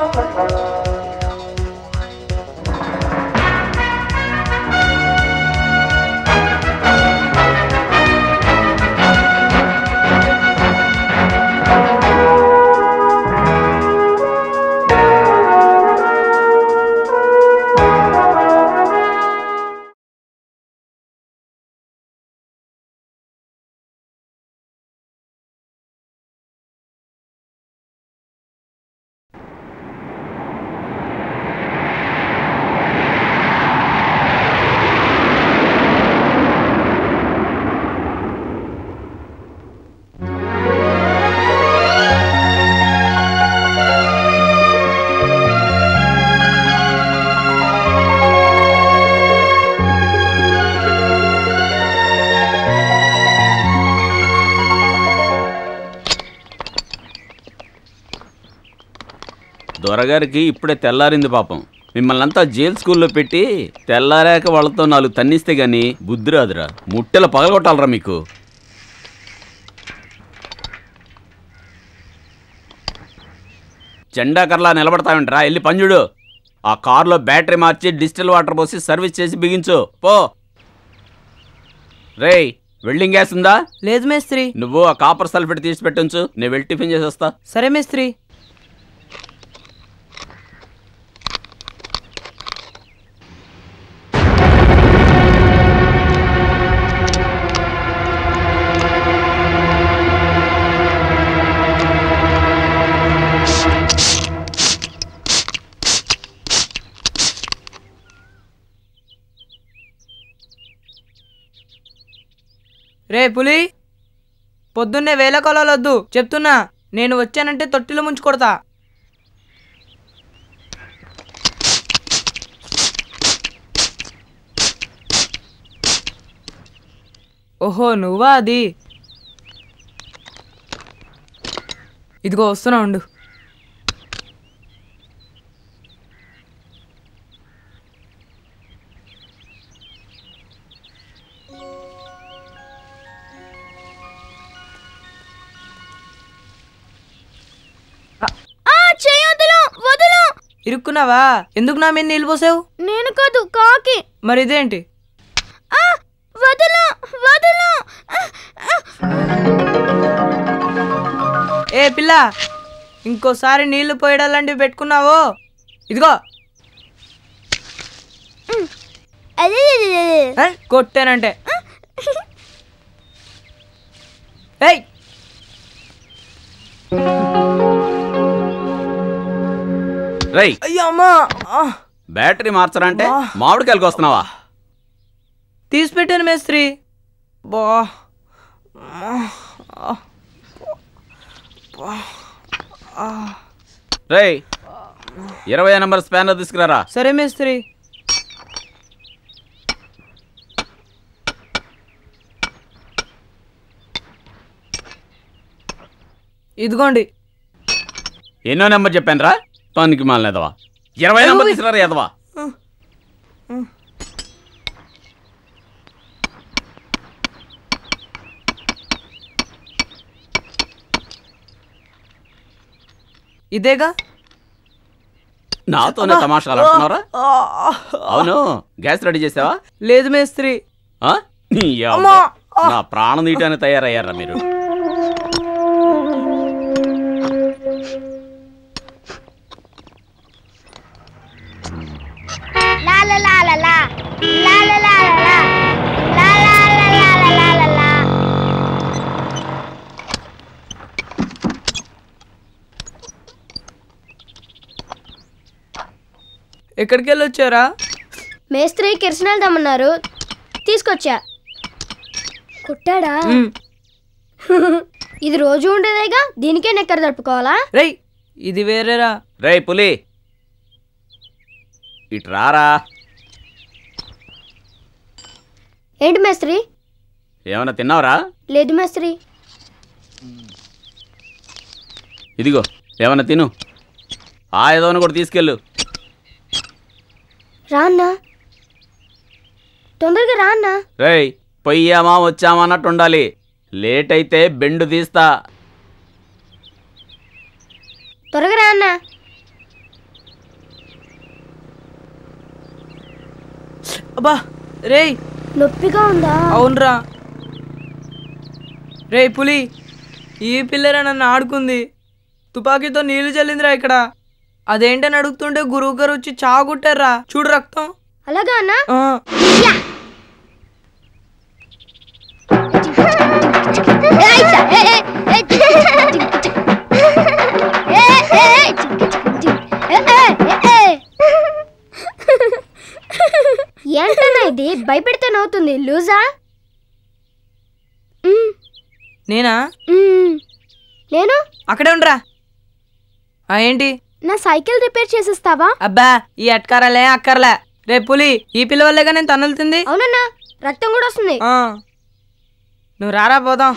దొరగారికి ఇప్పుడే తెల్లారింది పాపం మిమ్మల్ని అంతా జైల్ స్కూల్లో పెట్టి తెల్లారాక వాళ్ళతో నాలుగు తన్నిస్తే గాని బుద్ధి రాదురా ముట్టెల పగలగొట్టాలరా మీకు జెండాకర్లా నిలబడతావేంట్రా వెళ్ళి పంజుడు ఆ కారులో బ్యాటరీ మార్చి డిజిటల్ వాటర్ పోసి సర్వీస్ చేసి బిగించు పో రేయ్ వెల్డింగ్ గ్యాస్ ఉందా లేదు మేస్త్రి నువ్వు ఆ కాపర్ సల్ఫేట్ తీసి పెట్టించు నేను వెళ్ళి టిఫిన్ చేసేస్తా సరే మేస్త్రి రే పులి పొద్దున్నే వేల కొలవలొద్దు చెప్తున్నా నేను వచ్చానంటే తొట్టిలో ముంచి కొడతా ఓహో నువ్వా అది ఇదిగో వస్తున్నా ఉండు చేయొద్దులు వదులు ఇరుక్కున్నావా ఎందుకు నా మీద నీళ్ళు పోసావు నేను కాదు కాకి మరి ఇదేంటి ఆ, వదులు వదులు ఆ, ఆ. ఏ పిల్ల ఇంకోసారి నీళ్లు పోయడాలంటివి పెట్టుకున్నావో ఇదిగో అదే అదే, అదే. ఏ, కొట్టానంటే ఏయ్ రేయ్ అయ్యో అమ్మా ఆ, బ్యాటరీ మార్చరంటే మామిడికాయలకు వస్తున్నావా తీసి పెట్టాను మేస్త్రి బా రేయ్ ఇరవై నెంబర్ స్పానర్ తీసుకురారా సరే మేస్త్రి ఇదిగోండి ఎన్నో నెంబర్ చెప్పాను రా పనికి మాలిన ఎదవా ఇరవై నెంబర్ తీసుకురారా ఎదవా ఇదేగా నాతోనే తమాషాలు ఆడుతున్నారా అవును గ్యాస్ రెడీ చేసావా లేదు మేస్త్రి ఆ? నీ అబ్బ. అమ్మా! నా ప్రాణం తీయటానికి తయారయ్యారా మీరు లా లా లా లా లా. లా లా లా లా లా. లా లా లా లా లా లా లా లా. ఎక్కడికి వెళ్ళి వచ్చారా మేస్త్రి కిరసనాలు తెమ్మన్నారు తీసుకొచ్చా కుట్టాడా మ్, ఇది రోజు ఉండేదేగా దీనికే నెక్కర తడుపుకోవాలా రేయ్ ఇది వేరేరా రేయ్ పులి ఇటు రారా ఏంటి మేస్త్రి ఏమైనా తిన్నావురా లేదు మేస్త్రి ఇదిగో ఏమైనా తిను ఆ ఏదోని కూడా తీసుకెళ్ళు రా అన్నా తొందరగా రా అన్నా రేయ్ పొయ్యామా వచ్చామా అన్నట్టు ఉండాలి లేట్ అయితే బెండు తీస్తా త్వరగా రా అన్నా అబ్బా రేయ్ నొప్పిగా ఉందా అవునరా రేయ్ పులి ఈ పిల్లరా నన్ను ఆడుకుంది తుపాకీతో నీళ్లు చల్లిందిరా ఇక్కడ అదేంటని అడుగుతుంటే గురువు గారు వచ్చి చాగుట్టారా చూడు రక్తం అలాగా అన్నా ఆ, ఏంటన్నా ఇది భయపెడితే నవ్వుతుంది లూజా మ్మ్, నేనా మ్మ్. నేను అక్కడే ఉండరా ఆ ఏంటి నా సైకిల్ రిపేర్ చేసిస్తావా అబ్బా ఈ అట్కారాలే అక్కర్లే రే పులి ఈ పిల్ల వల్లేగా నేను తన్నులుతుంది అవునన్నా రక్తం కూడా వస్తుంది ఆ. నువ్వు రారా పోదాం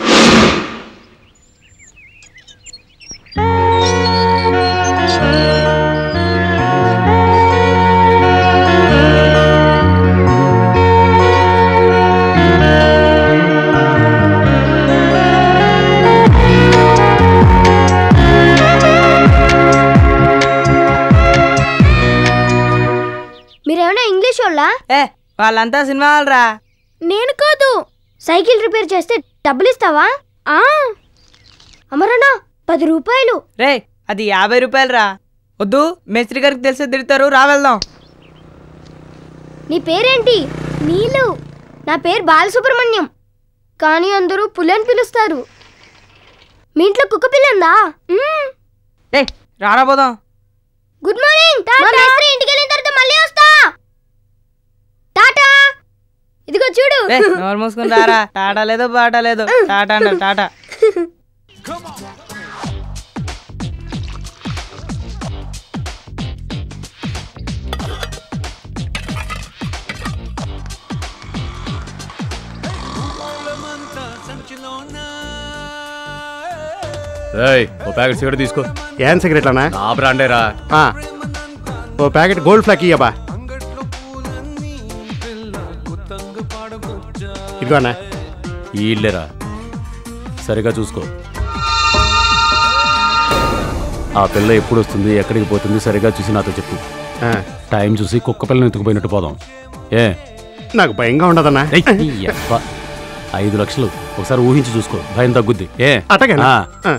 మీరేమైనా ఇంగ్లీష్ వాళ్ళా ఏ వాళ్ళంతా సినిమా వాళ్ళరా నేను కాదు సైకిల్ రిపేర్ చేస్తే డబ్బులు ఇస్తావా ఆ అమరన్నా పది రూపాయలు రే అది యాభై రూపాయలు రా వద్దు మేస్త్రి గారికి తెలిసి తిడతారు రా వెళ్దాం నీ పేరేంటి నీలు నా పేరు బాలసుబ్రహ్మణ్యం కానీ అందరూ పులి అని పిలుస్తారు మీ ఇంట్లో కుక్క పిల్ల ఉందా మ్మ్. ఏ రారా పోదాం గుడ్ మార్నింగ్ మా మేస్త్రి ఇంటికి వెళ్ళిన తర్వాత మళ్ళీ వస్తా టాటా ఇదిగో చూడు ఏ నోరు మూసుకుని రారా టాటా లేదు బాటా లేదు టాటా అంటారు టాటా రేయ్ ఓ ప్యాకెట్ సిగరెట్ తీసుకో ఏం సిగరెట్ అన్నా నా బ్రాండేరా ఆ. ఓ ప్యాకెట్ గోల్డ్ ఫ్లాక్ ఇయ్యబా ఇదిగో అన్నా ఈ ఇల్లేరా సరిగా చూసుకో ఆ పిల్ల ఎప్పుడు వస్తుంది ఎక్కడికి పోతుంది సరిగా చూసి నాతో చెప్పు ఆ. టైం చూసి కుక్క పిల్లని ఎత్తుకుపోయినట్టు పోదాం ఏ నాకు భయంగా ఉండదన్నా ఏయ్, ఈ యబ్బ. ఐదు లక్షలు ఒకసారి ఊహించి చూసుకో భయం తగ్గుద్ది ఏ అటగనా ఆ,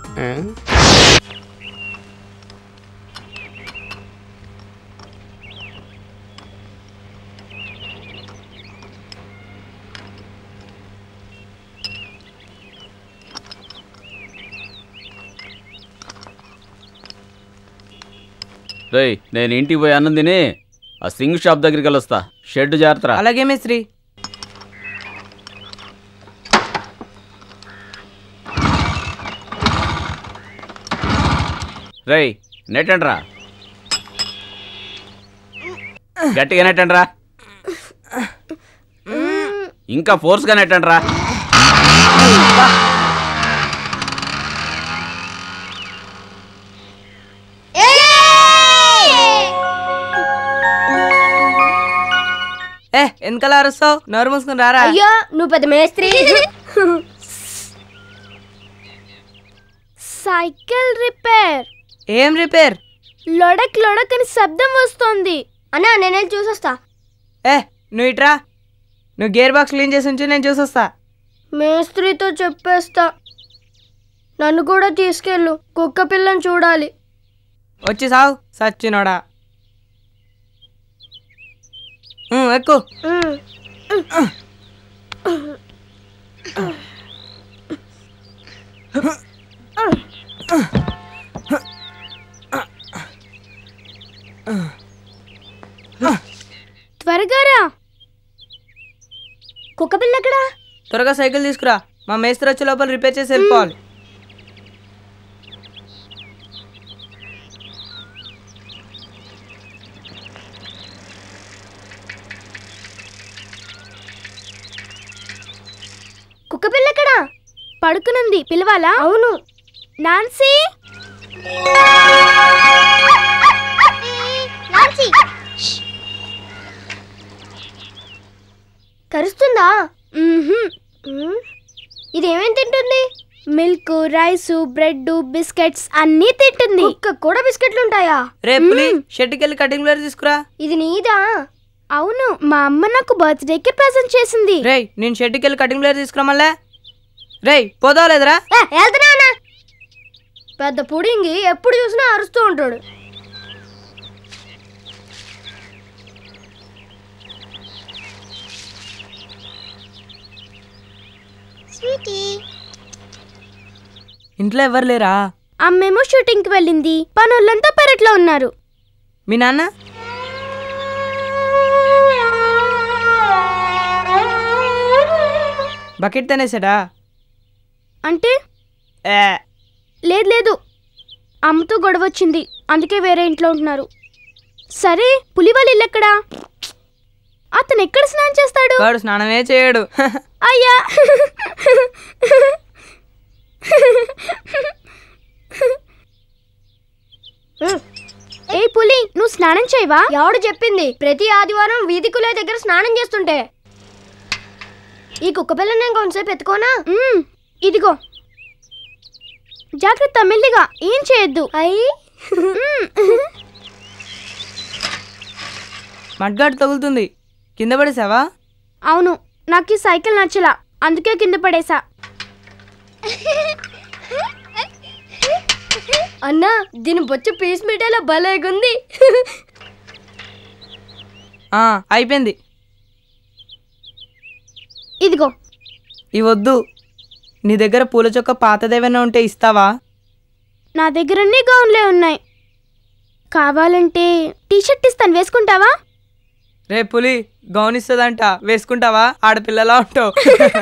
రేయ్ నేను ఇంటికి పోయి అన్నం తిని ఆ సింగ్ షాప్ దగ్గరికి వెళ్ళొస్తా షెడ్ జాగ్రత్త అలాగే మేస్త్రి రేయ్ నెట్టండ్రా గట్టిగా నెట్టండ్రా ఇంకా ఫోర్స్గా నెట్టండ్రా ఏ ఎందుకలా అరుస్తావు నోరు మూసుకుని రారా అయ్యో నువ్వు పెద్ద మేస్త్రి సైకిల్ రిపేర్ ఏం రిపేర్ లొడక్ లొడక్ అని శబ్దం వస్తోంది అన్నా నేను వెళ్ళి చూసొస్తా ఏ నువ్వు ఇట్రా నువ్వు గేర్ బాక్స్ క్లీన్ చేసి ఉంచు నేను చూసొస్తా మేస్త్రితో చెప్పేస్తా నన్ను కూడా తీసుకెళ్ళు కుక్క పిల్లని చూడాలి వచ్చి సావు సచ్చినోడా ఉమ్, ఎక్కు ఉమ్. త్వరగా రా కుక్క పిల్ల ఎక్కడా త్వరగా సైకిల్ తీసుకురా మా మేస్త్రి వచ్చే లోపల రిపేర్ చేసి వెళ్ళిపోవాలి కుక్క పిల్ల ఎక్కడా పడుకునుంది పిలవాలా అవును నాన్సీ కరుస్తుందా మ్మ్హ్మ్. మ్మ్. ఇదేమేం తింటుంది మిల్క్ రైస్ బ్రెడ్ బిస్కెట్స్ అన్నీ తింటుంది కుక్క కూడా బిస్కెట్లు ఉంటాయా రే పులి షెడ్కి వెళ్ళి కటింగ్ ప్లేయర్ తీసుకురా ఇది నీదా అవును మా అమ్మ నాకు బర్త్డేకి ప్రజెంట్ చేసింది రేయ్ నేను షెడ్కి వెళ్ళి కటింగ్ ప్లేయర్ తీసుకురమల్లే రేయ్ పోదా లేదురా ఏ, వెళ్తున్నా పెద్ద పుడింగి ఎప్పుడు చూసినా అరుస్తూ ఉంటాడు ఇంట్లో ఎవరు లేరా అమ్మేమో షూటింగ్కి వెళ్ళింది పనులంతా పెరట్లో ఉన్నారు మీ నాన్న బకెట్ తనేసాడా అంటే ఏ లేదు లేదు అమ్మతో గొడవ వచ్చింది అందుకే వేరే ఇంట్లో ఉంటున్నారు సరే పులి వాళ్ళ ఇల్లు ఎక్కడా అతను ఎక్కడ స్నానం చేస్తాడు వాడు స్నానమే చేయడు అయ్యా ఏ పులి నువ్వు స్నానం చేయవా ఎవడు చెప్పింది ప్రతి ఆదివారం వీధి కులే దగ్గర స్నానం చేస్తుంటే ఈ కుక్క పిల్ల నేను కొంచెంసేపు ఎత్తుకోనా ఇదిగో జాగ్రత్త మెల్లిగా ఏం చేయొద్దు అయ్యి మడ్గాడు తగులుతుంది కింద పడేసావా అవును నాకు ఈ సైకిల్ నచ్చలా అందుకే కింద పడేసా అన్నా దీని బొచ్చు పీస్ మీటర్లో భలేగుంది ఆ, అయిపోయింది ఇదిగో ఇవి వద్దు నీ దగ్గర పూల చొక్క పాతదేమైనా ఉంటే ఇస్తావా నా దగ్గర అన్ని గౌన్లే ఉన్నాయి కావాలంటే టీషర్ట్ ఇస్తాను వేసుకుంటావా రే పులి గౌన్ ఇస్తుందంట వేసుకుంటావా ఆడపిల్లలా ఉంటావు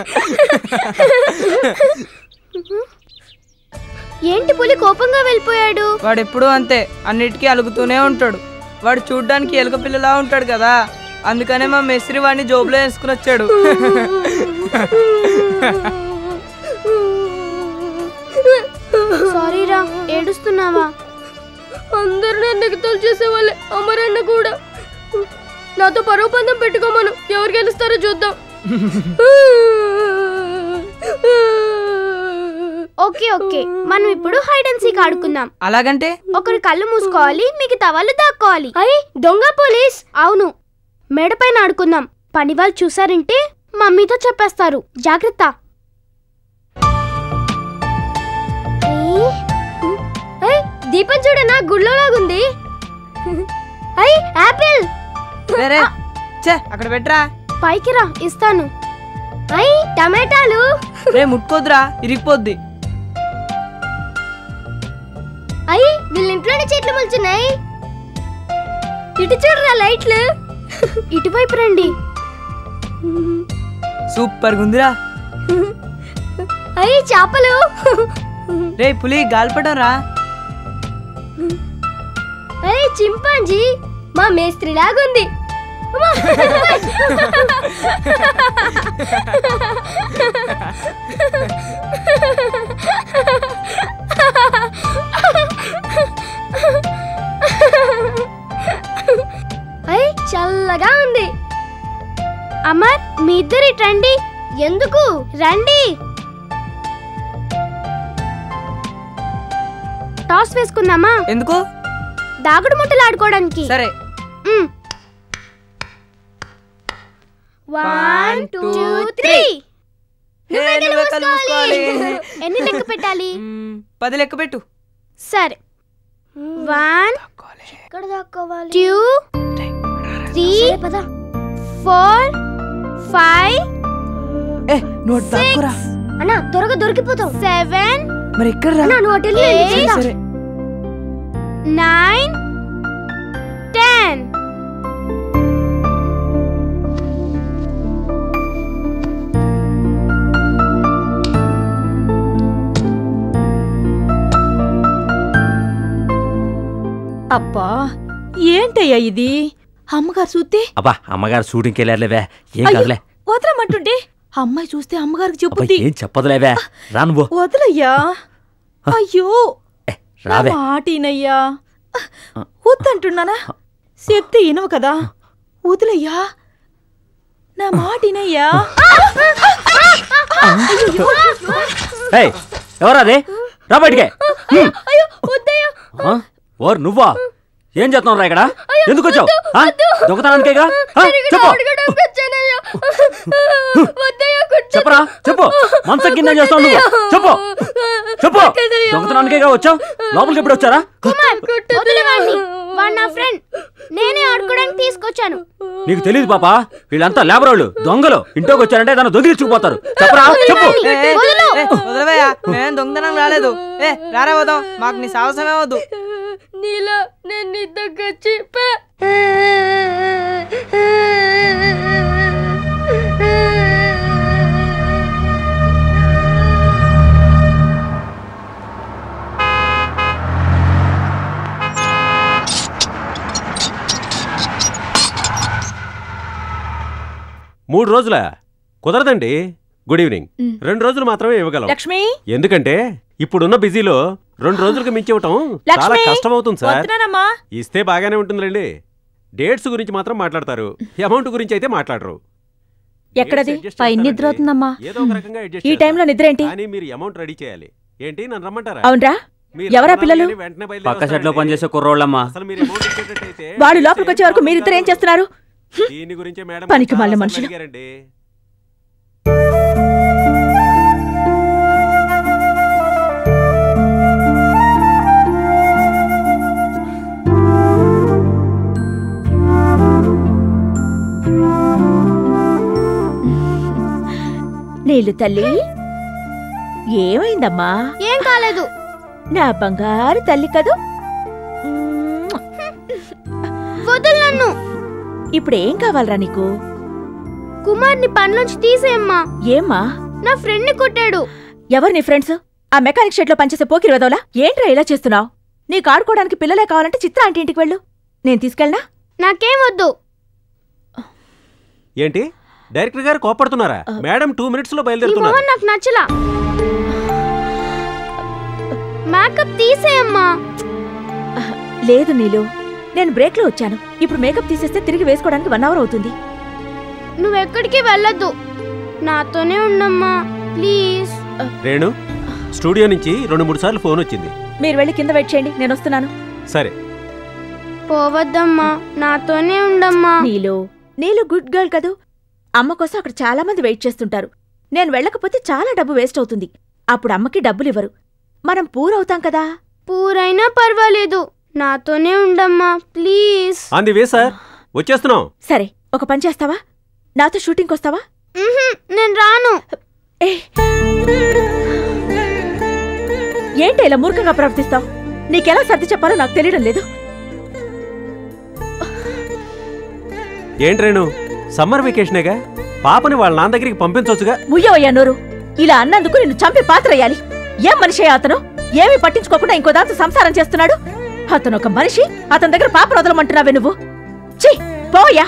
ఏంటి పులి కోపంగా వెళ్ళిపోయాడు వాడు ఎప్పుడూ అంతే అన్నిటికీ అలుగుతూనే ఉంటాడు వాడు చూడ్డానికి ఎలుక పిల్లలా ఉంటాడు కదా అందుకనే మా మెస్రి వాడిని జోబులో వేసుకుని వచ్చాడు సారీ రా ఏడుస్తున్నావా అందరు నన్ను ఎగతాలు చేసేవాళ్ళే అమరన్న కూడా నాతో పరువు పందెం పెట్టుకోమను ఎవరు గెలుస్తారో చూద్దాం ఓకే ఓకే మనం ఇప్పుడు హైడ్ అండ్ సీక్ ఆడుకుందాం అలాగంటే ఒకరు కళ్ళు మూసుకోవాలి మిగతా వాళ్ళు దాక్కోవాలి అయ్యి దొంగ పోలీస్ అవును మేడపైన ఆడుకుందాం పని వాళ్ళు చూసారంటే మమ్మీతో చెప్పేస్తారు జాగ్రత్త దీపం చూడనా గుళ్ళో లాగుంది అయ్యి యాపిల్ రే రే చే అక్కడ పెట్టరా పైకి రా ఇస్తాను అయ్యి టమాటాలు రే ముట్టుకోద్దురా ఇరిగిపోద్ది అయ్యి వీళ్ళ ఇంట్లోనే చెట్లు మొలుచున్నాయి ఇటు చూడరా లైట్లు ఇటువైపు రండి సూపర్ గుందిరా అయ్యి చేపలు రే పులి గాలిపటం రా అయ్యి చింపాంజీ మా మేస్త్రి లాగుంది అమ్మా! అయ్యి చల్లగా ఉంది అమర్ మీ ఇద్దరు ఇటు రండి ఎందుకు రండి టాస్ వేసుకుందామా ఎందుకు దాగుడు ముట్టలు ఆడుకోవడానికి సరే వన్ టూ త్రీ హే, నువ్వే కళ్ళు మూసుకోవాలి. ఎన్ని లెక్క పెట్టాలి మ్మ్, పది లెక్క పెట్టు సరే one two three four five ఏ నువ్వు అటు దాక్కురా. అన్నా త్వరగా దొరికిపోతావు సెవెన్ మరి ఎక్కడ రా అన్నా నువ్వు అటు వెళ్ళు, నేను సరే, ఇచ్చేస్తా. సరే నైన్ టెన్ అబ్బా ఏంటయ్యా ఇది అమ్మగారు చూస్తే అబ్బా అమ్మగారు షూటింగ్కి వెళ్ళారులేవే ఏం అయ్యో, కాదులే వదలమంటుంటే అమ్మాయి చూస్తే అమ్మగారికి అబ్బా చెప్పుద్ది ఏం చెప్పదులేవే రా నువ్వు వదలయ్యా అయ్యో ఏ, నా రావే మాటినయ్యా వద్దంటున్నానా చెప్తే వినవు కదా వదిలయ్యా నా మాటినయ్యా ఏయ్ ఎవరా అదే రా బయటికే హ్మ్. అయ్యో వద్దయ్యా ఆ? ఓర్ నువ్వా ఏం చేస్తున్నావు రా ఇక్కడ ఎందుకు వచ్చావు ఆ? దొంగతనానికేగా ఆ? చెప్పు చెప్పరా చెప్పు మనసు కింద చేస్తావు నువ్వు చెప్పు చెప్పు దొంగతనానికేగా వచ్చావు లోపలికి ఎప్పుడు వచ్చారా వదిలే వాడిని. వాడు నా ఫ్రెండ్ నేనే ఆడుకోవడానికి తీసుకొచ్చాను నీకు తెలియదు పాపా వీళ్ళంతా లేబర్ వాళ్ళు దొంగలు ఇంట్లోకి వచ్చారంటే దాన్ని దొంగిలించుకుపోతారు చెప్పరా చెప్పు ఏ, ఏ, ఏ, వదిలేవయ్యా మేమేం దొంగతనం రాలేదు ఏ రారా పోదాం మాకు నీ సాహసమే వద్దు నీలో నేను నీ దగ్గర చెప్పా మూడు రోజుల కుదరదండి గుడ్ ఈవినింగ్ రెండు రోజులు మాత్రమే ఇవ్వగలం లక్ష్మి ఎందుకంటే ఇప్పుడున్న బిజీలో రెండు రోజులకు మించి ఇవ్వటం చాలా లక్ష్మి కష్టం అవుతుంది సార్ వస్తున్నానమ్మా ఇస్తే బాగానే ఉంటుందిలేండి డేట్స్ గురించి మాత్రం మాట్లాడతారు అమౌంట్ గురించి అయితే మాట్లాడరు ఎక్కడది Dates adjust పైన చేస్తారంటే నిద్ర అవుతుందమ్మా ఏదో ఒక రకంగా adjust ఈ చేస్తారు. టైంలో నిద్ర ఏంటి కానీ మీరు అమౌంట్ రెడీ చేయాలి ఏంటి నన్ను రమ్మంటారా అవునరా మీరు ఎవరా రమ్మన్నా పిల్లలు? కానీ వెంటనే బయలుదేరి పక్క షెడ్ లో వస్తానండి. పనిచేసే కుర్రోళ్ళమ్మా అసలు మీరు అమౌంట్ ఇచ్చేటట్టయితే వాళ్ళు లోపలికి వచ్చే వరకు మీరిద్దరు ఏం చేస్తున్నారు దీని గురించే మేడం పనికి చాలా మాలిన సార్లు మనుషులు. అడిగారండి. నీళ్ళు తల్లి ఏమైందమ్మా ఏం కాలేదు నా బంగారు తల్లి కదూ వదులు నన్ను ఇప్పుడు ఏం కావాలరా నీకు కుమార్ని పనిలోంచి తీసేయమ్మా ఏమ్మా నా ఫ్రెండ్ ని కొట్టాడు ఎవరు నీ ఫ్రెండ్స్ ఆ మెకానిక్ షెడ్ లో పనిచేసే పోకిరి వదవలా ఏంట్రా ఇలా చేస్తున్నావు నీకు ఆడుకోవడానికి పిల్లలే కావాలంటే చిత్ర ఆంటీ ఇంటికి వెళ్ళు నేను తీసుకెళ్ళనా నాకేం వద్దు ఏంటి డైరెక్టర్ గారు కోపడుతున్నారా మేడం టూ మినిట్స్ లో నీ బయలుదేరుతున్నారు మొహం నాకు నచ్చలా మేకప్ తీసేయమ్మా లేదు నీలు నేను బ్రేక్ లో వచ్చాను ఇప్పుడు మేకప్ తీసేస్తే తిరిగి వేసుకోవడానికి వన్ అవర్ అవుతుంది నువ్వెక్కడికి వెళ్ళొద్దు నాతోనే ఉండమ్మా ప్లీజ్ రేణు స్టూడియో నుంచి రెండు మూడు సార్లు ఫోన్ వచ్చింది మీరు వెళ్ళి కింద వెయిట్ చేయండి నేను వస్తున్నాను సరే పోవద్దమ్మా నాతోనే ఉండమ్మా నీలు నీలు గుడ్ గర్ల్ కదూ అమ్మ కోసం అక్కడ చాలా మంది వెయిట్ చేస్తుంటారు నేను వెళ్ళకపోతే చాలా డబ్బు వేస్ట్ అవుతుంది అప్పుడు అమ్మకి డబ్బులు ఇవ్వరు మనం పూరవుతాం కదా పూరైనా పర్వాలేదు నాతోనే ఉండమ్మా ప్లీజ్ అంది వే సార్ వచ్చేస్తున్నాం సరే ఒక పని చేస్తావా నాతో షూటింగ్కి వస్తావా ఉహుం, నేను రాను ఏ ఏంటి ఇలా మూర్ఖంగా ప్రవర్తిస్తావు నీకెలా సర్ది చెప్పాలో నాకు తెలియడం లేదు ఏంటి రేణు సమ్మర్ వెకేషనేగా పాపని వాళ్ళ నాన్న దగ్గరికి పంపించవచ్చుగా ముయ్యవయ్యా నోరు ఇలా అన్నందుకు నిన్ను చంపి పాత్రయ్యాలి ఏం మనిషి అతను ఏమీ పట్టించుకోకుండా ఇంకో దాంతో సంసారం చేస్తున్నాడు అతను ఒక మనిషి అతని దగ్గర పాప వదలమంటున్నావే నువ్వు ఛీ పోయా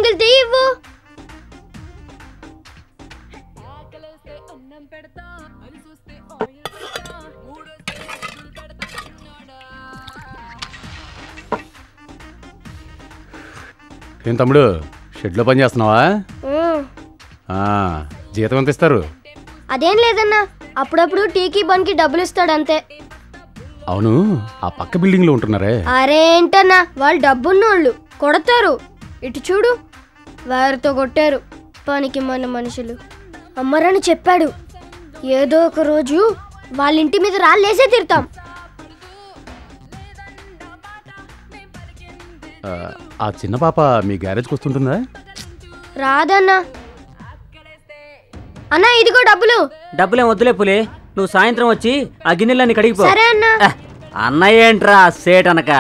బాటిల్ తీ ఇవ్వు ఏం తమ్ముడు షెడ్లో పని చేస్తున్నావా ఉమ్, ఆ, జీతం ఎంత ఇస్తారు అదేం లేదన్నా అప్పుడప్పుడు టీకి బన్కి డబ్బులు ఇస్తాడు అంతే అవును ఆ పక్క బిల్డింగ్లో ఉంటున్నారే అరే ఏంటన్నా వాళ్ళు డబ్బున్నోళ్ళు కొడతారు ఇటు చూడు వారితో కొట్టారు పనికి మన మనుషులు అమ్మరని చెప్పాడు ఏదో ఒక రోజు వాళ్ళ ఇంటి మీద రాళ్ళేసే తిరుతాం ఆ, ఆ చిన్న పాప మీ గ్యారేజ్కి వస్తుంటుందా రాదన్నా అన్నా ఇదిగో డబ్బులు డబ్బులేం వద్దులే పులి నువ్వు సాయంత్రం వచ్చి ఆ గిన్నెలన్నీ కడిగిపో సరే అన్నా ఆ, అన్నయ్య ఏంట్రా సేట్ అనక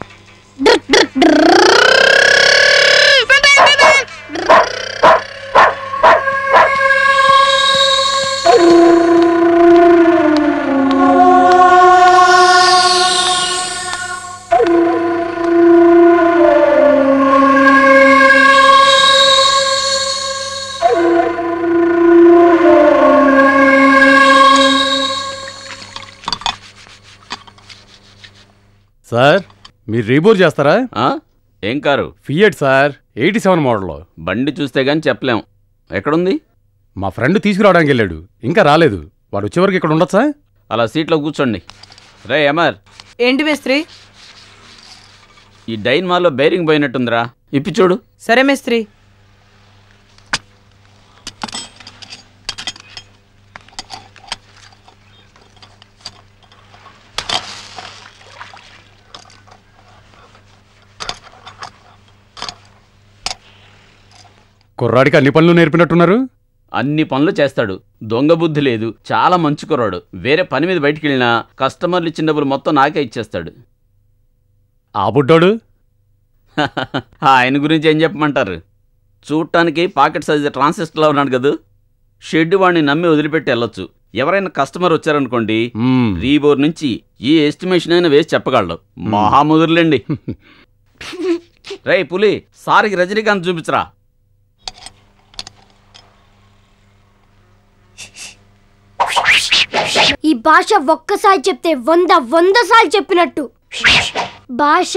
సార్ మీరు రీబోర్ చేస్తారా ఆ? ఏం car Fiat sir eighty seven model బండి చూస్తే గానీ చెప్పలేం ఎక్కడుంది మా ఫ్రెండ్ తీసుకురావడానికి వెళ్ళాడు ఇంకా రాలేదు వాడు వచ్చేవరకు ఇక్కడ ఉండొచ్చా అలా సీట్లో కూర్చోండి రే ఎమర్ ఏంటి మేస్త్రి ఈ డైన్ మాల్లో బైరింగ్ పోయినట్టుందిరా ఇప్పి చూడు సరే మేస్త్రి కుర్రాడికి అన్ని పనులు నేర్పినట్టున్నారు అన్ని పనులు చేస్తాడు దొంగ బుద్ధి లేదు చాలా మంచి కుర్రాడు వేరే పని మీద బయటికి వెళ్ళినా కస్టమర్లు ఇచ్చిన డబ్బులు మొత్తం నాకే ఇచ్చేస్తాడు ఆ బుడ్డోడు ఆయన గురించి ఏం చెప్పమంటారు చూడటానికి పాకెట్ సైజ్ ట్రాన్సిస్టర్లో ఉన్నాడు కదా షెడ్ వాడిని నమ్మి వదిలిపెట్టి వెళ్ళొచ్చు ఎవరైనా కస్టమర్ వచ్చారనుకోండి మ్మ్. రీబోర్ నుంచి ఏ ఎస్టిమేషన్ అయినా వేసి చెప్పగలడు మహాముదురులేండి రేయ్ పులి సారికి రజనీకాంత్ చూపించరా ఈ భాష ఒక్కసారి చెప్తే వంద వంద సార్లు చెప్పినట్టు భాష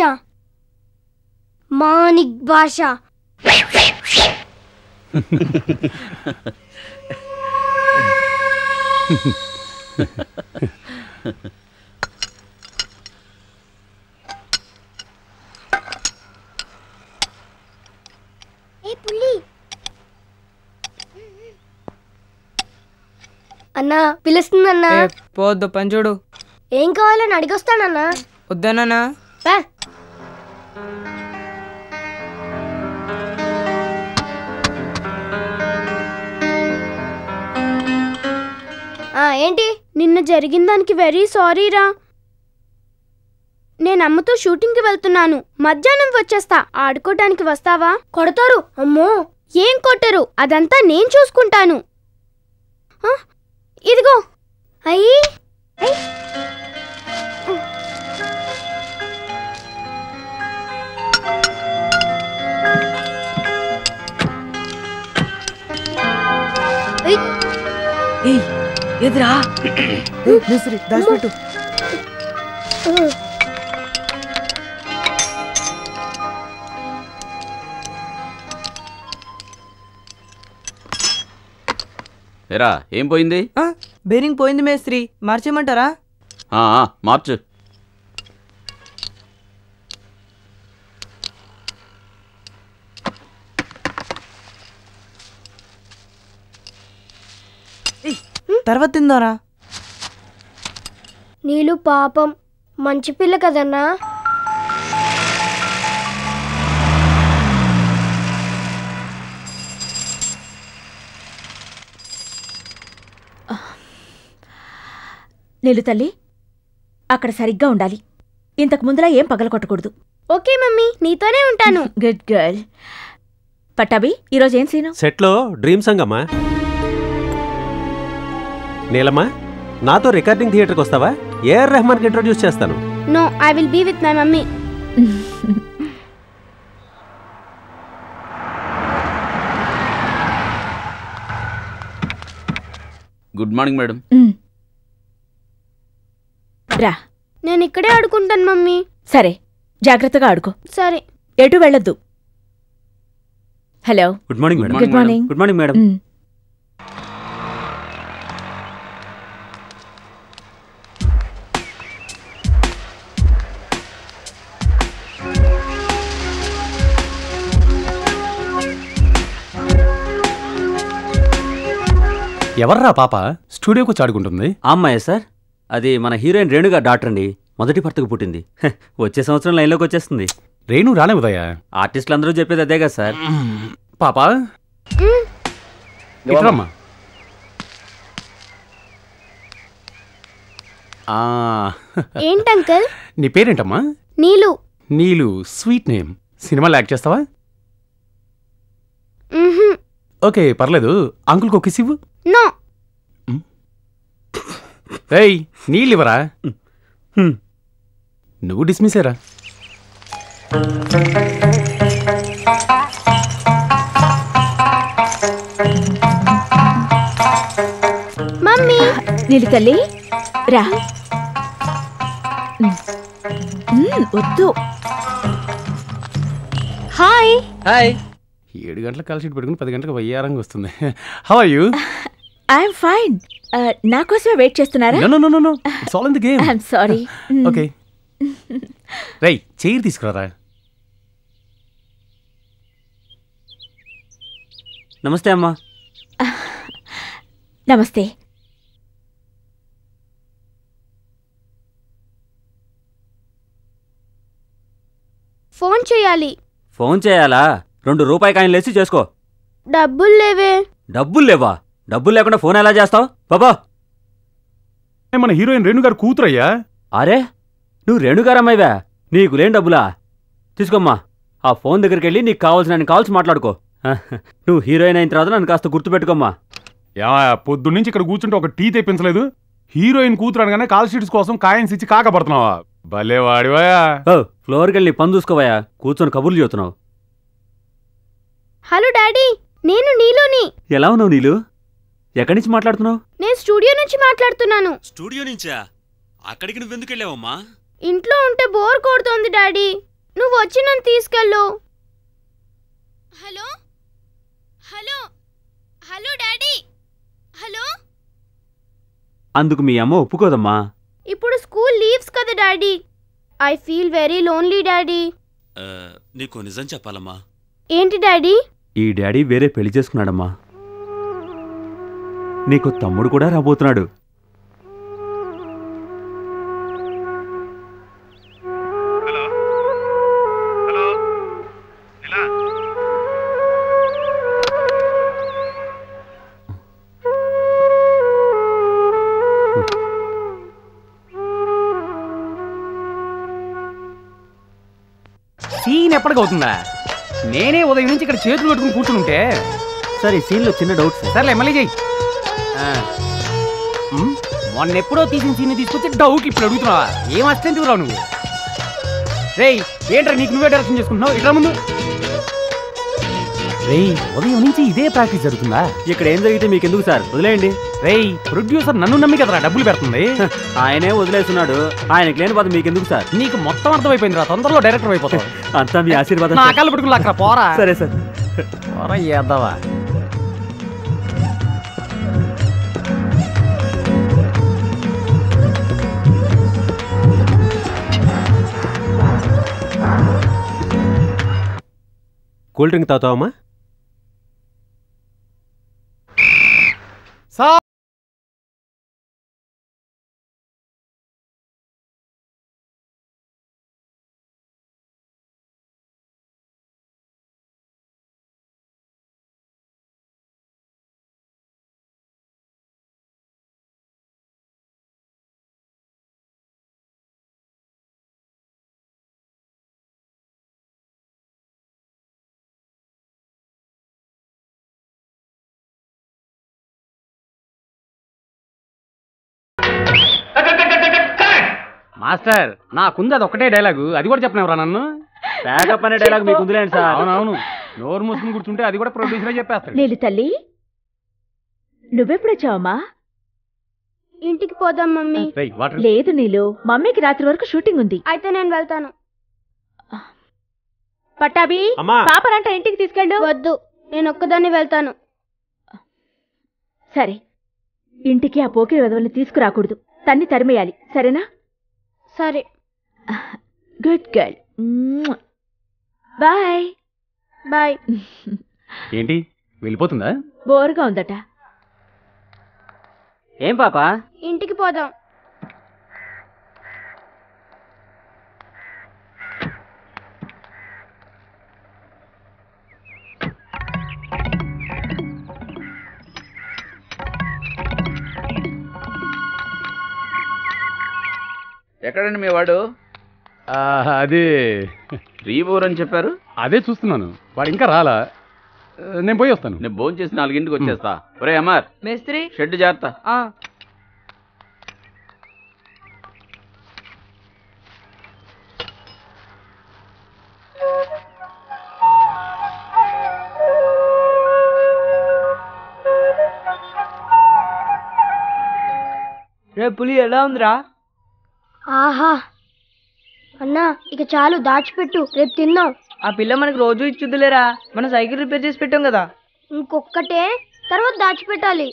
మానిక్ భాష అన్నా పిలుస్తుందన్నా ఏ, పోవద్దు పని చూడు ఏం కావాలని అడిగొస్తానన్నా వద్దనా పా. ఆ, ఏంటి నిన్న జరిగిన దానికి వెరీ సారీ రా నేను అమ్మతో షూటింగ్కి వెళ్తున్నాను మధ్యాహ్నం వచ్చేస్తా ఆడుకోవటానికి వస్తావా కొడతారు అమ్మో ఏం కొట్టరు అదంతా నేను చూసుకుంటాను ఆ, ఇదిగో అయ్యి ఎదురా మేస్త్రి దాచిపెట్టు ఎరా ఏం పోయింది ఆ, బేరింగ్ పోయింది మేస్త్రి మార్చేయమంటారా ఆ, ఆ, మార్చు తర్వాత తిందారా నీళ్ళు పాపం మంచి పిల్ల కదన్నా నిలు తల్లి అక్కడ సరిగ్గా ఉండాలి ఇంతకు ముందులా ఏం పగలగొట్టకూడదు ఓకే మమ్మీ నీతోనే ఉంటాను గుడ్ గర్ల్ పట్టాభి ఈరోజు ఏం సీను సెట్లో డ్రీమ్ సంగమ్మా నీలమ్మా నాతో రికార్డింగ్ థియేటర్కి వస్తావా ఏఆర్ రెహమాన్కి ఇంట్రొడ్యూస్ చేస్తాను no I will be with my mummy good morning madam um. రా నేను ఇక్కడే ఆడుకుంటాను మమ్మీ సరే జాగ్రత్తగా ఆడుకో సరే ఎటు వెళ్ళొద్దు hello good morning madam good morning good morning madam um. ఎవర్రా పాప స్టూడియోకి వచ్చి ఆడుకుంటుంది ఆ అమ్మాయి సార్ అది మన హీరోయిన్ రేణుగా డాక్టర్ అండి మొదటి భర్తకు పుట్టింది హ, వచ్చే సంవత్సరం లైన్లోకి వచ్చేస్తుంది రేణు రాలే ఉదయ ఆర్టిస్టులు అందరూ చెప్పేది అదే కదా సార్ పాప ఇట్రమ్మా ఆ, ఏంటి అంకల్ నీ పేరేంటమ్మా నీలు నీలు స్వీట్ నేమ్ సినిమాలో యాక్ట్ చేస్తావా మ్హూ. ఓకే పర్లేదు అంకుల్కి ఒక ఇవ్వు నో ఏయ్ నీళ్ళు ఇవ్వరా హ్మ్. నువ్వు డిస్మిసేరా మమ్మీ నీలి తల్లి రా ఉమ్. ఉమ్, వద్దు హాయ్ హాయ్ ఏడు గంటలకు కాల్ షీట్ పెట్టుకుని పది గంటలకు వయ్యారంగా వస్తుంది how are you I'm fine నా కోసమే వెయిట్ చేస్తున్నారా no no no no it's all in the game I'm sorry okay రై చైర్ తీసుకురారా నమస్తే అమ్మా నమస్తే ఫోన్ చేయాలి ఫోన్ చేయాలా రెండు రూపాయి కాయిన్లు వేసి చేసుకో డబ్బులు లేవే డబ్బులు లేవా డబ్బులు లేకుండా ఫోన్ ఎలా చేస్తావు బాబా ఏ, మన హీరోయిన్ రేణు గారు కూతురయ్యా అరే నువ్వు రేణుగారమ్మాయివా నీకు లేని డబ్బులా తీసుకోమ్మా ఆ ఫోన్ దగ్గరికి వెళ్ళి నీకు కావాల్సిన కాల్స్ మాట్లాడుకో నువ్వు హీరోయిన్ అయిన తర్వాత నన్ను కాస్త గుర్తుపెట్టుకోమ్మా ఏమయ్య పొద్దున్నుంచి ఇక్కడ కూర్చుంటే ఒక టీ తెప్పించలేదు హీరోయిన్ కూతురు అనగానే కాల్ షీట్స్ కోసం కాయిన్స్ ఇచ్చి కాకపడుతున్నావా భలే వాడివయా ఓ ఫ్లోర్కి వెళ్ళి నీ పని చూసుకోవయ్యా కూర్చొని కబుర్లు చెబుతున్నావు హలో డాడీ నేను నీలుని ఎలా ఉన్నావు నీలు ఎక్కడి నుంచి మాట్లాడుతున్నావు నేను స్టూడియో నుంచి మాట్లాడుతున్నాను స్టూడియో నుంచా అక్కడికి నువ్వు ఎందుకు వెళ్ళావమ్మా ఇంట్లో ఉంటే బోర్ కొడుతోంది డాడీ నువ్వు వచ్చి నన్ను తీసుకెళ్ళు hello hello hello daddy hello అందుకు మీ అమ్మ ఒప్పుకోదమ్మా ఇప్పుడు స్కూల్ లీవ్స్ కదా daddy I feel very lonely daddy నీకు నిజం చెప్పాలమ్మా ఏంటి డాడీ ఈ డాడీ వేరే పెళ్లి చేసుకున్నాడమ్మా నీకు తమ్ముడు కూడా రాబోతున్నాడు సీన్ ఎప్పటికవుతుందా నేనే ఉదయం నుంచి ఇక్కడ చేతులు కట్టుకుని కూర్చుని ఉంటే సరే ఈ సీన్లో చిన్న డౌట్ సార్ సర్లే మళ్ళీ చెయ్యి ఆ. ఉమ్, మొన్న ఎప్పుడో తీసిన సీన్ తీసుకొచ్చి డౌట్ ఇప్పుడు అడుగుతున్నావా ఏం అస్టెంట్ రావు నువ్వు రేయ్ ఏంట్రా నీకు నువ్వే డైరెక్షన్ చేసుకుంటున్నావు ఇట్లా ముందు రేయ్ ఉదయం నుంచి ఇదే ప్రాక్టీస్ జరుగుతుందా ఇక్కడ ఏం జరిగితే మీకు ఎందుకు సార్ వదిలేయండి రేయ్ ప్రొడ్యూసర్ నన్ను నమ్మి కదరా డబ్బులు పెడుతుంది ఆయనే వదిలేస్తున్నాడు ఆయనకి లేని బాధ మీకెందుకు సార్ నీకు మొత్తం అర్థమైపోయింది రా తొందరలో డైరెక్టర్ అయిపోతావు అంతా మీ ఆశీర్వాదం నా సార్. కాళ్ళు పట్టుకుని అక్కడ పోరా సరే సార్ పోరా ఏద్దావా కూల్ డ్రింక్ తాగుతావమ్మా మాస్టర్ నాకుంది అది ఒకటే డైలాగు అది కూడా చెప్పినవరా నన్ను ప్యాకప్ అనే డైలాగ్ మీకు ఉందిలేండి సార్ అవునవును నోరు మూసుకుని కూర్చుంటే అది కూడా ప్రొడ్యూసరే చెప్పేస్తాడు నీలి తల్లి నువ్వెప్పుడొచ్చావమ్మా ఇంటికి పోదాం మమ్మీ రేయ్ వాటర్ లేదు నీలు మమ్మీకి రాత్రి వరకు షూటింగ్ ఉంది అయితే నేను వెళ్తాను పట్టాభి అమ్మా పాపనంట ఇంటికి తీసుకెళ్ళు వద్దు నేను ఒక్కదాన్ని వెళ్తాను సరే ఇంటికి ఆ పోకిరి వెదవల్ని తీసుకురాకూడదు తన్ని తరిమేయాలి సరేనా సరే గుడ్ గర్ల్ బాయ్ బాయ్ ఏంటి వెళ్ళిపోతుందా బోరుగా ఉందట ఏం పాప ఇంటికి పోదాం ఎక్కడండి మీ వాడు ఆ, అది రీబోర్ అని చెప్పారు అదే చూస్తున్నాను వాడు ఇంకా రాలా ఆ, నేను పోయి వస్తాను నేను భోజనం చేసి నాలుగింటికి వచ్చేస్తా ఒరే అమర్ మేస్త్రి షెడ్ జాగ్రత్త ఆ, రే పులి ఎలా ఉందిరా ఆహా అన్నా ఇక చాలు దాచిపెట్టు రేపు తిన్నాం ఆ పిల్ల మనకి రోజు ఇచ్చుద్దులేరా మనం సైకిల్ రిపేర్ చేసి పెట్టాం కదా ఇంకొక్కటే తర్వాత దాచిపెట్టాలి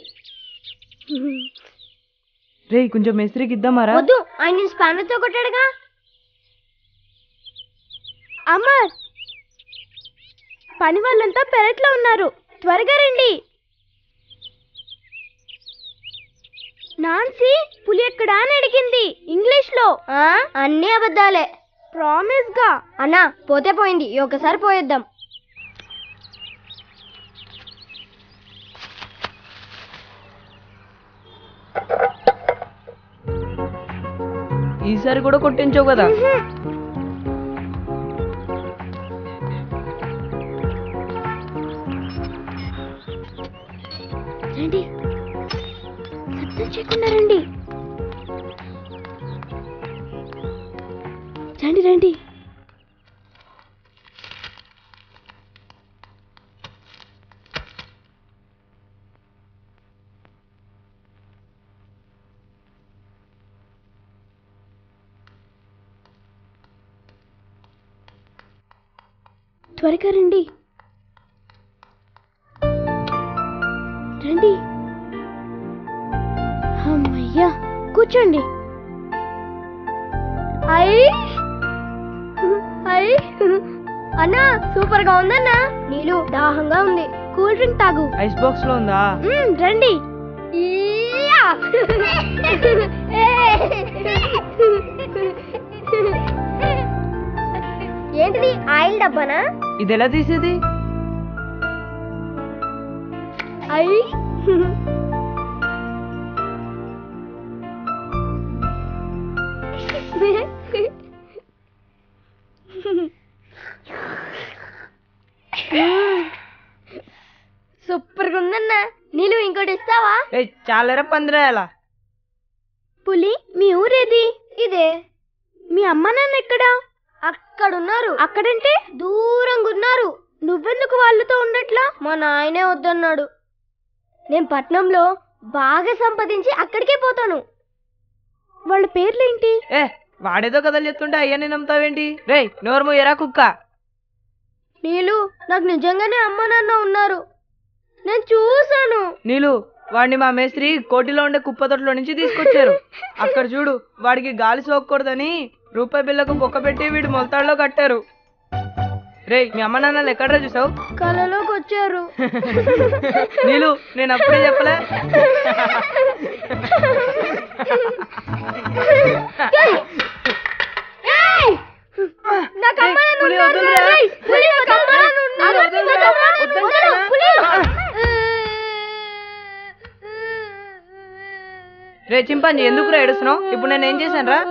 రే కొంచెం మేస్త్రికి ఇద్దామారా వద్దు ఆయన స్పానర్ తో కొట్టాడుగా అమర్ పని వాళ్ళంతా పెరట్లో ఉన్నారు త్వరగా రండి నాన్సీ పులి ఎక్కడా అని అడిగింది ఇంగ్లీష్ లో అన్ని అబద్ధాలే ప్రామిస్ గా అన్నా పోతే పోయింది ఈ ఒకసారి పోయేద్దాం ఈసారి కూడా కొట్టించావు కదా రండి శబ్దం చేయకుండా రండి రండి రండి త్వరగా రండి రండి అమ్మయ్యా కూర్చోండి అయ్యి అయ్యి అన్నా సూపర్ గా ఉందన్నా నీళ్ళు దాహంగా ఉంది కూల్ డ్రింక్ తాగు ఐస్ బాక్స్ లో ఉందా మ్మ్, రండి ఈయా! ఏంటిది ఆయిల్ డబ్బానా ఇది ఎలా తీసేది అయ్యి సూపర్ గా ఉందన్నా నీళ్ళు ఇంకోటి ఇస్తావా ఏ చాలరా పందిరేయాల పులి మీ ఊరేది ఇదే మీ అమ్మ నాన్న ఎక్కడా అక్కడున్నారు అక్కడంటే దూరంగా ఉన్నారు నువ్వెందుకు వాళ్ళతో ఉండట్లా మా నాయనే వద్దన్నాడు నేను పట్నంలో బాగా సంపాదించి అక్కడికే పోతాను వాళ్ళ పేర్లేంటి ఏ వాడేదో కథలు చెప్తుంటే అయ్యని నమ్ముతావేంటి రే నోర్ము ఎరా కుక్క నీలు నాకు నిజంగానే అమ్మ నాన్న ఉన్నారు నేను చూసాను నీలు వాడిని మా మేస్త్రి కోటిలో ఉండే కుప్ప తొట్టులో నుంచి తీసుకొచ్చారు అక్కడ చూడు వాడికి గాలి సోకూడదని రూపాయి బిల్లకు బొక్క పెట్టి వీడి మొలతాడులో కట్టారు రే మీ అమ్మ నాన్నలు ఎక్కడ్రా చూసావు కలలోకి వచ్చారు నీలు నేను అప్పుడే చెప్పలే ఏయ్! నాకు రేయ్, అమ్మ నాన్న పులి ఉన్నారు వద్దురా. రేయ్! పులి నాకు అమ్మ నాన్న ఉన్నారు. వద్దురా. నాకు అమ్మ నాన్న వద్దురా. ఉన్నారు. పులి. రే చింపాంజీ ఎందుకు ఏడుస్తున్నావు ఇప్పుడు నేను ఏం చేశాను రా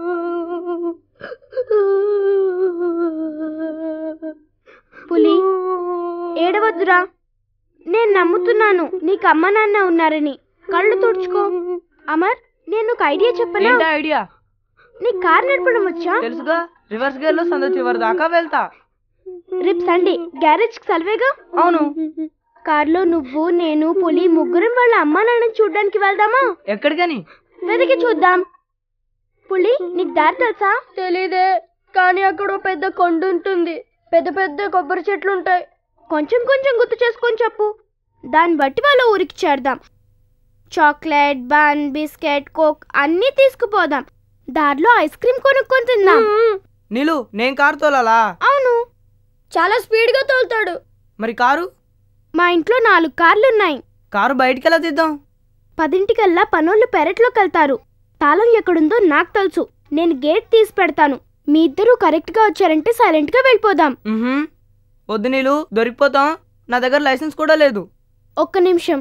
పులి ఏడవద్దురా నేను నమ్ముతున్నాను నీకు అమ్మ నాన్న ఉన్నారని కళ్ళు తుడుచుకో అమర్ నేను ఒక ఐడియా చెప్పనా ఏంటా ఐడియా నీకు కార్ నడపడం వచ్చా తెలుసుగా రివర్స్ గేర్ లో సందు చివరి దాకా వెళ్తా రేపు సండే గ్యారేజ్ కి సెలవేగా అవును కార్లో నువ్వు నేను పులి ముగ్గురం వాళ్ళ అమ్మా నాన్న చూడ్డానికి వెళ్దామా ఎక్కడికని వెతికి చూద్దాం పులి నీకు దారి తెలుసా తెలీదే కానీ అక్కడ ఓ పెద్ద కొండ ఉంటుంది పెద్ద పెద్ద కొబ్బరి చెట్లు ఉంటాయి కొంచెం కొంచెం గుర్తు చేసుకొని చెప్పు దాన్ని బట్టి వాళ్ళ ఊరికి చేరదాం చాక్లెట్ బన్ బిస్కెట్ కోక్ అన్నీ తీసుకుపోదాం దారిలో ఐస్ క్రీమ్ కొనుక్కొని తిందాం నీలు నేను కారు తోలాలా అవును చాలా స్పీడ్గా తోలుతాడు మరి కారు మా ఇంట్లో నాలుగు కార్లు ఉన్నాయి కారు బయటికి ఎలా తీద్దాం పదింటికల్లా పనోళ్ళు పెరట్లోకి వెళ్తారు తాళం ఎక్కడుందో నాకు తెలుసు నేను గేట్ తీసి పెడతాను మీ ఇద్దరు కరెక్ట్గా వచ్చారంటే సైలెంట్గా వెళ్ళిపోదాం మ్హూ. వద్దు నీలు దొరికిపోతాం నా దగ్గర లైసెన్స్ కూడా లేదు ఒక్క నిమిషం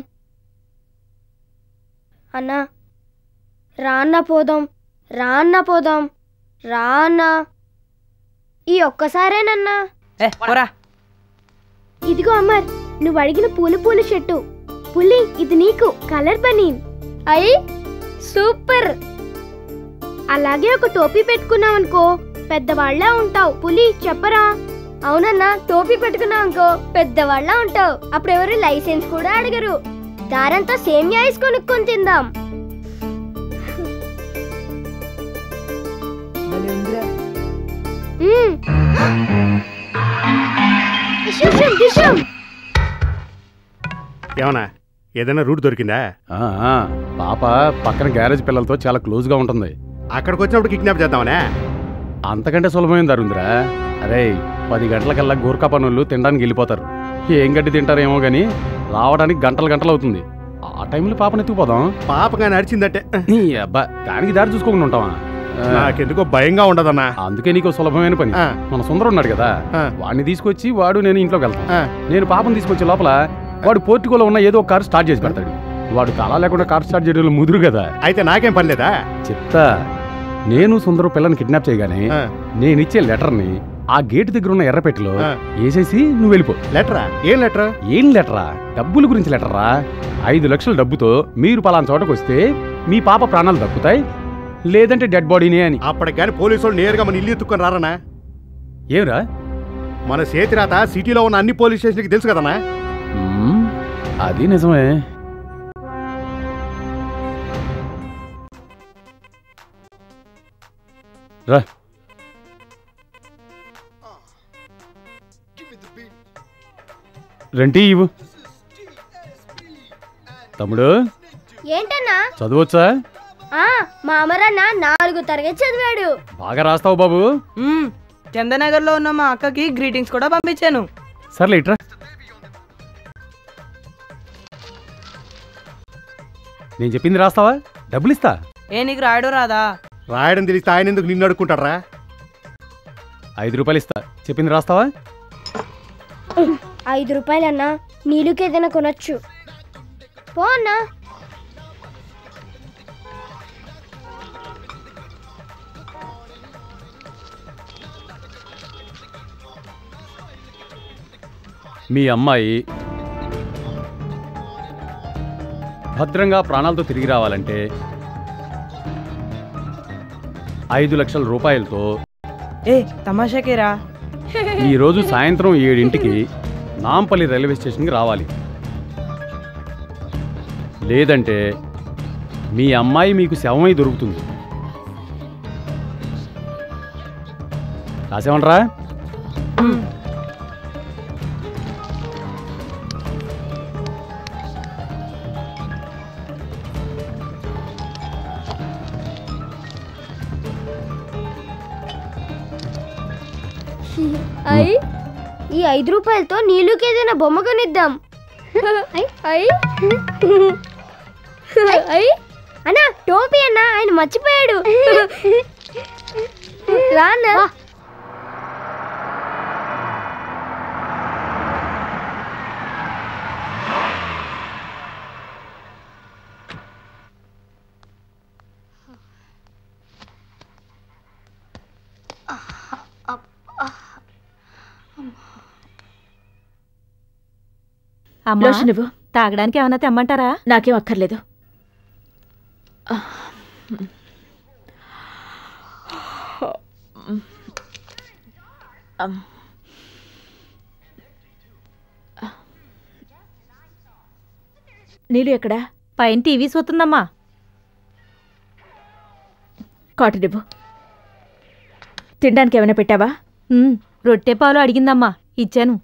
అన్నా రా అన్నా పోదాం రా అన్నా పోదాం రా అన్నా ఈ ఒక్కసారేనన్నా ఏ పోరా ఇదిగో అమర్ నువ్వు అడిగిన పూల పూల చెట్టు పులి ఇది నీకు కలర్ బనీన్ అయ్యి సూపర్ అలాగే ఒక టోపీ పెట్టుకున్నావు అనుకో పెద్దవాళ్ళ ఉంటావు పులి చెప్పరా అవునన్నా టోపీ పెట్టుకున్నావు అనుకో పెద్దవాళ్ళ ఉంటావు అప్పుడు ఎవరు లైసెన్స్ కూడా అడగరు దారంతా సేమియా ఐస్ కొనుక్కొని తిందాం మ్మ్. డిషం, డిషం. ఏమన్నా ఏదైనా రూట్ దొరికిందా ఆ, ఆ, పాప పక్కన గ్యారేజ్ పిల్లలతో చాలా క్లోజ్ గా ఉంటుంది అక్కడికి వచ్చినప్పుడు కిడ్నాప్ చేద్దామనే అంతకంటే సులభమైంది అరుందిరా అరే పది గంటలకల్లా గూర్ఖా పనులు తినడానికి వెళ్ళిపోతారు ఏం గడ్డి తింటారేమో గాని రావడానికి గంటలు గంటలు అవుతుంది ఆ టైంలో పాపను ఎత్తుకుపోదాం పాపగా నడిచిందంటే నీ అబ్బా దానికి దారి చూసుకోకుండా ఉంటావా ఆ, నాకెందుకో భయంగా ఉండదన్నా అందుకే నీకు సులభమైన పని ఆ. మన సుందరం ఉన్నాడు కదా ఆ. వాడిని తీసుకొచ్చి వాడు నేను ఇంట్లోకి వెళ్తాను ఆ. నేను పాపను తీసుకొచ్చే లోపల వాడు పోర్టుకోలో ఉన్న ఏదో ఒక కారు స్టార్ట్ చేసి పెడతాడు వాడు కళ లేకుండా కార్ స్టార్ట్ చేయడంలో ముదురు కదా అయితే నాకేం పని లేదా చెప్తా నేను సుందరం పిల్లని కిడ్నాప్ చేయగానే ఆ. నేను ఇచ్చే లెటర్ని ఆ గేట్ దగ్గర ఉన్న ఎర్రపెట్టిలో ఆ. వేసేసి నువ్వు వెళ్ళిపో లెటరా ఏం లెటర్ ఏం లెటరా డబ్బుల గురించి లెటరా ఐదు లక్షల డబ్బుతో మీరు పలానా చోటకు వస్తే మీ పాప ప్రాణాలు దక్కుతాయి లేదంటే డెడ్ బాడీనే అని అప్పటికి కానీ పోలీసు వాళ్ళు నేరుగా మన ఇల్లు ఎత్తుకొని రారనా ఏమిరా మన చేతిరాత సిటీలో ఉన్న అన్ని పోలీస్ స్టేషన్కి తెలుసు కదనా మ్మ్, అది నిజమే రా రెంటీ ఇవ్వు తమ్ముడు ఏంటన్నా చదవచ్చా ఆ, మా అమరన్న నాలుగు తరగతి చదివాడు బాగా రాస్తావు బాబు మ్మ్. చందనగర్లో ఉన్న మా అక్కకి గ్రీటింగ్స్ కూడా పంపించాను సర్లే ఇట్రా నేను చెప్పింది రాస్తావా డబ్బులు ఇస్తా ఏ నీకు రాయడం రాదా రాయడం తెలిస్తే ఆయన ఎందుకు నిన్ను అడుక్కుంటారా ఐదు రూపాయలు ఇస్తా చెప్పింది రాస్తావా ఐదు రూపాయలన్నా నీళ్ళకి ఏదైనా కొనొచ్చు పో అన్నా మీ అమ్మాయి భద్రంగా ప్రాణాలతో తిరిగి రావాలంటే ఐదు లక్షల రూపాయలతో ఏ తమాషాకేరా ఈరోజు సాయంత్రం ఏడింటికి నాంపల్లి రైల్వే స్టేషన్కి రావాలి లేదంటే మీ అమ్మాయి మీకు శవమై దొరుకుతుంది రాసేమంటారా అయ్ ఈ ఐదు రూపాయలతో నీళ్ళకి ఏదైనా బొమ్మ కొనిద్దాం అయ్ అయ్ అయ్ అన్నా టోపీ అన్న ఆయన మర్చిపోయాడు రానా అమ్మా నువ్వు తాగడానికి ఏమన్నా తెమ్మంటారా నాకేం అక్కర్లేదు నీళ్ళు ఎక్కడా పైన టీవీ చూస్తుందమ్మా కాటన్ ఇవ్వు తినడానికి ఏమైనా పెట్టావా రొట్టె పాలు అడిగిందమ్మా ఇచ్చాను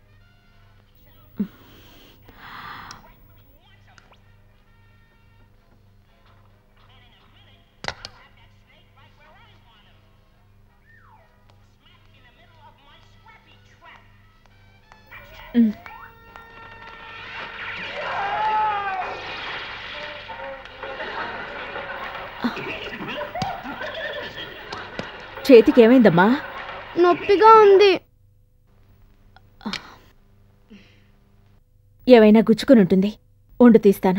చేతికి ఏమైందమ్మా నొప్పిగా ఉంది ఏమైనా గుచ్చుకుని ఉంటుంది ఉండు తీస్తాను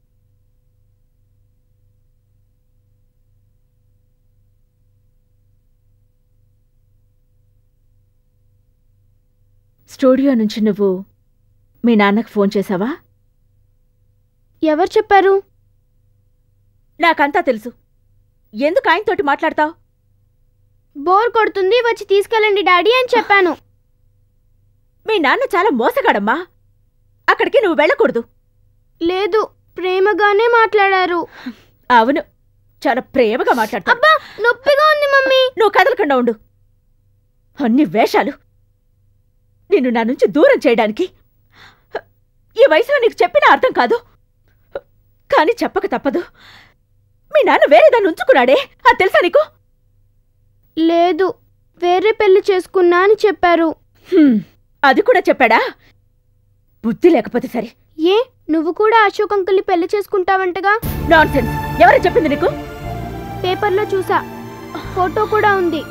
స్టూడియో నుంచి నువ్వు మీ నాన్నకు ఫోన్ చేసావా ఎవరు చెప్పారు నాకంతా తెలుసు ఎందుకు ఆయనతోటి మాట్లాడతావు బోర్ కొడుతుంది వచ్చి తీసుకెళ్ళండి డాడీ అని చెప్పాను మీ నాన్న చాలా మోసగాడమ్మా అక్కడికి నువ్వు వెళ్ళకూడదు లేదు ప్రేమగానే మాట్లాడారు అవును చాలా ప్రేమగా మాట్లాడతావు అబ్బా నొప్పిగా ఉంది మమ్మీ నువ్వు కదలకుండా ఉండు అన్ని వేషాలు నిన్ను నా నుంచి దూరం చేయడానికి ఈ వయసులో నీకు చెప్పినా అర్థం కాదు కానీ చెప్పక తప్పదు మీ నాన్న వేరే దాన్ని ఉంచుకున్నాడే అది తెలుసా నీకు లేదు వేరే పెళ్లి చేసుకున్నా అని చెప్పారు హ్మ్, అది కూడా చెప్పాడా బుద్ధి లేకపోతే సరే ఏ నువ్వు కూడా అశోక్ అంకుల్ని పెళ్లి చేసుకుంటావంటగా నాన్ సెన్స్ ఎవరు చెప్పింది నీకు పేపర్లో చూసా ఫోటో కూడా ఉంది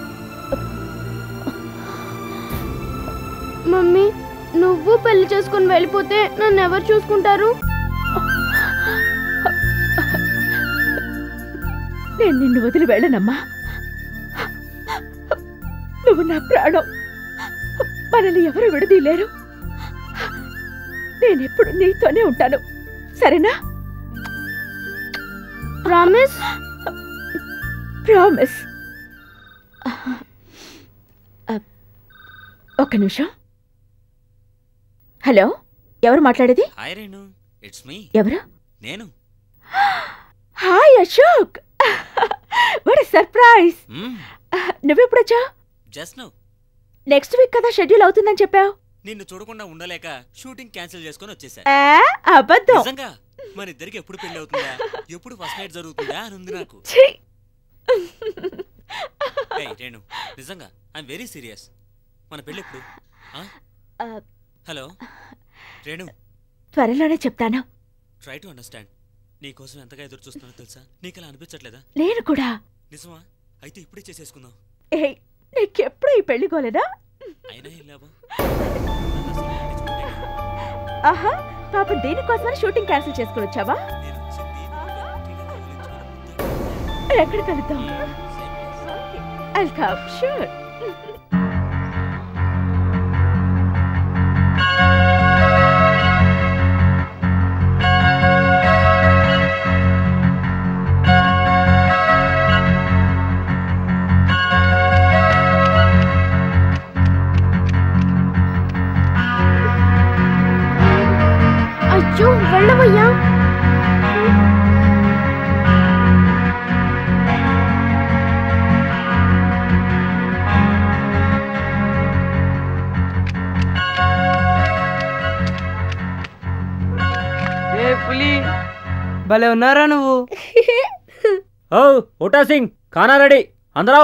మమ్మీ నువ్వు పెళ్లి చేసుకుని వెళ్ళిపోతే నన్ను ఎవరు చూసుకుంటారు నేను నిన్ను వదిలి వెళ్ళనమ్మా నువ్వు నా ప్రాణం మనల్ని ఎవరు విడదీయలేరు నేనెప్పుడు నీతోనే ఉంటాను సరేనా ప్రామిస్ ప్రామిస్ ఒక్క నిమిషం హలో ఎవరు మాట్లాడేది హాయ్ రేణు ఇట్స్ మీ ఎవరు నేను హాయ్ అశోక్ వాట్ సర్ప్రైజ్ మ్మ్, నువ్వెప్పుడొచ్చా జస్ట్ నౌ నెక్స్ట్ వీక్ కదా షెడ్యూల్ అవుతుందని చెప్పావు నిన్ను చూడకుండా ఉండలేక షూటింగ్ క్యాన్సిల్ చేసుకొని వచ్చేసా ఆ, అబద్ధం నిజంగా మన ఇద్దరికి ఎప్పుడు పెళ్లి అవుతుందా ఎప్పుడు ఫస్ట్ నైట్ జరుగుతుందా అని ఉంది నాకు ఛీ! ఏయ్, రేణు నిజంగా ఐఎమ్ వెరీ సీరియస్ మన పెళ్ళి ఎప్పుడు ఆ? ఆ, హలో రేణు త్వరలోనే చెప్తాను ట్రై టు అండర్స్టాండ్ నీకోసం ఎంతగా ఎదురు చూస్తున్నానో తెలుసా నీకు అలా అనిపించట్లేదా నేను కూడా నిజమా అయితే ఇప్పుడే చేసేసుకుందాం ఏయ్ నీకెప్పుడు ఈ పెళ్లి గోలేదా అయినా ఏం లాభం ఆహా పాపం దీనికోసమని షూటింగ్ క్యాన్సిల్ చేసుకుని వచ్చావా ఎక్కడ కలుద్దాం I'll come, sure. అయ్యో వెళ్ళవయ్యా ఏ పులి భలే ఉన్నారా నువ్వు ఓ ఓటా సింగ్ ఖానా రెడీ అందరూ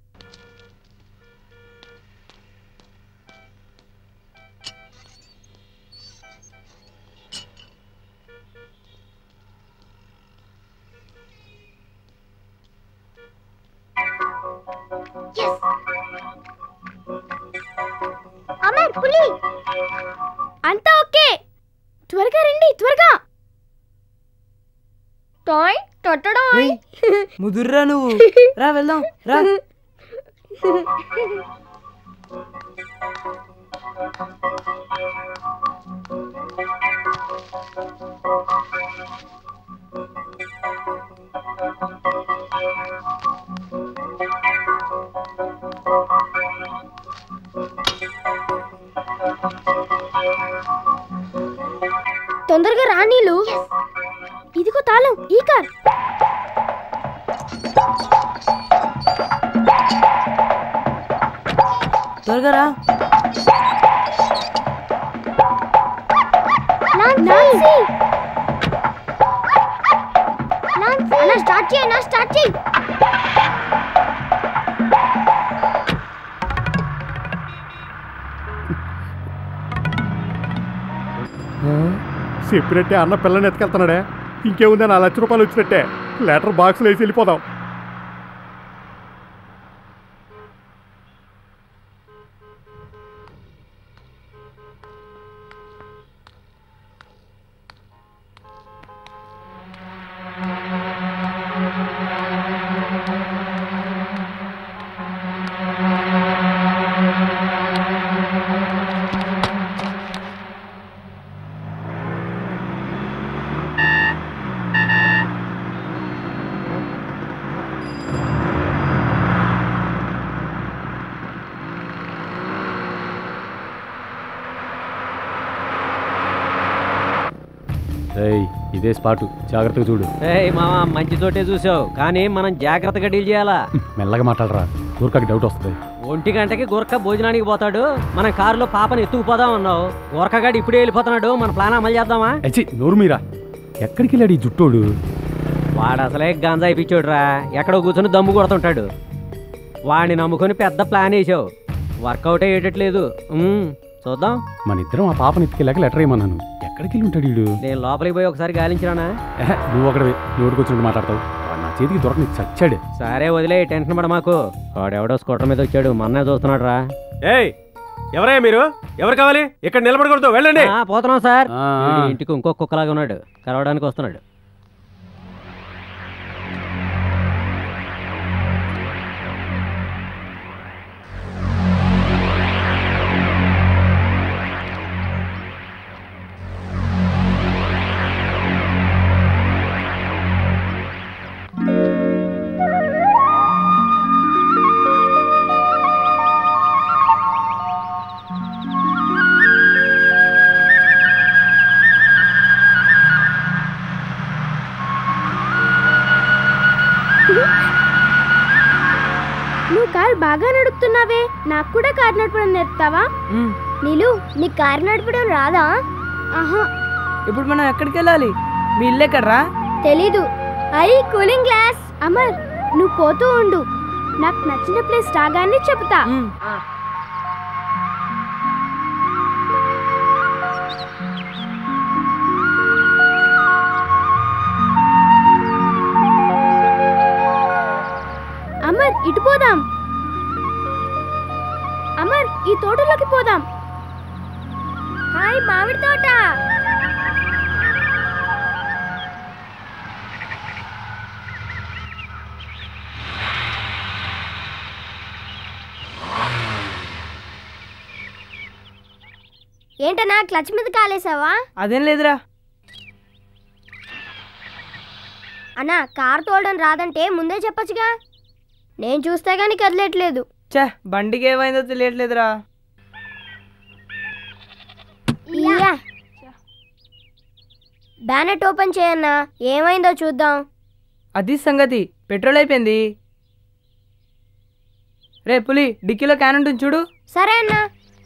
అమర్ పులి అంతా ఓకే త్వరగా రండి త్వరగా టాయ్ టొట్టడాయ్ ముదుర్రా నువ్వు రా వెళ్దాం రా తొందరగా రా నీళ్ళు ఇదిగో తాళం ఈ కార్ త్వరగా రా నాన్సీ అన్న స్టార్ట్ చేయి అన్న స్టార్ట్ చేయి చెప్పినట్టే అన్న పిల్లని ఎత్తుకెళ్తున్నాడే ఇంకేముంది నా లక్ష రూపాయలు వచ్చినట్టే లెటర్ బాక్స్లో వేసి వెళ్ళిపోదాం ఏయ్ ఇదే స్పాటు జాగ్రత్తగా చూడు ఏయ్ మామ మంచి చోటే చూసావు కానీ మనం జాగ్రత్తగా డీల్ చేయాలా మెల్లగా మాట్లాడరా ఊరికాకి డౌట్ వస్తుంది ఒంటి గంటకి గురక భోజనానికి పోతాడు మనం కారులో పాపని ఎత్తుకుపోదాం అన్నావు గురకగాడు ఇప్పుడే వెళ్ళిపోతున్నాడు మన ప్లాన్ అమలు చేద్దామా అచ్చి నోరు మీరా ఎక్కడికి వెళ్ళాడు ఈ జుట్టోడు వాడు అసలే గాంజా ఇప్పించాడురా ఎక్కడో కూర్చొని దమ్ము కొడుతుంటాడు వాడిని నమ్ముకొని పెద్ద ప్లాన్ వేసావు వర్కౌట్ అయ్యేటట్లేదు ఉమ్, చూద్దాం మన ఇద్దరం ఆ పాపని ఎత్తుకెళ్ళాక లెటర్ ఏమన్నాను ఎక్కడికి వెళ్ళి ఉంటాడు వీడు నేను లోపలికి పోయి ఒకసారి గాలించిరానా ఏహే, నువ్వు అక్కడ నోటికి వచ్చినట్టు మాట్లాడతావు వాడు నా చేతికి దొరకని చచ్చాడు సరే వదిలే టెన్షన్ పడ మాకు వాడెవడో స్కూటర్ మీద వచ్చాడు మొన్నే చూస్తున్నాడు రా ఏయ్ ఎవరయ్యా మీరు ఎవరు కావాలి ఇక్కడ నిలబడకూడదు వెళ్ళండి పోతున్నాం సార్ ఆ, ఆ. వీడు ఇంటికి ఇంకో కుక్కలాగా ఉన్నాడు కలవడానికి వస్తున్నాడు నువ్వు కారు బాగా నడుపుతున్నావే నాకు కూడా కారు నడపడం నేర్పుతావా నీలు నీ కారు నడపడం రాదా ఆహా ఇప్పుడు మనం ఎక్కడికి వెళ్ళాలి మీ ఇల్లు ఎక్కడరా తెలీదు అయ్యి కూలింగ్ గ్లాస్ అమర్ నువ్వు పోతూ ఉండు నాకు నచ్చిన ప్లేస్ రాగానే చెప్తా అమర్ ఇటు పోదాం అమర్ ఈ తోటలోకి పోదాం హాయ్ మామిడి తోట ఏంటన్నా క్లచ్ మీద కాలేసావా అదేం లేదురా అన్నా కార్ తోడడం రాదంటే ముందే చెప్పొచ్చుగా నేను చూస్తే గానీ కదలట్లేదు ఛే బండికి ఏమైందో తెలియట్లేదురా ఇయ్యా. బ్యానెట్ ఓపెన్ చేయన్నా ఏమైందో చూద్దాం అది సంగతి పెట్రోల్ అయిపోయింది రే పులి డిక్కీలో క్యాన్ ఉంటుంది చూడు సరే అన్నా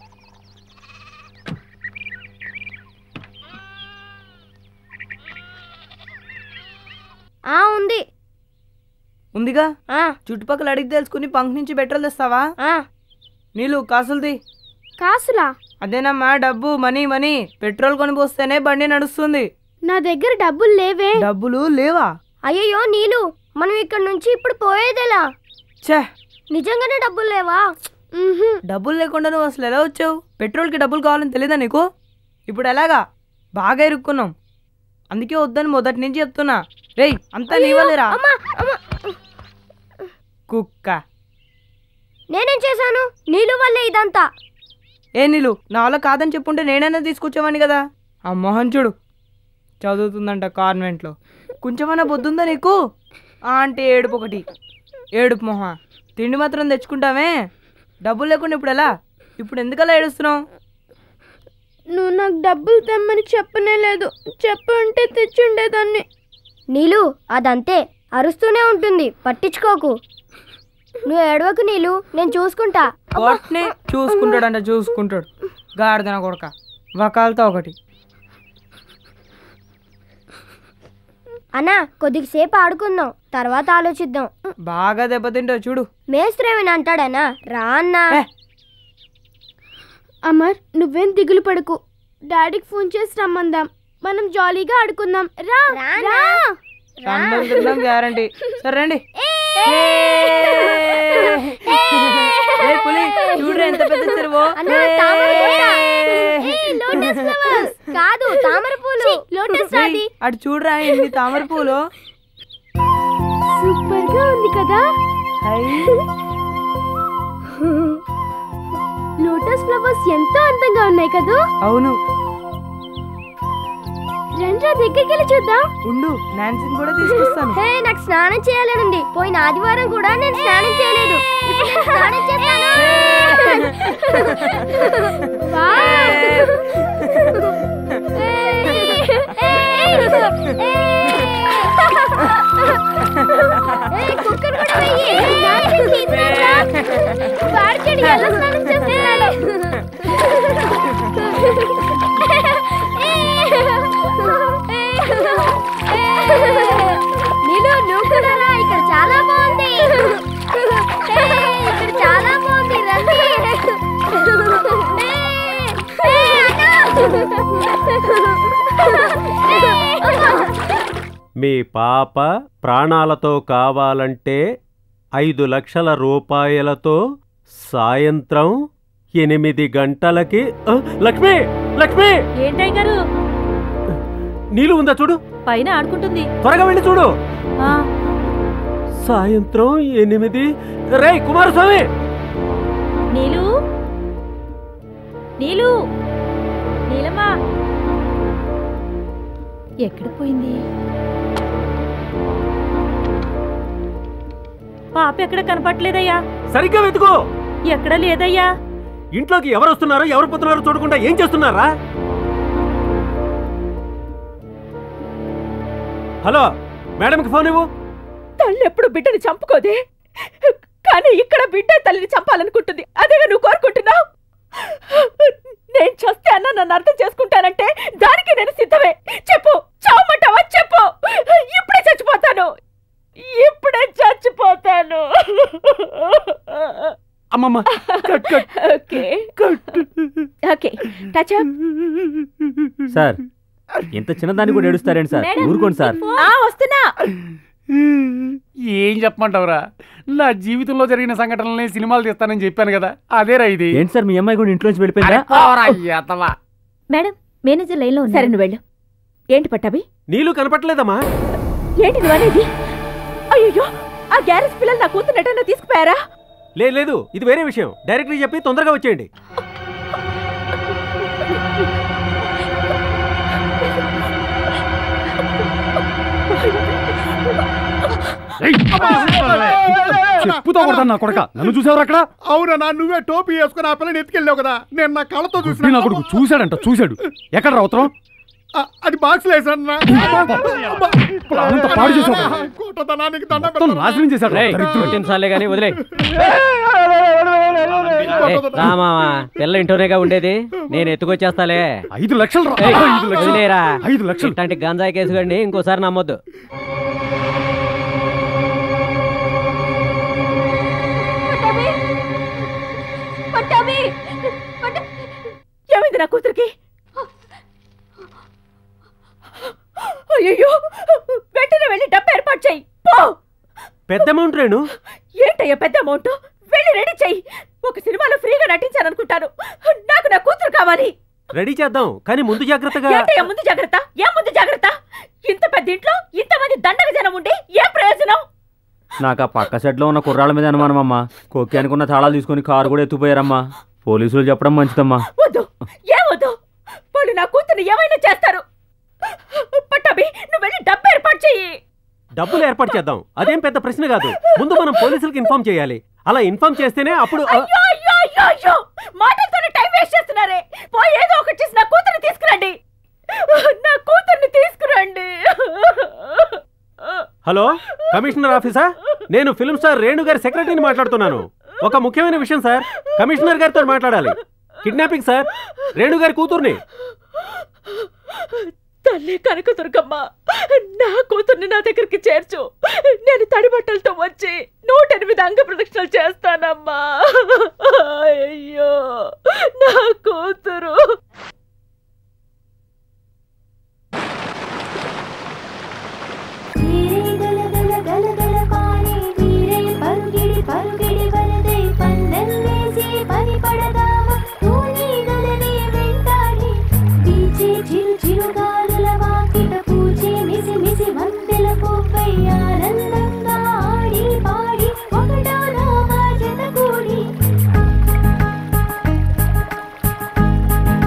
ఆ ఉంది ఉందిగా ఆ చుట్టుపక్కల అడిగి తెలుసుకుని పంక్ నుంచి పెట్రోల్ తెస్తావా ఆ నీళ్ళు కాసులది కాసులా అదేనమ్మా డబ్బు మనీ మనీ పెట్రోల్ కొని పోస్తేనే బండి నడుస్తుంది నా దగ్గర డబ్బులు లేవే డబ్బులు లేవా అయ్యయ్యో నీలు మనం ఇక్కడ నుంచి ఇప్పుడు పోయేదెలా ఛే నిజంగానే డబ్బులు లేవా డబ్బులు లేకుండా నువ్వు అసలు ఎలా వచ్చావు పెట్రోల్కి డబ్బులు కావాలని తెలీదా నీకు ఇప్పుడు ఎలాగా బాగా ఇరుక్కున్నాం అందుకే వద్దని మొదటి నుంచి చెప్తున్నా రేయ్ అంతా నీ వల్లేరా కుక్క నేనేం చేశాను నీళ్ళు వల్లే ఇదంతా ఏ నీళ్ళు నా వల్ల కాదని చెప్పుంటే నేనైనా తీసుకొచ్చేవాడిని కదా ఆ మోహన్ చూడు చదువుతుందంట కాన్వెంట్లో కొంచెమైనా బొద్దుందా నీకు ఆ అంటే ఏడుపు ఒకటి ఏడుపు మొహ తిండి మాత్రం తెచ్చుకుంటామే డబ్బులు లేకుండా ఇప్పుడు ఎలా ఇప్పుడు ఎందుకలా ఏడుస్తున్నావు నువ్వు నాకు డబ్బులు తెమ్మని చెప్పనే లేదు చెప్పు ఉంటే తెచ్చుండేదాన్ని నీలు అదంతే అరుస్తూనే ఉంటుంది పట్టించుకోకు నువ్వు ఏడవకు నీళ్ళు నేను చూసుకుంటా వాటిని చూసుకుంటాడంట చూసుకుంటాడు గాడిదన కొడక వకాలతో ఒకటి అన్నా కొద్దిసేపు ఆడుకుందాం తర్వాత ఆలోచిద్దాం బాగా దెబ్బతింటావు చూడు మేస్త్రేవిని అంటాడనా రా అన్నా అమర్ నువ్వేం దిగులు పడకు డాడీకి ఫోన్ చేసి రమ్మందాం మనం జాలీగా ఆడుకుందాం రా రా రండం తిందాం గ్యారంటీ సరే రండి ఏ పులి చూడు ఎంత పెద్ద చెరువు అన్నా, తామర పూల. ఏయ్, లోటస్ ఫ్లవర్స్. కాదు తామర పూలు లోటస్ రాది అటు చూడరా ఎన్ని తామర పూలు సూపర్ గా ఉంది కదా లోటస్ ఫ్లవర్స్ ఎంతో అందంగా ఉన్నాయి కదా అవును రండ్రా దగ్గరికి వెళ్ళి చూద్దాం ఉండు నాన్సీని కూడా తీసుకొస్తాను హే నాకు స్నానం చేయాలని ఉంది పోయిన ఆదివారం కూడా నేను స్నానం చేయలేదు ఇప్పుడు నేను స్నానం చేస్తాను ఏయ్, కుక్కను కూడా వెయ్యి. నాన్సీ తీసుకురా. వాడికి ఎలా స్నానం చేస్తున్నాడు నీలు నువ్వు కూడా రా ఇక్కడ చాలా బాగుంది ఏయ్, ఇక్కడ చాలా బాగుంది రండి ఏయ్, ఏయ్, మీ పాప ప్రాణాలతో కావాలంటే ఐదు లక్షల రూపాయలతో సాయంత్రం ఎనిమిది గంటలకి ఆ, లక్ష్మి లక్ష్మి ఏంటయ్య గారు నీళ్ళు ఉందా చూడు పైన ఆడుకుంటుంది త్వరగా వెళ్ళి చూడు ఆ, సాయంత్రం ఎనిమిది రే కుమారస్వామి నీలు నీలు నీలమ్మా ఎక్కడ పోయింది పాప ఎక్కడ కనపట్లేదయ్యా సరిగ్గా వెతుకో ఎక్కడ లేదయ్యా ఇంట్లోకి ఎవరు వస్తున్నారో ఎవరు పోతున్నారో చూడకుండా ఏం చేస్తున్నారా హలో మేడంకి ఫోన్ ఇవ్వు తల్లి ఎప్పుడు బిడ్డని చంపుకోదే కానీ ఇక్కడ బిడ్డ తల్లిని చంపాలనుకుంటుంది అదేగా నువ్వు కోరుకుంటున్నావు నేను చస్తే అన్న నన్ను అర్థం చేసుకుంటానంటే దానికి నేను సిద్ధమే చెప్పు చావమంటావా చెప్పు ఇప్పుడే చచ్చిపోతాను ఇప్పుడే చచ్చిపోతాను అమ్మమ్మ cut cut okay okay touch up sir ఇంత చిన్నదాన్ని కూడా ఏడుస్తారేంటి సార్ ఊరుకోండి సార్ ఆ వస్తున్నా ఏం చెప్పమంటావురా నా జీవితంలో జరిగిన సంఘటనల్ని సినిమాలు తీస్తానని చెప్పాను కదా అదేరా ఇది ఏంటి సార్ మీ అమ్మాయి కూడా ఇంట్లోంచి వెళ్ళిపోయిందా అరే పోరా, ఎతవా. మేడం మేనేజర్ లైన్లో సరే నువ్వు వెళ్ళు ఏంటి పట్టాభి నీళ్ళు కనపట్లేదమ్మా ఏంటి నువ్వు అనేది అయ్యో ఆ గ్యారేజ్ పిల్లలు నా కూతురు ఎటన్నా తీసుకుపోయారా లేదు లేదు ఇది వేరే విషయం డైరెక్ట్గా చెప్పి తొందరగా వచ్చేయండి చెప్పుతో కొడతాను నా కొడక నన్ను చూసావు అక్కడ అవునా నా నువ్వే టోపీ వేసుకుని ఆ పిల్లని ఎత్తుకెళ్ళావు కదా నేను నా కళ్ళతో గుడ్డి చూసిన నా కొడుకు చూశాడంట చూశాడు ఎక్కడ రావుతాం అది బాక్స్ లేసన్నా ఇప్పుడు అంత పాడు చేసావు కదా. కూటతనానికి దండం మొత్తం నాశనం చేశాడు రా, దరిద్రుడు. కొట్టినసార్లే కానీ వదిలే రామావా పిల్ల ఇంటోనేగా ఉండేది నేను ఎత్తుకొచ్చేస్తాలే ఐదు లక్షలు రా. ఏయ్, ఐదు లక్షలు. వదిలేరా ఐదు లక్షలు. ఇట్లాంటి గంజాయి కేసు కండి ఇంకోసారి నమ్మొద్దు పట్టాభి ఏమైంది నా కూతురికి అయ్యో వెంటనే వెళ్ళి డబ్బు ఏర్పాటు చెయ్యి పో పెద్ద అమౌంట్ రేణు ఏంటయ్యా పెద్ద అమౌంట్ వెళ్ళి రెడీ చెయ్యి ఒక సినిమాలో ఫ్రీగా నటించాలనుకుంటాను నాకు నా కూతురు కావాలి రెడీ చేద్దాం కానీ ముందు జాగ్రత్తగా ఏంటయ్యా ముందు జాగ్రత్త ఏం ముందు జాగ్రత్త ఇంత పెద్ద ఇంట్లో ఇంతమంది దండగ జనం ఉండి ఏం ప్రయోజనం నాకు ఆ పక్క సెట్లో ఉన్న కుర్రాళ్ళ మీద అనుమానం అమ్మా కొక్కి అనుకున్న తాళాలు తీసుకొని కారు కూడా ఎత్తుపోయారమ్మా పోలీసులు చెప్పడం మంచిదమ్మా వద్దు ఏం వద్దు వాళ్ళు నా కూతుర్ని ఏమైనా చేస్తారు పట్టాభి నువ్వు వెళ్ళి డబ్బు ఏర్పాటు చెయ్యి డబ్బులు ఏర్పాటు చేద్దాం అదేం పెద్ద ప్రశ్న కాదు ముందు మనం పోలీసులకు ఇన్ఫార్మ్ చేయాలి అలా ఇన్ఫార్మ్ చేస్తేనే అప్పుడు ఆ, అయ్యో అయ్యో అయ్యో అయ్యో మాటలతోనే టైం వేస్ట్ చేస్తున్నారే పోయి ఏదో ఒకటి చేసి నా కూతుర్ని తీసుకురండి నా కూతుర్ని తీసుకురండి హలో కమిషనర్ ఆఫీసా నేను ఫిల్మ్ స్టార్ రేణు గారి సెక్రటరీని మాట్లాడుతున్నాను ఒక ముఖ్యమైన విషయం సార్ కమిషనర్ గారితో మాట్లాడాలి కిడ్నాపింగ్ సార్ రేణు గారి కూతుర్ని తల్లి కనక దుర్గమ్మ నా కూతుర్ని నా దగ్గరికి చేర్చు నేను తడి బట్టలతో వచ్చి నూట ఎనిమిది అంగ ప్రదక్షిణలు చేస్తానమ్మా అయ్యో నా కూతురు ఆనందంగా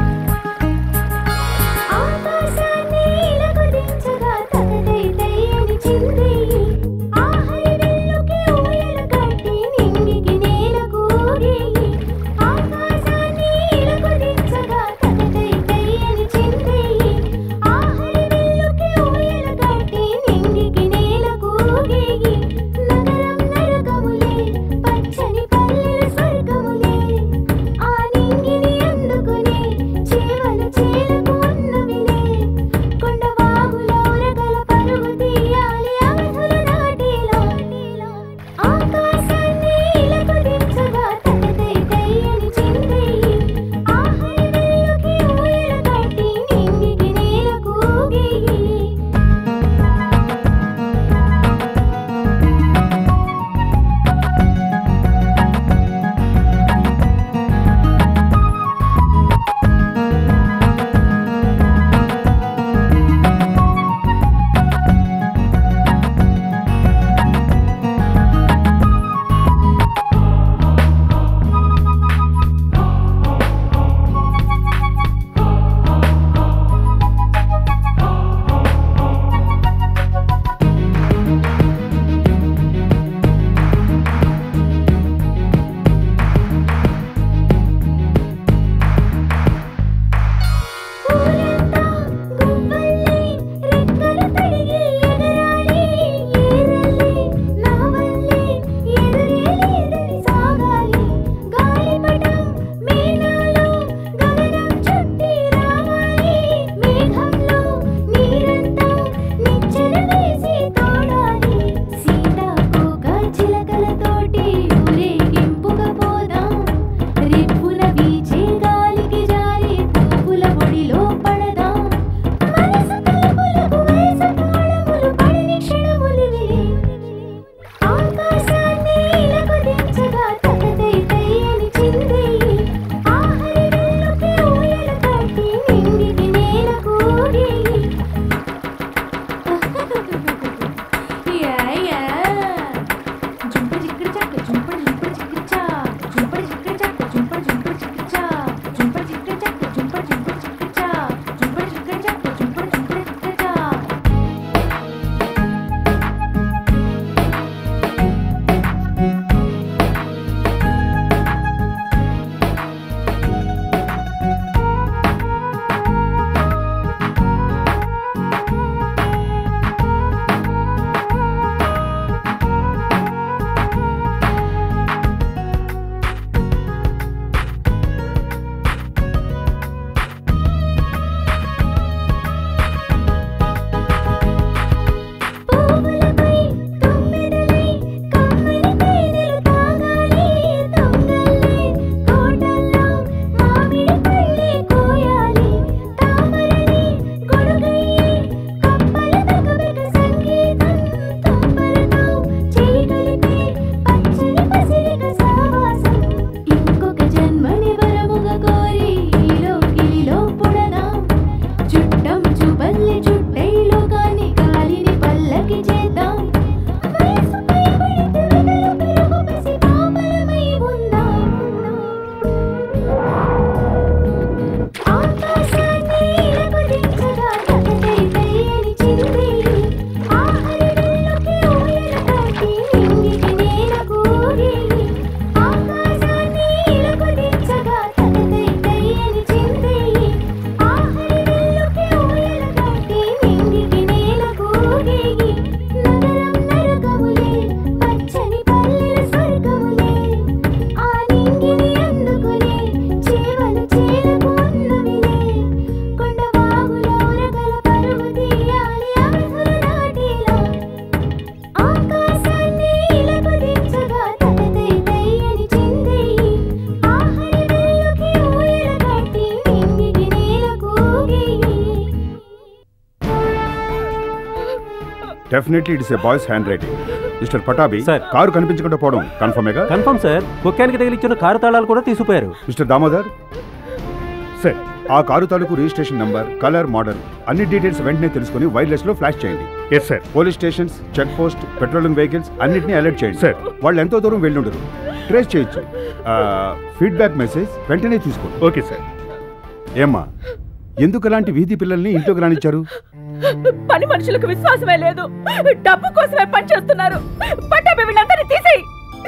definitely it's a boy's hand writing mister Pattabhi car కనిపించకుండా పోవడం కన్ఫర్మేగా కన్ఫర్మ్ సార్ కుక్కానికి తగిలిచ్చిన కారు తాళాలు కూడా తీసుకుపోయారు మిస్టర్ దామోదర్ సార్ ఆ కారు తాలూకు రిజిస్ట్రేషన్ నంబర్ కలర్ మోడల్ అన్ని డీటెయిల్స్ వెంటనే తెలుసుకుని వైర్లెస్ లో ఫ్లాష్ చేయండి yes sir police stations check post patrolling vehicles అన్నిటిని అలర్ట్ చేయండి సార్. వాళ్ళు ఎంతో దూరం వెళ్ళుండరు ట్రేస్ చేయొచ్చు ఫీడ్బ్యాక్ మెసేజ్ వెంటనే తీసుకోండి ఓకే సార్ ఏమ్మా ఎందుకు అలాంటి వీధి పిల్లల్ని ఇంట్లోకి రానిచ్చారు పని మనుషులకు విశ్వాసమే లేదు డబ్బు కోసమే పనిచేస్తున్నారు పట్టాపి వీళ్ళందరినీ తీసేయి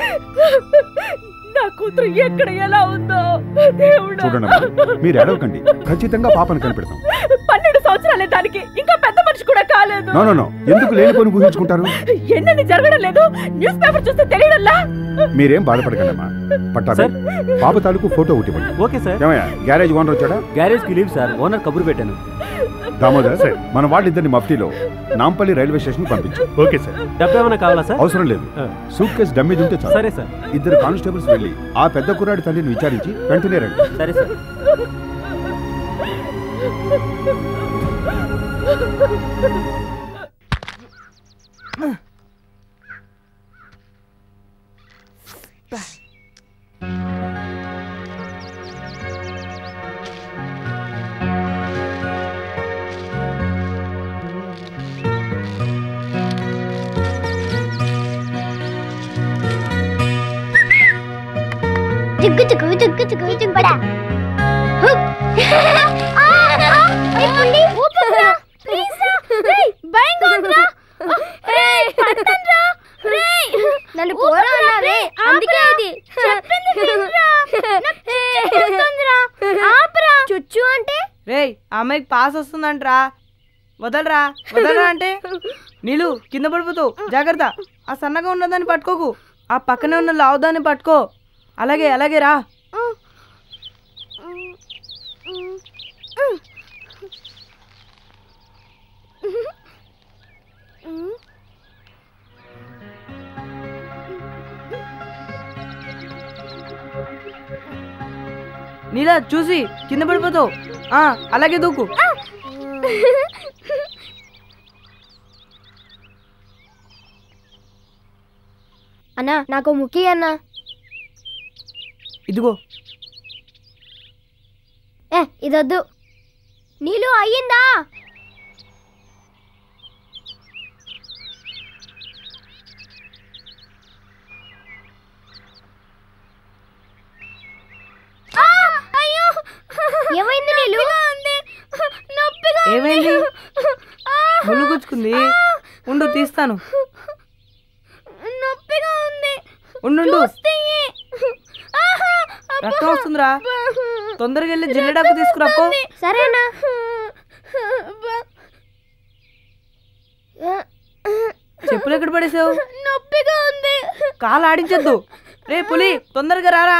నా కూతురు ఎక్కడ ఎలా ఉందో దేవుడా చూడండమ్మా మీరు ఏడవకండి ఖచ్చితంగా పాపను కనిపెడతాం పన్నెండు సంవత్సరాలే దానికి ఇంకా పెద్ద మనిషి కూడా కాలేదు నో నో నో ఎందుకు లేనిపోని ఊహించుకుంటారు ఎన్నెన్ని జరగడం లేదు న్యూస్ పేపర్ చూస్తే తెలియడంలా మీరేం బాధపడకండి అమ్మా పట్టాబి పాప తాలూకు ఫోటో ఒకటి ఇవ్వండి ఓకే సార్ ఏమయ్యా గ్యారేజ్ ఓనర్ వచ్చాడా గ్యారేజ్ కి లీవ్ సార్ ఓనర్ కబురు పెట్టాను దామోదర్ మన వాళ్ళిద్దరిని మఫ్టీలో నాంపల్లి రైల్వే స్టేషన్ పంపించు ఓకే సార్ డబ్బు ఏమైనా కావాలా సార్ అవసరం లేదు సూట్ కేసు డమ్మేజ్ ఉంటే చాలు సరే సార్ ఇద్దరు కానిస్టేబుల్స్ వెళ్ళి ఆ పెద్ద కుర్రాడి తల్లిని విచారించి వెంటనే రండి సరే సార్ చుక్కు చుక్కు చుక్కు చుక్కు చుంపడా హుక్. ఆ, ఆ, ఏ పుల్లి, ఊపుకురా. ప్లీజ్ రా. రేయ్, భయంగా ఉందిరా. రేయ్, పట్టండ్రా. రేయ్. నన్ను పోరా అన్నారే అందుకే ఇది చెప్పింది వినరా. నాకు చుచ్చు వస్తుందిరా. ఆపురా. చుచ్చు అంటే రేయ్ ఆ అమ్మాయికి పాస్ వస్తుందంట్రా వదలరా వదలరా అంటే నీళ్ళు కింద పడిపోతావు జాగ్రత్త ఆ సన్నగా ఉన్నదాన్ని పట్టుకోకు ఆ పక్కనే ఉన్న లావుదాన్ని పట్టుకో అలాగే అలాగే రా నీలా చూసి కింద పడిపోతావు ఆ, అలాగే దూకు అన్నా నాకు ముఖ్య అన్నా ఇదిగో ఏ ఇదొద్దు నీళ్ళు అయ్యిందా ఆ, అయ్యో ఏమైంది నీళ్ళు నొప్పిగా ఉంది. ఏమైంది ఆ, ముళ్ళు గుచ్చుకుంది ఉండు తీస్తాను నొప్పిగా ఉంది ఉండు చూస్తేయే. ఆహా, అబ్బా. రక్తం వస్తుందిరా తొందరగా వెళ్ళి జిల్లెడాకు తీసుకురాపో సరేనా చెప్పులు ఎక్కడ పడేసావు నొప్పిగా ఉంది కాలు ఆడించొద్దు రే పులి తొందరగా రారా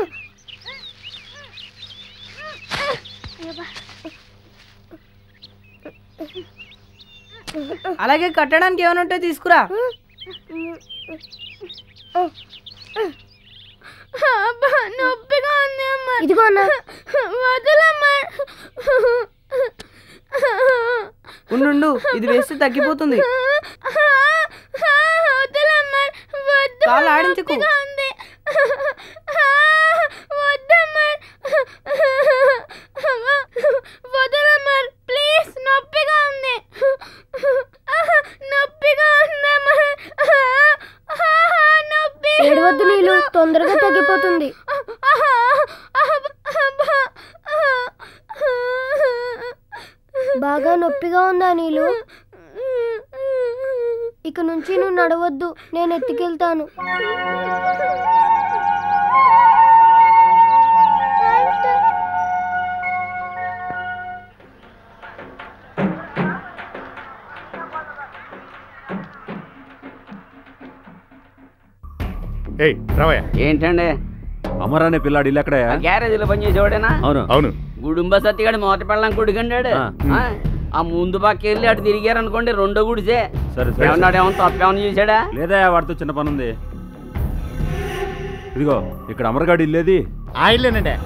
అలాగే కట్టడానికి ఏమైనా ఉంటే తీసుకురా అబ్బా, నొప్పిగా ఉంది అమ్మ ఇదిగో అన్న వదలమ్మా ఉండు ఇది వేస్తే తగ్గిపోతుంది వదలమ్మా వద్దు కాలు ఆడించకు. నొప్పిగా ఉంది వద్దమ్మా వదలమ్మా ప్లీజ్ నొప్పిగా ఉంది నొప్పిగా ఉందమ్మా నొప్పి ఏడవద్దు నీళ్ళు తొందరగా తగ్గిపోతుంది బాగా నొప్పిగా ఉందా నీళ్ళు ఇక నుంచి నువ్వు నడవద్దు నేను ఎత్తుకెళ్తాను ఏయ్ రావయ్య ఏంటండి అమర్ అనే పిల్లాడు ఇల్లు ఎక్కడయా గ్యారేజీలో పనిచేసేవాడేనా అవును అవును గుడుంబ సత్తిగాడి మొదట పెళ్ళం కొడుకండాడు ఆ. ఆ ముందు పక్క వెళ్ళి అటు తిరిగారు అనుకోండి రెండో గుడిసే సరే సరే ఏమన్నాడు ఏమన్నా తప్పేమన్నా చేశాడా లేదా వాడితో చిన్న పని ఉంది ఇదిగో ఇక్కడ అమరగాడి ఇల్లేది ఆ ఇల్లేనండి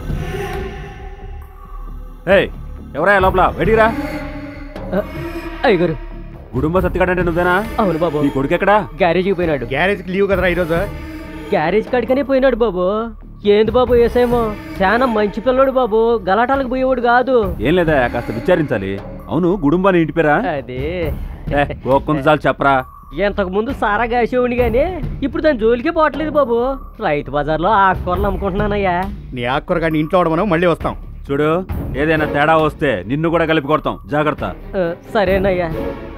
ఏయ్ ఎవరా లోపల బయటికి రా అయ్యగారు కుటుంబ సత్తిగాడంటే నువ్వేనా అవును బాబు నీ కొడుకు ఎక్కడా గ్యారేజ్కి పోయినాడు గ్యారేజ్కి లీవ్ కదరా ఈరోజు గ్యారేజ్ కాడికనే పోయినాడు బాబు ఏంది బాబు ఏసేమో చాలా మంచి పిల్లడు బాబు గలాటాలకు పోయేవాడు కాదు ఏం లేదా కాస్త విచారించాలి అవును గుడుంబాని ఇంటి పేరా అదే ఏ, ఓ కొంత చాలు చెప్పరా ఇంతకు ముందు సారా కాసేవాడిని కానీ ఇప్పుడు దాని జోలికే పోవట్లేదు బాబు రైతు బజార్లో ఆకుకూరలు అమ్ముకుంటున్నానయ్యా నీ ఆకుకూర కానీ ఇంట్లో ఉండమను మళ్ళీ వస్తాం చూడు ఏదైనా తేడా వస్తే నిన్ను కూడా కలిపి కొడతాం జాగ్రత్త ఆ, సరేనయ్యా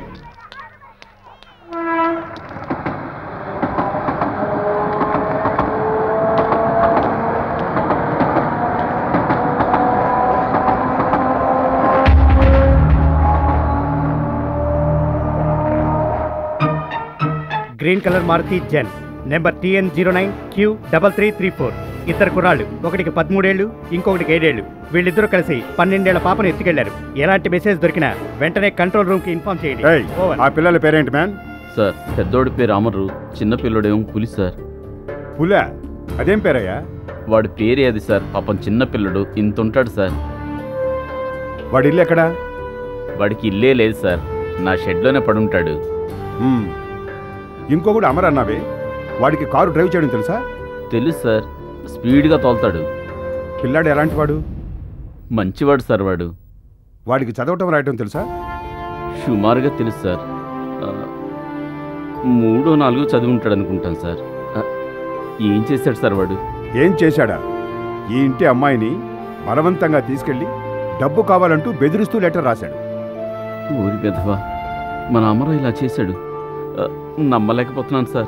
green colour Maruti Zen number TN zero nine Q double three three four ఇద్దరు కుర్రాళ్ళు ఒకటికి పదమూడేళ్లు ఇంకొకటికి ఏడేళ్లు వీళ్ళిద్దరూ కలిసి పన్నెండేళ్ల పాపను ఎత్తుకెళ్లారు ఎలాంటి మెసేజ్ దొరికినా వెంటనే కంట్రోల్ రూమ్ కి ఇన్ఫార్మ్ చేయండి ఏయ్, ఓవర్. ఆ పిల్లల పేరేంటి మ్యాన్ సార్ పెద్దోడి పేరు అమరు చిన్న పిల్లడేమో పులి సార్ పుల అదేం పేరయ్యా వాడి పేరే అది సార్ పాపం చిన్న పిల్లడు ఇంత ఉంటాడు సార్ వాడి ఇల్లు ఎక్కడా వాడికి ఇల్లే లేదు సార్ నా షెడ్లోనే పడుంటాడు మ్మ్. ఇంకొకడు అమర్ అన్నావే వాడికి కారు డ్రైవ్ చేయడం తెలుసా తెలుసు సార్ స్పీడ్గా తోలుతాడు పిల్లాడు ఎలాంటి వాడు మంచివాడు సార్ వాడు వాడికి చదవటం రాయటం తెలుసా సుమారుగా తెలుసు సార్ ఆ, మూడో నాలుగో చదివి ఉంటాడు అనుకుంటాను సార్ ఆ, ఏం చేశాడు సార్ వాడు ఏం చేశాడా ఈ ఇంటి అమ్మాయిని బలవంతంగా తీసుకెళ్లి డబ్బు కావాలంటూ బెదిరిస్తూ లెటర్ రాశాడు ఊరి పెదవా మన అమరు ఇలా చేశాడు ఆ, నమ్మలేకపోతున్నాను సార్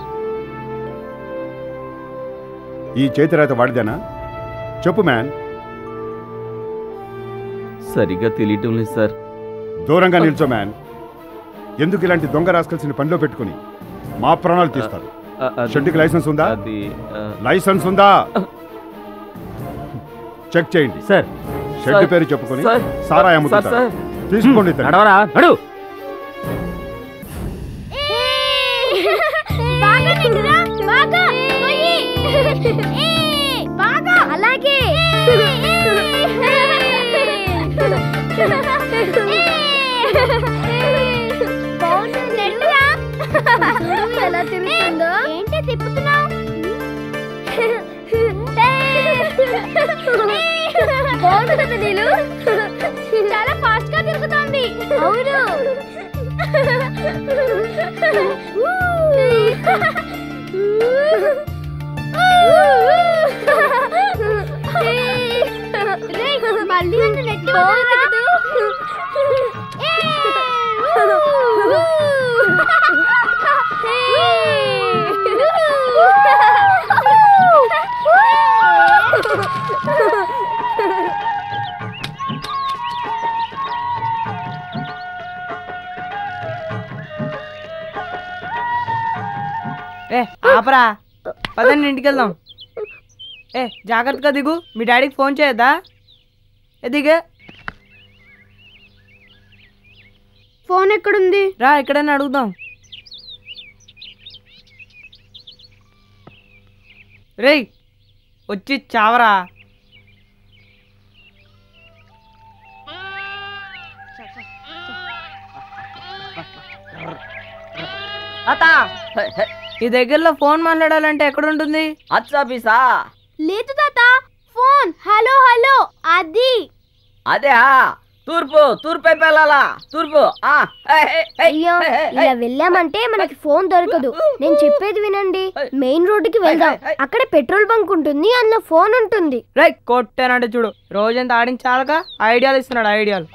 ఈ చేతిరాత వాడిదేనా చెప్పు మ్యాన్ సరిగ్గా తెలియటం లేదు సార్ దూరంగా నిల్చో మ్యాన్ ఎందుకు ఇలాంటి దొంగ రాసుకల్సిన పనిలో పెట్టుకుని మా ప్రాణాలు తీస్తారు ఆ, అది- షెడ్యూకి లైసెన్స్ ఉందా అది ఆ, లైసెన్స్ ఉందా చెక్ చేయండి సార్ షెడ్ సార్, పేరు చెప్పుకొని సార్, సారా సార్, అమ్ముతుంటారు సార్. తీసుకోండి ఇతన్ని. నడవరా నడు బాగా నిండురా బాగా పోయి బాగా అలాగే బాగుంటుంది నిండురా చూడు ఎలా తిరుగుతుందో ఏంటి తిప్పుతున్నావు బాగుంది కదా నీళ్ళు చాలా ఫాస్ట్ గా తిరుగుతోంది అవును మళ్ళీ నెట్ ఏ ఆపరా పదండి ఇంటికి వెళ్దాం ఏ జాగ్రత్తగా దిగు మీ డాడీకి ఫోన్ చేయొద్దా ఏ దిగే ఫోన్ ఎక్కడుంది రా ఎక్కడైనా అడుగుదాం రేయ్ వచ్చి చావరా అత్త ఈ దగ్గరలో ఫోన్ మాట్లాడాలంటే ఎక్కడ ఉంటుంది అచ్చాపీసా లేదు తాత ఫోన్ హలో హలో అది అదే తూర్పు తూర్పు వైపు వెళ్ళాలా తూర్పు ఆ, ఏయ్, ఏయ్, ఏయ్, అయ్యో ఏయ్, ఏయ్, ఇలా వెళ్ళామంటే మనకి ఫోన్ దొరకదు నేను చెప్పేది వినండి మెయిన్ రోడ్డుకి వెళ్దాం అక్కడ పెట్రోల్ బంక్ ఉంటుంది అందులో ఫోన్ ఉంటుంది రై కొట్టానంటే చూడు రోజంతా ఆడించాలక ఐడియాలు ఇస్తున్నాడు ఐడియాలు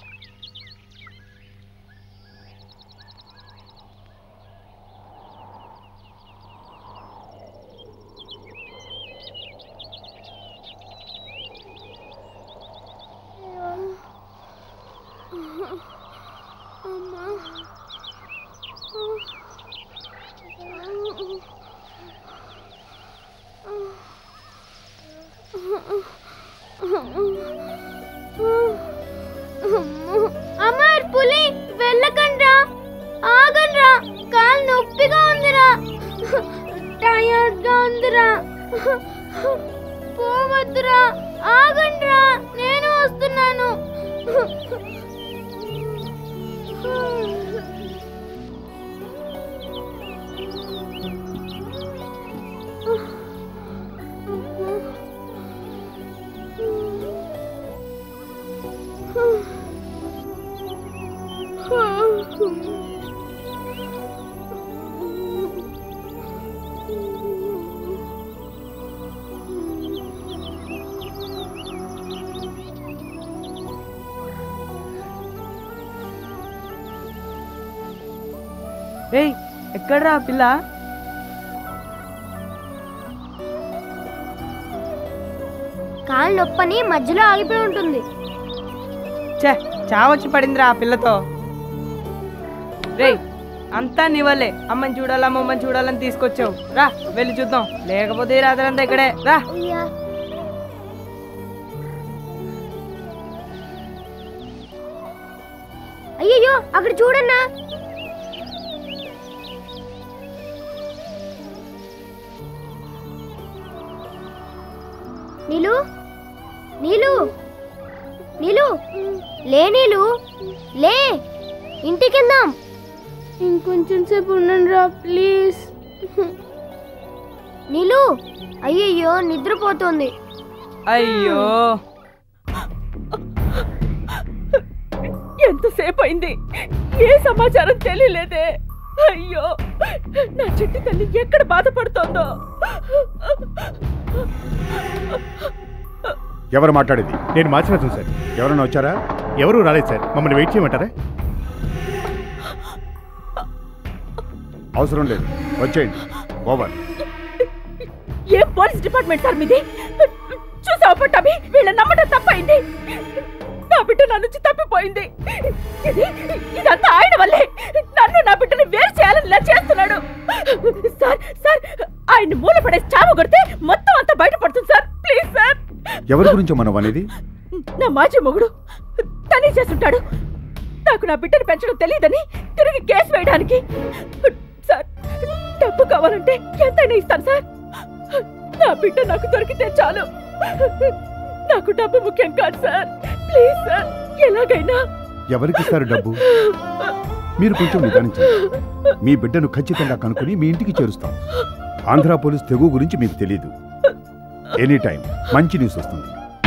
అమర్ పులి వెళ్ళకండ్రా ఆగండ్రా కాలు నొప్పిగా ఉందిరా టయర్డ్ గా ఉందిరా పోవద్దురా ఆగండ్రా నేను వస్తున్నాను ఏయ్ ఎక్కడ్రా ఆ పిల్ల కాలు నొప్పని మధ్యలో ఆగిపోయి ఉంటుంది ఛే చావచ్చి పడిందిరా ఆ పిల్లతో రేయ్ అంతా నీవల్లే అమ్మని చూడాలా అమ్మని చూడాలని తీసుకొచ్చావు రా వెళ్ళి చూద్దాం లేకపోతే ఈ రాత్రంతా ఇక్కడే రా అయ్యయ్యో అక్కడ చూడన్నా నీలు నీలు నీలు లే నీలు లే ఇంటికి వెళ్దాం ఇంకొంచెం సేపు ఉండండి రా ప్లీజ్ నీలు అయ్యయ్యో నిద్రపోతుంది అయ్యో ఎంతసేపు అయింది ఏ సమాచారం తెలియలేదే అయ్యో నా చెట్టు తల్లి ఎక్కడ బాధపడుతోందో ఎవరు మాట్లాడేది నేను మార్చినా సార్ ఎవరైనా వచ్చారా ఎవరు రాలేదు సార్ మమ్మల్ని వెయిట్ చేయమంటారా అవసరం లేదు వచ్చేయండి ఓవర్ ఏ పోలీస్ డిపార్ట్మెంట్ సార్ మీది చూసావు పట్టమి వీళ్ళ నమ్మటం తప్పైంది నా బిడ్డ నా నుంచి తప్పిపోయింది ఇది ఇదంతా ఆయన వల్లే నన్ను నా బిడ్డని వేరు చేయాలని ఇలా చేస్తున్నాడు సార్ సార్ ఆయన్ని మూల పడేసి చావు కొడితే మొత్తం అంతా బయటపడుతుంది సార్ ప్లీజ్ సార్ ఎవరి గురించో మనం అనేది నా మాజీ మొగుడు తనే చేస్తుంటాడు నాకు నా బిడ్డను పెంచడం తెలియదని తిరిగి కేసు వేయడానికి సార్ డబ్బు కావాలంటే ఎంతైనా ఇస్తాను సార్ నా బిడ్డ నాకు దొరికితే చాలు నాకు డబ్బు ముఖ్యం కాదు సార్ ప్లీజ్ సార్ ఎలాగైనా ఎవరికి ఇస్తారు డబ్బు మీరు కొంచెం నిదానించండి మీ బిడ్డను ఖచ్చితంగా కనుక్కుని మీ ఇంటికి చేరుస్తాం ఆంధ్ర పోలీస్ తెగు గురించి మీకు తెలియదు ఎనీ టైం మంచి న్యూస్ వస్తుంది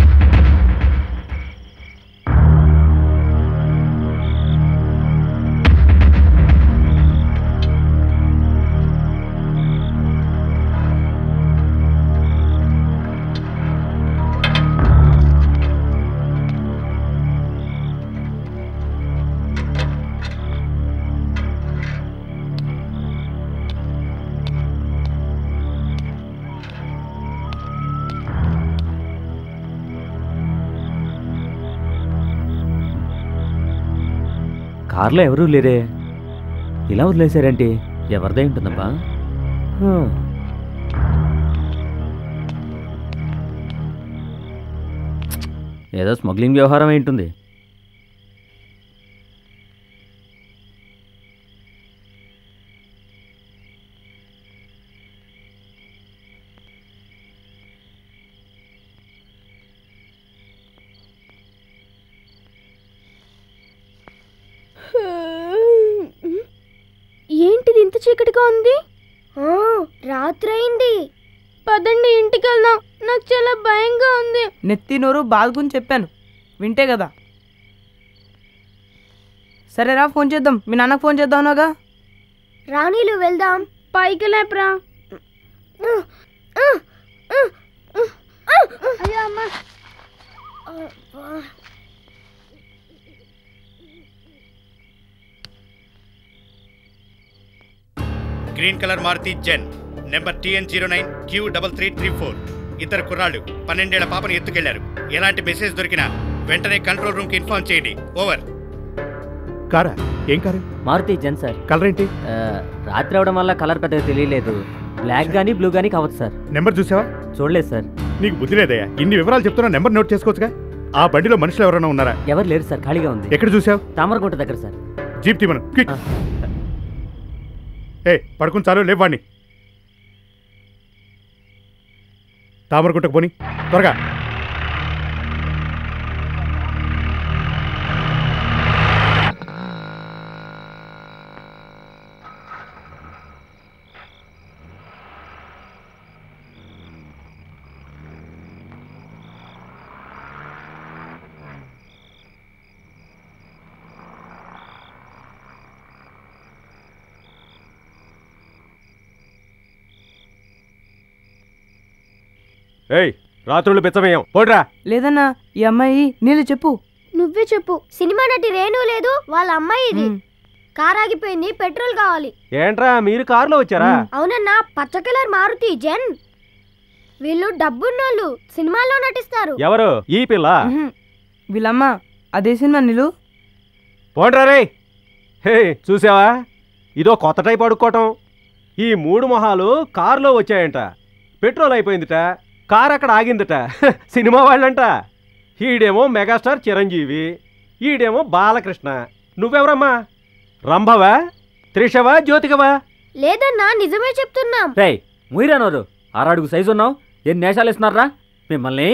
కార్లో ఎవరూ లేరే ఇలా వదిలేశారేంటి ఎవరిదే ఉంటుందబ్బా హా. ఏదో స్మగ్లింగ్ వ్యవహారం అయి ఉంటుంది ఏంటిది ఇంత చీకటిగా ఉంది రాత్రి అయింది పదండి ఇంటికి వెళ్దాం నాకు చాలా భయంగా ఉంది నెత్తి నోరు బాదుకుని చెప్పాను వింటే కదా సరేరా ఫోన్ చేద్దాం మీ నాన్నకు ఫోన్ చేద్దాంగా రాణీలు వెళ్దాం పైకి లేపరా అయ్యో అమ్మా green colour Maruti Zen number TN zero nine Q double three three four ఇద్దరు కుర్రాళ్ళు పన్నెండేళ్ల పాపని ఎత్తుకెళ్లారు ఎలాంటి మెసేజ్ దొరికినా వెంటనే కంట్రోల్ రూమ్ కి ఇన్ఫార్మ్ చేయండి ఓవర్ కారా ఏం car Maruti Zen sir colour ఏంటి ఆ, రాత్రి అవడం వల్ల కలర్ పెద్దగా తెలియలేదు బ్లాక్ కానీ బ్లూ కానీ కావచ్చు సార్ నెంబర్ చూసావా చూడలేదు సార్ నీకు బుద్ధి లేదయ్యా ఇన్ని వివరాలు చెప్తున్నా నెంబర్ నోట్ చేసుకోవచ్చుగా ఆ బండిలో మనుషులు ఎవరైనా ఉన్నారా ఎవరు లేరు సార్ ఖాళీగా ఉంది ఎక్కడ చూసావు తామరగుంట దగ్గర సార్ జీప్ తీమను క్విక్ ఏ పడుకుని చాలు లేవాడిని తామరగుట్టకు పోని త్వరగా ఏయ్ రాత్రులు పిచ్చమేయం పోడ్రా లేదన్నా ఈ అమ్మాయి నీళ్ళు చెప్పు నువ్వే చెప్పు సినిమా నటి రేణు లేదు వాళ్ళ అమ్మాయి ఇది కార్ ఆగిపోయింది పెట్రోల్ కావాలి ఏంట్రా మీరు కారులో వచ్చారా అవునన్నా పచ్చ కలర్ మారుతి జెన్ వీళ్ళు డబ్బున్నోళ్ళు సినిమాల్లో నటిస్తారు ఎవరు ఈ పిల్ల వీళ్ళమ్మ అదే సినిమా నిలు పోండ్రా రే హే చూసావా ఇదో కొత్త టైప్ అడుక్కోవటం ఈ మూడు మొహాలు కారులో వచ్చాయంట పెట్రోల్ అయిపోయిందిట కార్ అక్కడ ఆగిందట సినిమా వాళ్ళంట ఈడేమో మెగాస్టార్ చిరంజీవి ఈడేమో బాలకృష్ణ నువ్వెవరమ్మా రంభవా త్రిషవా జ్యోతికవా లేదన్నా నిజమే చెప్తున్నాం రేయ్ ముయిరా నోరు ఆరాడుగు సైజు ఉన్నావు ఎన్ని నేషాలు ఇస్తున్నారా మిమ్మల్ని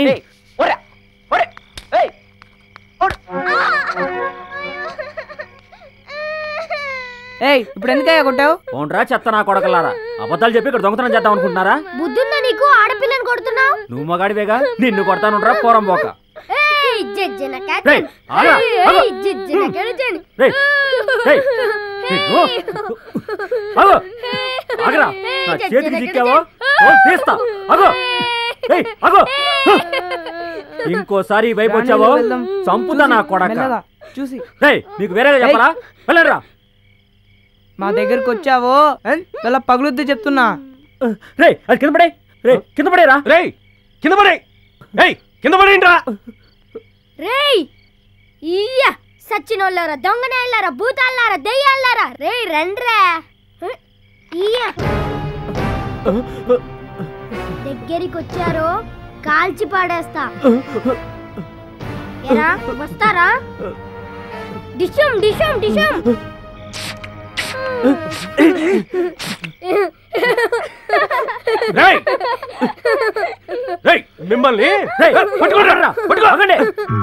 ఏయ్ ఇప్పుడు ఎందుకయ్యా కొట్టావు ఓన్రా చెత్త నా కొడకలారా అబద్ధాలు చెప్పి ఇక్కడ దొంగతనం చేద్దాం అనుకుంటున్నారా బుద్ధుందా నీకు ఆడపిల్లని కొడుతున్నావు నువ్వు మగాడివేగా నిన్ను కొడతానురా పోరం పోక ఏయ్, జజ్జన క్యాచ్. రేయ్, ఆగా, ఏయ్, ఆగా. జజ్జన కెరచని. రేయ్, రేయ్, నిన్ను. ఆగు, ఆగరా నా చేతికి చిక్కావో ఓ, తీస్తా అగో ఏయ్, అగో ఇంకోసారి ఈ వైపు వచ్చావో వెళ్దాం. చంపుతా నా కొడక మెల్లగా, చూసి రేయ్ నీకు వేరేగా చెప్పరా వెళ్ళరా మా దగ్గరకు వచ్చావో ఇలా పగులుద్ది చెప్తున్నా రేయ్ అది కింద పడే రే కింద పడేరా రేయ్ కింద పడే ఏయ్ కింద పడేంట్రా రేయ్ ఇయ్య సచ్చినోళ్ళారా దొంగనాయాలారా భూతాల్లారా దెయ్యాలారా రేయ్ రండ్రా హ, ఇయ్య దగ్గరికి వచ్చారో కాల్చి పాడేస్తా ఎరా వస్తారా డిషం డిషం డిషం రేయ్ రేయ్ మిమ్మల్ని రేయ్ పట్టుకోరా పట్టుకో ఆగండి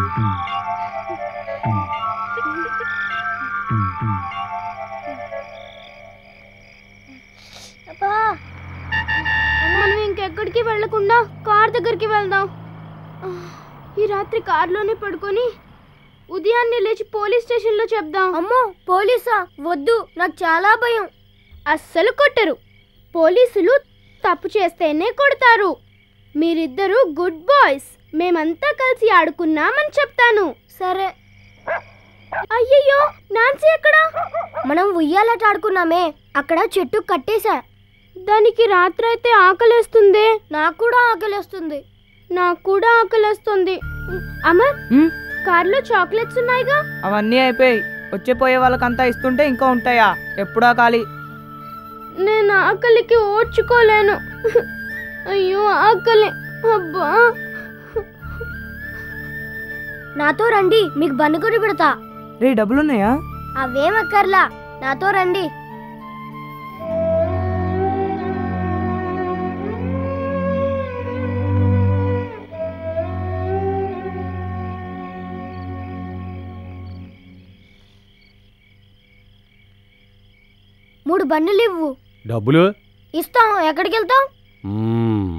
అబ్బా మనం ఇంకెక్కడికి వెళ్ళకుండా కార్ దగ్గరికి వెళ్దాం ఆ, ఈ రాత్రి కార్లోనే పడుకొని ఉదయాన్నే లేచి పోలీస్ స్టేషన్లో చెప్దాం అమ్మో పోలీసా వద్దు నాకు చాలా భయం అస్సలు కొట్టరు పోలీసులు తప్పు చేస్తేనే కొడతారు మీరిద్దరూ గుడ్ బాయ్స్ మేమంతా కలిసి ఆడుకున్నామని చెప్తాను సరే అయ్యయ్యో నాన్సీ ఎక్కడా మనం ఉయ్యాలట ఆడుకున్నామే అక్కడ చెట్టు కట్టేశా దానికి రాత్రి అయితే ఆకలేస్తుంది నాకు కూడా ఆకలేస్తుంది నాకు కూడా ఆకలేస్తుంది అమర్ హ్మ్? కార్లో చాక్లెట్స్ ఉన్నాయిగా అవన్నీ అయిపోయి వచ్చే పోయే వాళ్ళకంతా ఇస్తుంటే ఇంకా ఉంటాయా ఎప్పుడా ఖాళీ నేను ఆకలికి ఓర్చుకోలేను అయ్యో ఆకలి అబ్బా నాతో రండి మీకు బన్ను కొని పెడతా రే డబ్బులున్నాయా అవేం అక్కర్లా నాతో రండి మూడు బన్నులు ఇవ్వు డబ్బులు ఇస్తాం ఎక్కడికి వెళ్తాం మ్మ్.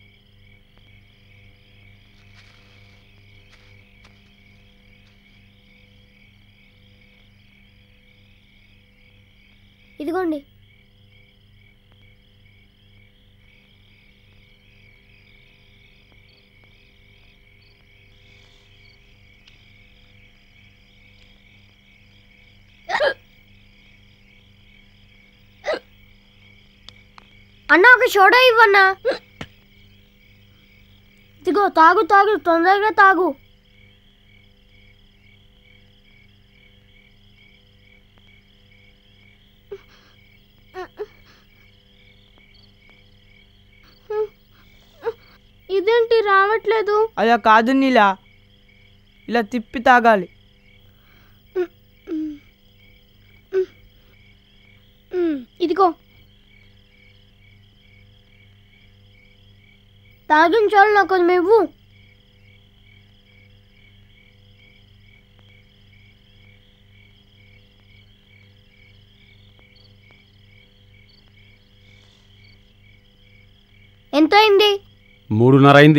ఇదిగోండి అన్న ఒక సోడా ఇవ్వన్నా ఇదిగో తాగు తాగు తొందరగా తాగు ఇదేంటి రావట్లేదు అలా కాదు నీలా ఇలా తిప్పి తాగాలి మ్, ఇదిగో తాగించాలి నాకు కొంచెం ఇవ్వు ఎంత అయింది మూడున్నర అయింది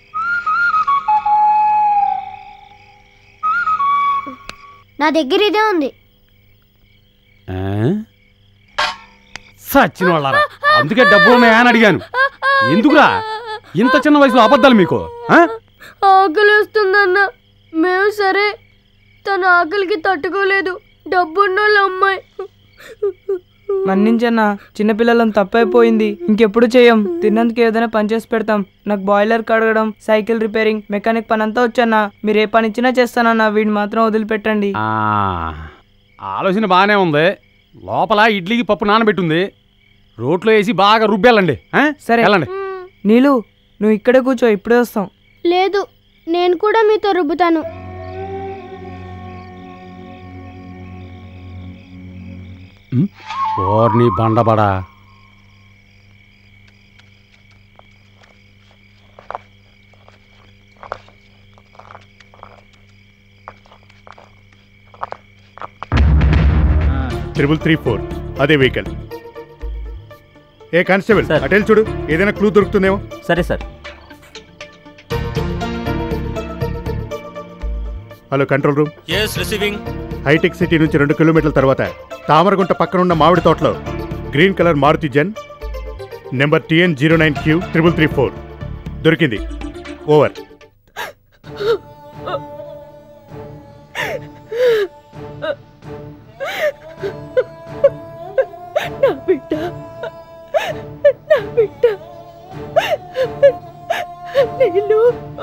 నా దగ్గర ఇదే ఉంది ఆ? సచ్చిన వాళ్ళారా అందుకే డబ్బులు ఉన్నాయా అని అడిగాను ఎందుకురా ఇంత చిన్న వయసులో అబద్ధాలు మీకు ఆ? ఆకలి వస్తుందన్న మేము సరే తన ఆకలికి తట్టుకోలేదు డబ్బున్నోళ్ళ అమ్మాయి మన్నించన్నా చిన్నపిల్లలం తప్పైపోయింది ఇంకెప్పుడు చేయం తిన్నందుకు ఏదైనా పని చేసి పెడతాం నాకు బాయిలర్ కడగడం సైకిల్ రిపేరింగ్ మెకానిక్ పని అంతా వచ్చన్నా మీరు ఏ పని ఇచ్చినా చేస్తానన్నా వీడిని మాత్రం వదిలిపెట్టండి ఆ, ఆలోచన బాగానే ఉంది లోపల ఇడ్లీకి పప్పు నానబెట్టుంది రోట్లో వేసి బాగా రుబ్బెళ్ళండి ఆ? సరే వెళ్ళండి నీలు నువ్వు ఇక్కడే కూర్చో ఇప్పుడే వస్తాం లేదు నేను కూడా మీతో రుబ్బుతాను ఓర్ని బండబడా త్రిబుల్ త్రీ ఫోర్ అదే వెహికల్ ఏ కానిస్టేబుల్ అటెల్ చూడు ఏదైనా క్లూ దొరుకుతుందేమో సరే sir hello control room yes receiving hitech city నుంచి రెండు కిలోమీటర్ల తర్వాత తామరగుంట పక్కనున్న మామిడి తోటలో green colour Maruti Zen number TN zero nine Q triple three four దొరికింది ఓవర్ నా బిడ్డ నా బిడ్డ నీళ్ళు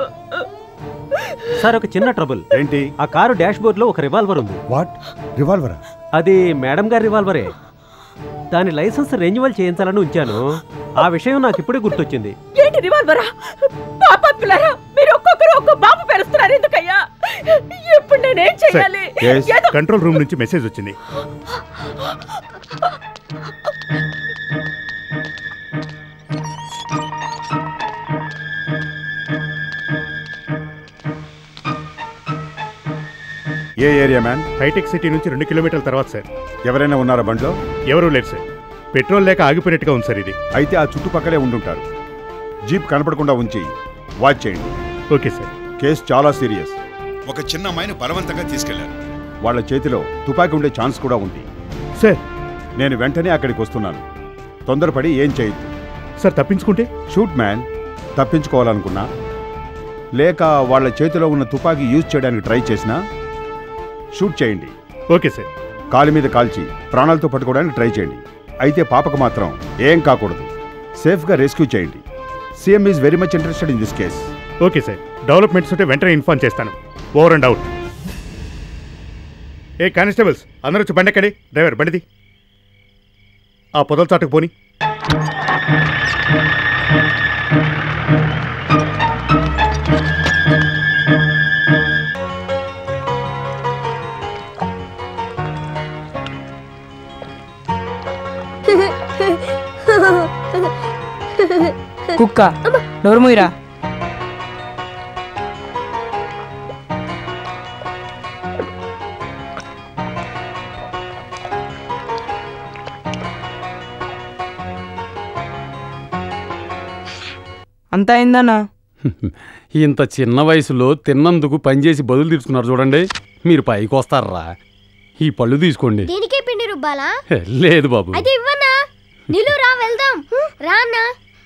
సార్ ఒక చిన్న ట్రబుల్ ఏంటి ఆ కారు డాష్ బోర్డ్ లో ఒక రివాల్వర్ ఉంది వాట్ రివాల్వరా అది మేడం గారి రివాల్వరే దాని లైసెన్స్ రెన్యువల్ చేయించాలని ఉంచాను ఆ విషయం నాకు ఇప్పుడే గుర్తొచ్చింది ఏంటి రివాల్వరా పాపత్తులారా మీరు ఒక్కొక్కరు ఒక్క బాబు పెరుస్తున్నారు ఎందుకయ్యా ఇప్పుడు నేనేం చెయ్యాలి ఏదో కంట్రోల్ రూమ్ నుంచి మెసేజ్ వచ్చింది ఏ ఏరియా మ్యాన్ హైటెక్ సిటీ నుంచి రెండు కిలోమీటర్ల తర్వాత సార్ ఎవరైనా ఉన్నారా బండిలో ఎవరూ లేరు సార్ పెట్రోల్ లేక ఆగిపోయినట్టుగా ఉంది సార్ ఇది అయితే ఆ చుట్టుపక్కలే ఉండుంటారు జీప్ కనపడకుండా ఉంచి వాచ్ చేయండి ఓకే సార్ కేసు చాలా సీరియస్ ఒక చిన్న అమ్మాయిని బలవంతంగా తీసుకెళ్లారు వాళ్ళ చేతిలో తుపాకీ ఉండే ఛాన్స్ కూడా ఉంది సార్ నేను వెంటనే అక్కడికి వస్తున్నాను తొందరపడి ఏం చేయొద్దు సార్ తప్పించుకుంటే షూట్ మ్యాన్ తప్పించుకోవాలనుకున్నా లేక వాళ్ళ చేతిలో ఉన్న తుపాకీ యూజ్ చేయడానికి ట్రై చేసినా షూట్ చేయండి ఓకే సార్ కాలు మీద కాల్చి ప్రాణాలతో పట్టుకోవడానికి ట్రై చేయండి అయితే పాపకు మాత్రం ఏం కాకూడదు సేఫ్గా రెస్క్యూ చేయండి CM is very much interested in this case okay sir developments ఉంటే వెంటనే ఇన్ఫార్మ్ చేస్తాను ఓవర్ అండ్ అవుట్ ఏ కానిస్టేబుల్స్ అందరూ వచ్చి బండి ఎక్కడి డ్రైవర్ బండిది ఆ పొదల చాటుకు పోని కుక్క నోరు మూయరా అంతా అయిందన్నా ఇంత చిన్న వయసులో తిన్నందుకు పనిచేసి బదులు తీసుకున్నారు చూడండి మీరు పైకి వస్తారా ఈ పళ్ళు తీసుకోండి దీనికే పిండి రుబ్బాలా లేదు బాబు అయితే ఇవ్వనా నిలు రా వెళ్దాం రా అన్నా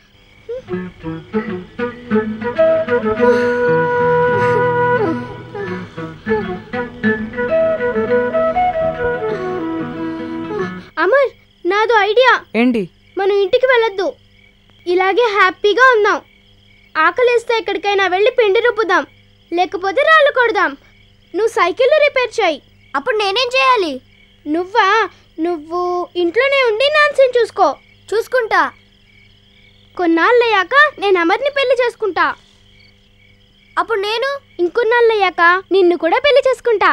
అమర్ నాదో ఐడియా ఏంటి మనం ఇంటికి వెళ్ళొద్దు ఇలాగే హ్యాపీగా ఉందాం ఆకలిస్తే ఎక్కడికైనా వెళ్ళి పిండి రుబ్బుదాం లేకపోతే రాళ్ళు కొడదాం నువ్వు సైకిల్ రిపేర్ చేయి అప్పుడు నేనేం చేయాలి నువ్వా నువ్వు ఇంట్లోనే ఉండి నాన్సెన్ చూసుకో చూసుకుంటా కొన్నాళ్ళయ్యాక నేను అమర్ని పెళ్లి చేసుకుంటా అప్పుడు నేను ఇంకొన్నాళ్ళయ్యాక నిన్ను కూడా పెళ్లి చేసుకుంటా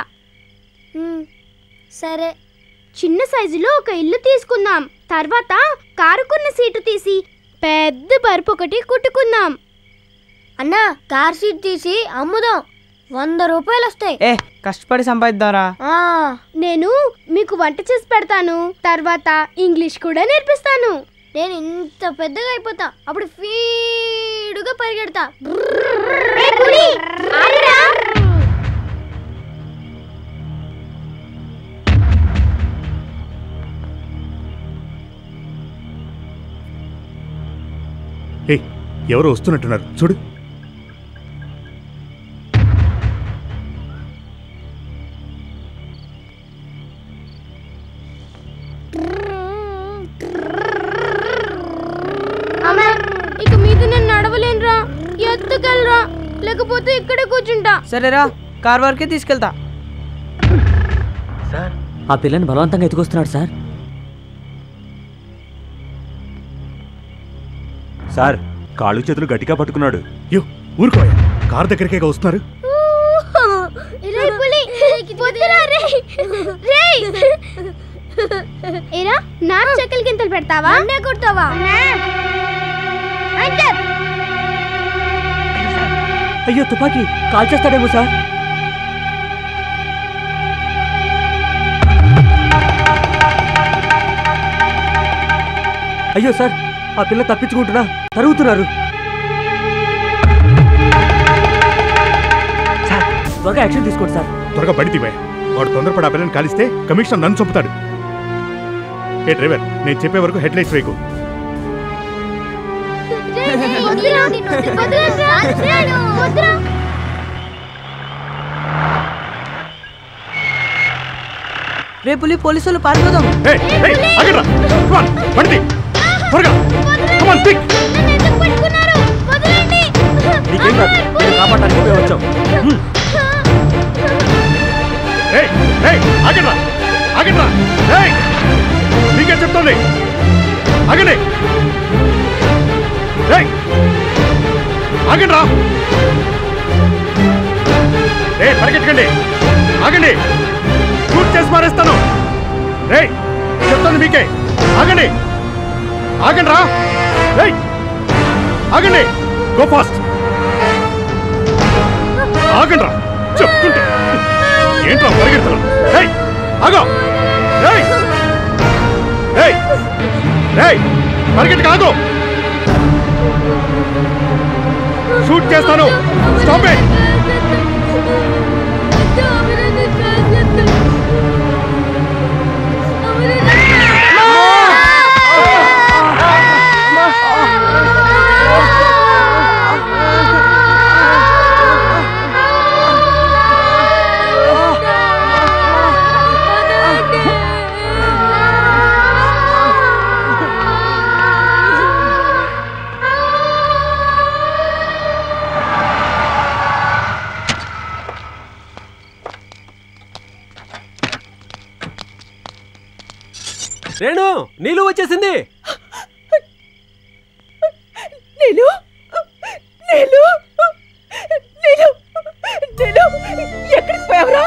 సరే చిన్న సైజులో ఒక ఇల్లు తీసుకుందాం తర్వాత కారుకున్న సీటు తీసి పెద్ద పరుపు ఒకటి కుట్టుకుందాం అన్నా కార్ సీట్ తీసి అమ్ముదాం వంద రూపాయలు వస్తాయి ఏ కష్టపడి సంపాదిద్దారా ఆ, నేను మీకు వంట చేసి పెడతాను తర్వాత ఇంగ్లీష్ కూడా నేర్పిస్తాను నేను ఇంత పెద్దగా అయిపోతా అప్పుడు ఫీడుగా పరిగెడతా ఏ పులి, ఆగురా. ఏ ఎవరో వస్తున్నట్టున్నారు చూడు తీసుకెళ్ళరా లేకపోతే ఇక్కడే కూర్చుంటా సరేరా కార్ వరకే తీసుకెళ్తా ఆ పిల్లని బలవంతంగా ఎత్తుకొస్తున్నాడు సార్ సార్ కాళ్ళు చేతులు గట్టిగా పట్టుకున్నాడు యో ఊరుకోయా కారు దగ్గరికే వస్తున్నారు రేయ్ పులి వద్దురా రే రేయ్ ఏరా నా చెక్కల గింతలు పెడతావా అన్నే కొడతావా అంటే అయ్యో తుపాకీ కాల్ చేస్తాడేమో సార్ అయ్యో సార్ ఆ పిల్ల తప్పించుకుంటున్నా తరుగుతున్నారు సార్ త్వరగా యాక్షన్ తీసుకోండి సార్ త్వరగా బండి తీవే వాడు తొందరపడి ఆ పిల్లని కాలిస్తే కమిషనర్ నన్ను చంపుతాడు ఏ డ్రైవర్ నేను చెప్పే వరకు హెడ్ లైట్స్ వేయకు వద్దురా వద్దురా వద్దురా రే పులి పోలీసు వాళ్ళు పారిపోదాం ఏయ్, ఏయ్, ఆగండ్రా. Come on, బండి తీ. త్వరగా Come on, quick. నీకేం కాదు నేను కాపాడడానికి మేము వచ్చాం హ్మ్. ఏయ్, ఏయ్, ఆగండ్రా. ఆగండ్రా. ఏయ్, నీకే చెప్తోంది ఆగండి ఏయ్, ఆగండ్రా ఏ పరిగెట్టకండి ఆగండి షూట్ చేసి మారేస్తాను ఏయ్ చెప్తాను మీకే ఆగండి ఆగండి రా ఏయ్ ఆగండి గో ఫాస్ట్ ఆగండి రా చెప్తుంటే ఏంట్రా పరిగెడుతున్నా ఏయ్ ఆగో ఏయ్ ఏయ్ ఏయ్ పరిగెట్టు కాదు షూట్ చేస్తాను స్టాప్ ఇట్ రేణు నీళ్ళు వచ్చేసింది నీలు నీలు నీలు నీలు ఎక్కడికి పోయావురా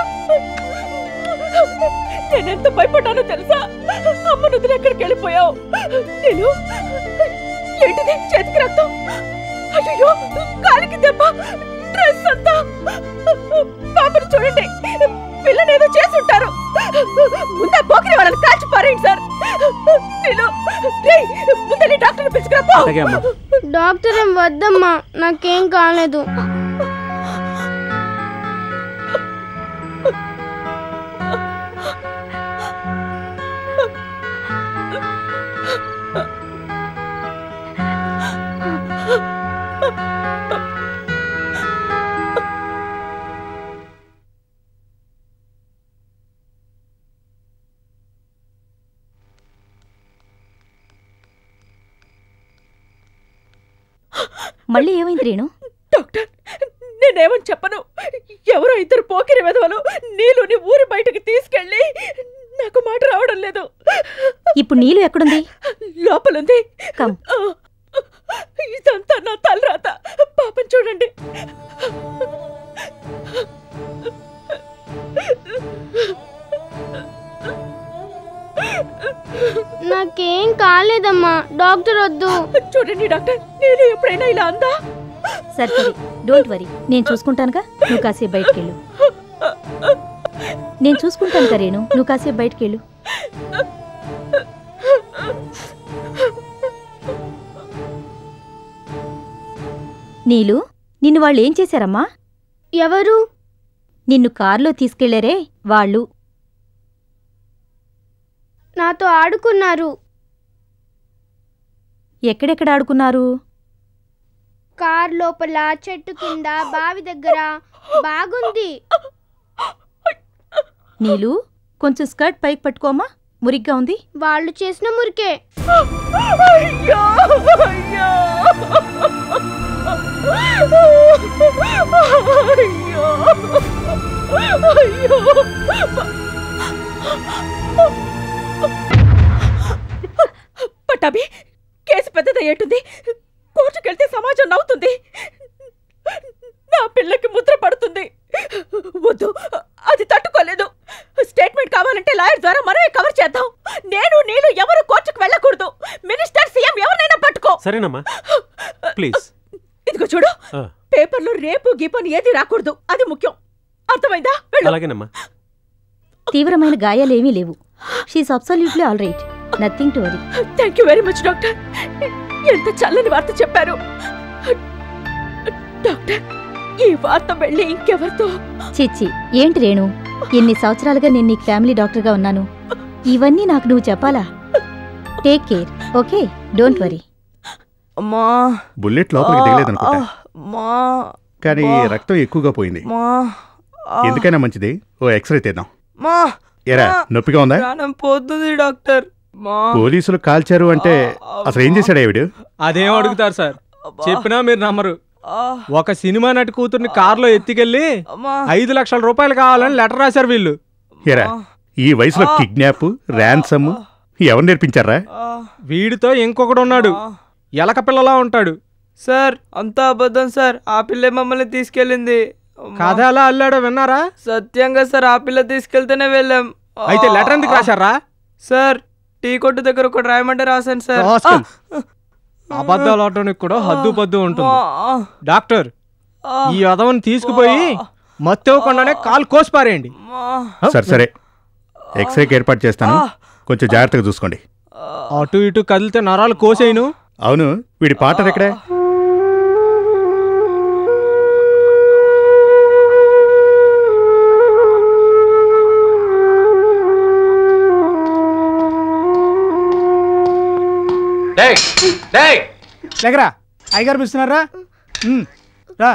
నేనెంత భయపడ్డానో తెలుసా అమ్మ నుదురు ఎక్కడికి వెళ్ళిపోయావు నీలు ఏంటిది చేతికి రక్తం అయ్యో కాలికి దెబ్బ డ్రెస్ అంతా పాపను చూడండి పిల్లనేదో చేసుంటారు ముందా పోకిరి వాళ్ళని కాల్చి పారేయండి సార్ నేను రేయ్, ముందరి డాక్టర్ని పిలుచుకురా పో అలాగే అమ్మా. డాక్టర్ ఏం వద్దమ్మా నాకేం కాలేదు మళ్ళీ ఏమైంది రేణు డాక్టర్ నేనేమని చెప్పను ఎవరో ఇద్దరు పోకిరి వెధవలు నీళ్ళుని ఊరి బయటకు తీసుకెళ్ళి నాకు మాట రావడం లేదు ఇప్పుడు నీళ్ళు ఎక్కడుంది లోపలుంది కమ్. ఆ, ఇదంతా నా తలరాత పాపం చూడండి నాకేం కాలేదమ్మా డాక్టర్ వద్దు చూడండి డాక్టర్ నేను ఎప్పుడైనా ఇలా అందా సరే సరే డోంట్ వరీ నేను చూసుకుంటానుగా నువ్వు కాసేపు బయటకెళ్ళు నేను చూసుకుంటాను రేణు నువ్వు కాసేపు బయటకెళ్ళు నీలు నిన్ను వాళ్ళు ఏం చేశారమ్మా ఎవరు నిన్ను కారులో తీసుకెళ్లారే వాళ్ళు నాతో ఆడుకున్నారు ఎక్కడెక్కడ ఆడుకున్నారు కార్ లోపల చెట్టు కింద బావి దగ్గర బాగుంది నీలు కొంచెం స్కర్ట్ పైకి పట్టుకోమా మురిగ్గా ఉంది వాళ్ళు చేసిన మురికే అయ్యో అయ్యో అయ్యో అయ్యో పట్టాభి కేసు పెద్దదయ్యేటుంది కోర్టుకెళ్తే సమాజం నవ్వుతుంది నా పిల్లకి ముద్ర పడుతుంది వద్దు అది తట్టుకోలేదు స్టేట్మెంట్ కావాలంటే లాయర్ ద్వారా మనమే కవర్ చేద్దాం నేను నీళ్ళు ఎవరు కోర్టుకు వెళ్ళకూడదు మినిస్టర్ సీఎం ఎవరినైనా పట్టుకో సరేనమ్మా ప్లీజ్ ఇదిగో చూడు ఆ. పేపర్లో రేపు గీపని ఏది రాకూడదు అది ముఖ్యం అర్థమైందా వెళ్ళు అలాగేనమ్మా తీవ్రమైన గాయాలేమీ లేవు she's absolutely all right nothing to worry thank you very much doctor ఎంత చల్లని వార్త చెప్పారు డాక్టర్ ఈ వార్త వెళ్ళి ఇంకెవరితో చిచ్చి ఏంటి రేణు ఎన్ని సంవత్సరాలుగా నేను నీకు ఫ్యామిలీ డాక్టర్గా ఉన్నాను ఇవన్నీ నాకు నువ్వు చెప్పాలా take care okay don't worry అమ్మా బుల్లెట్ లోపలికి దిగలేదనుకుంటా మా కానీ బా. రక్తం ఎక్కువగా పోయింది మా ఎందుకైనా మంచిది ఓ ఎక్స్రే తీద్దాం మా ఎరా నొప్పిగా ఉందా ప్రాణం పోతుంది డాక్టర్ మా పోలీసులు కాల్చారు అంటే అసలు ఏం చేశాడు ఆవిడ అదేం అడుగుతారు సార్ చెప్పినా మీరు నమ్మరు ఒక సినిమా నటి కూతుర్ని కారులో ఎత్తికెళ్ళి ఐదు లక్షల రూపాయలు కావాలని లెటర్ రాశారు వీళ్ళు ఎరా ఈ వయసులో కిడ్నాప్ ర్యాన్సమ్ ఎవరు నేర్పించారా వీడితో ఇంకొకడు ఉన్నాడు ఎలక పిల్లలా ఉంటాడు సార్ అంతా అబద్ధం సార్ ఆ పిల్లే మమ్మల్ని తీసుకెళ్ళింది అమ్మా. కథ ఎలా అల్లాడో విన్నారా సత్యంగా సార్ ఆ పిల్ల తీసుకెళ్తేనే వెళ్ళాం అయితే లెటర్ ఎందుకు రాశారా సార్ టీ కొట్టు దగ్గర ఒకటి రాయమంటే రాశాను సార్ రాస్కల్. అబద్ధాలు ఆడటానికి కూడా హద్దు పద్దు ఉంటుంది డాక్టర్ ఈ అదవని తీసుకుపోయి మత్తేవకుండానే కాలు కోసి పారేయండి సరే సరే ఎక్స్రేకి ఏర్పాటు చేస్తాను కొంచెం జాగ్రత్తగా చూసుకోండి అటు ఇటు కదిలితే నరాలు కోసేయను అవును వీడి పార్ట్నర్ ఎక్కడే లేకరా అయ్యగారు పిలుస్తున్నారా ఉమ్, రా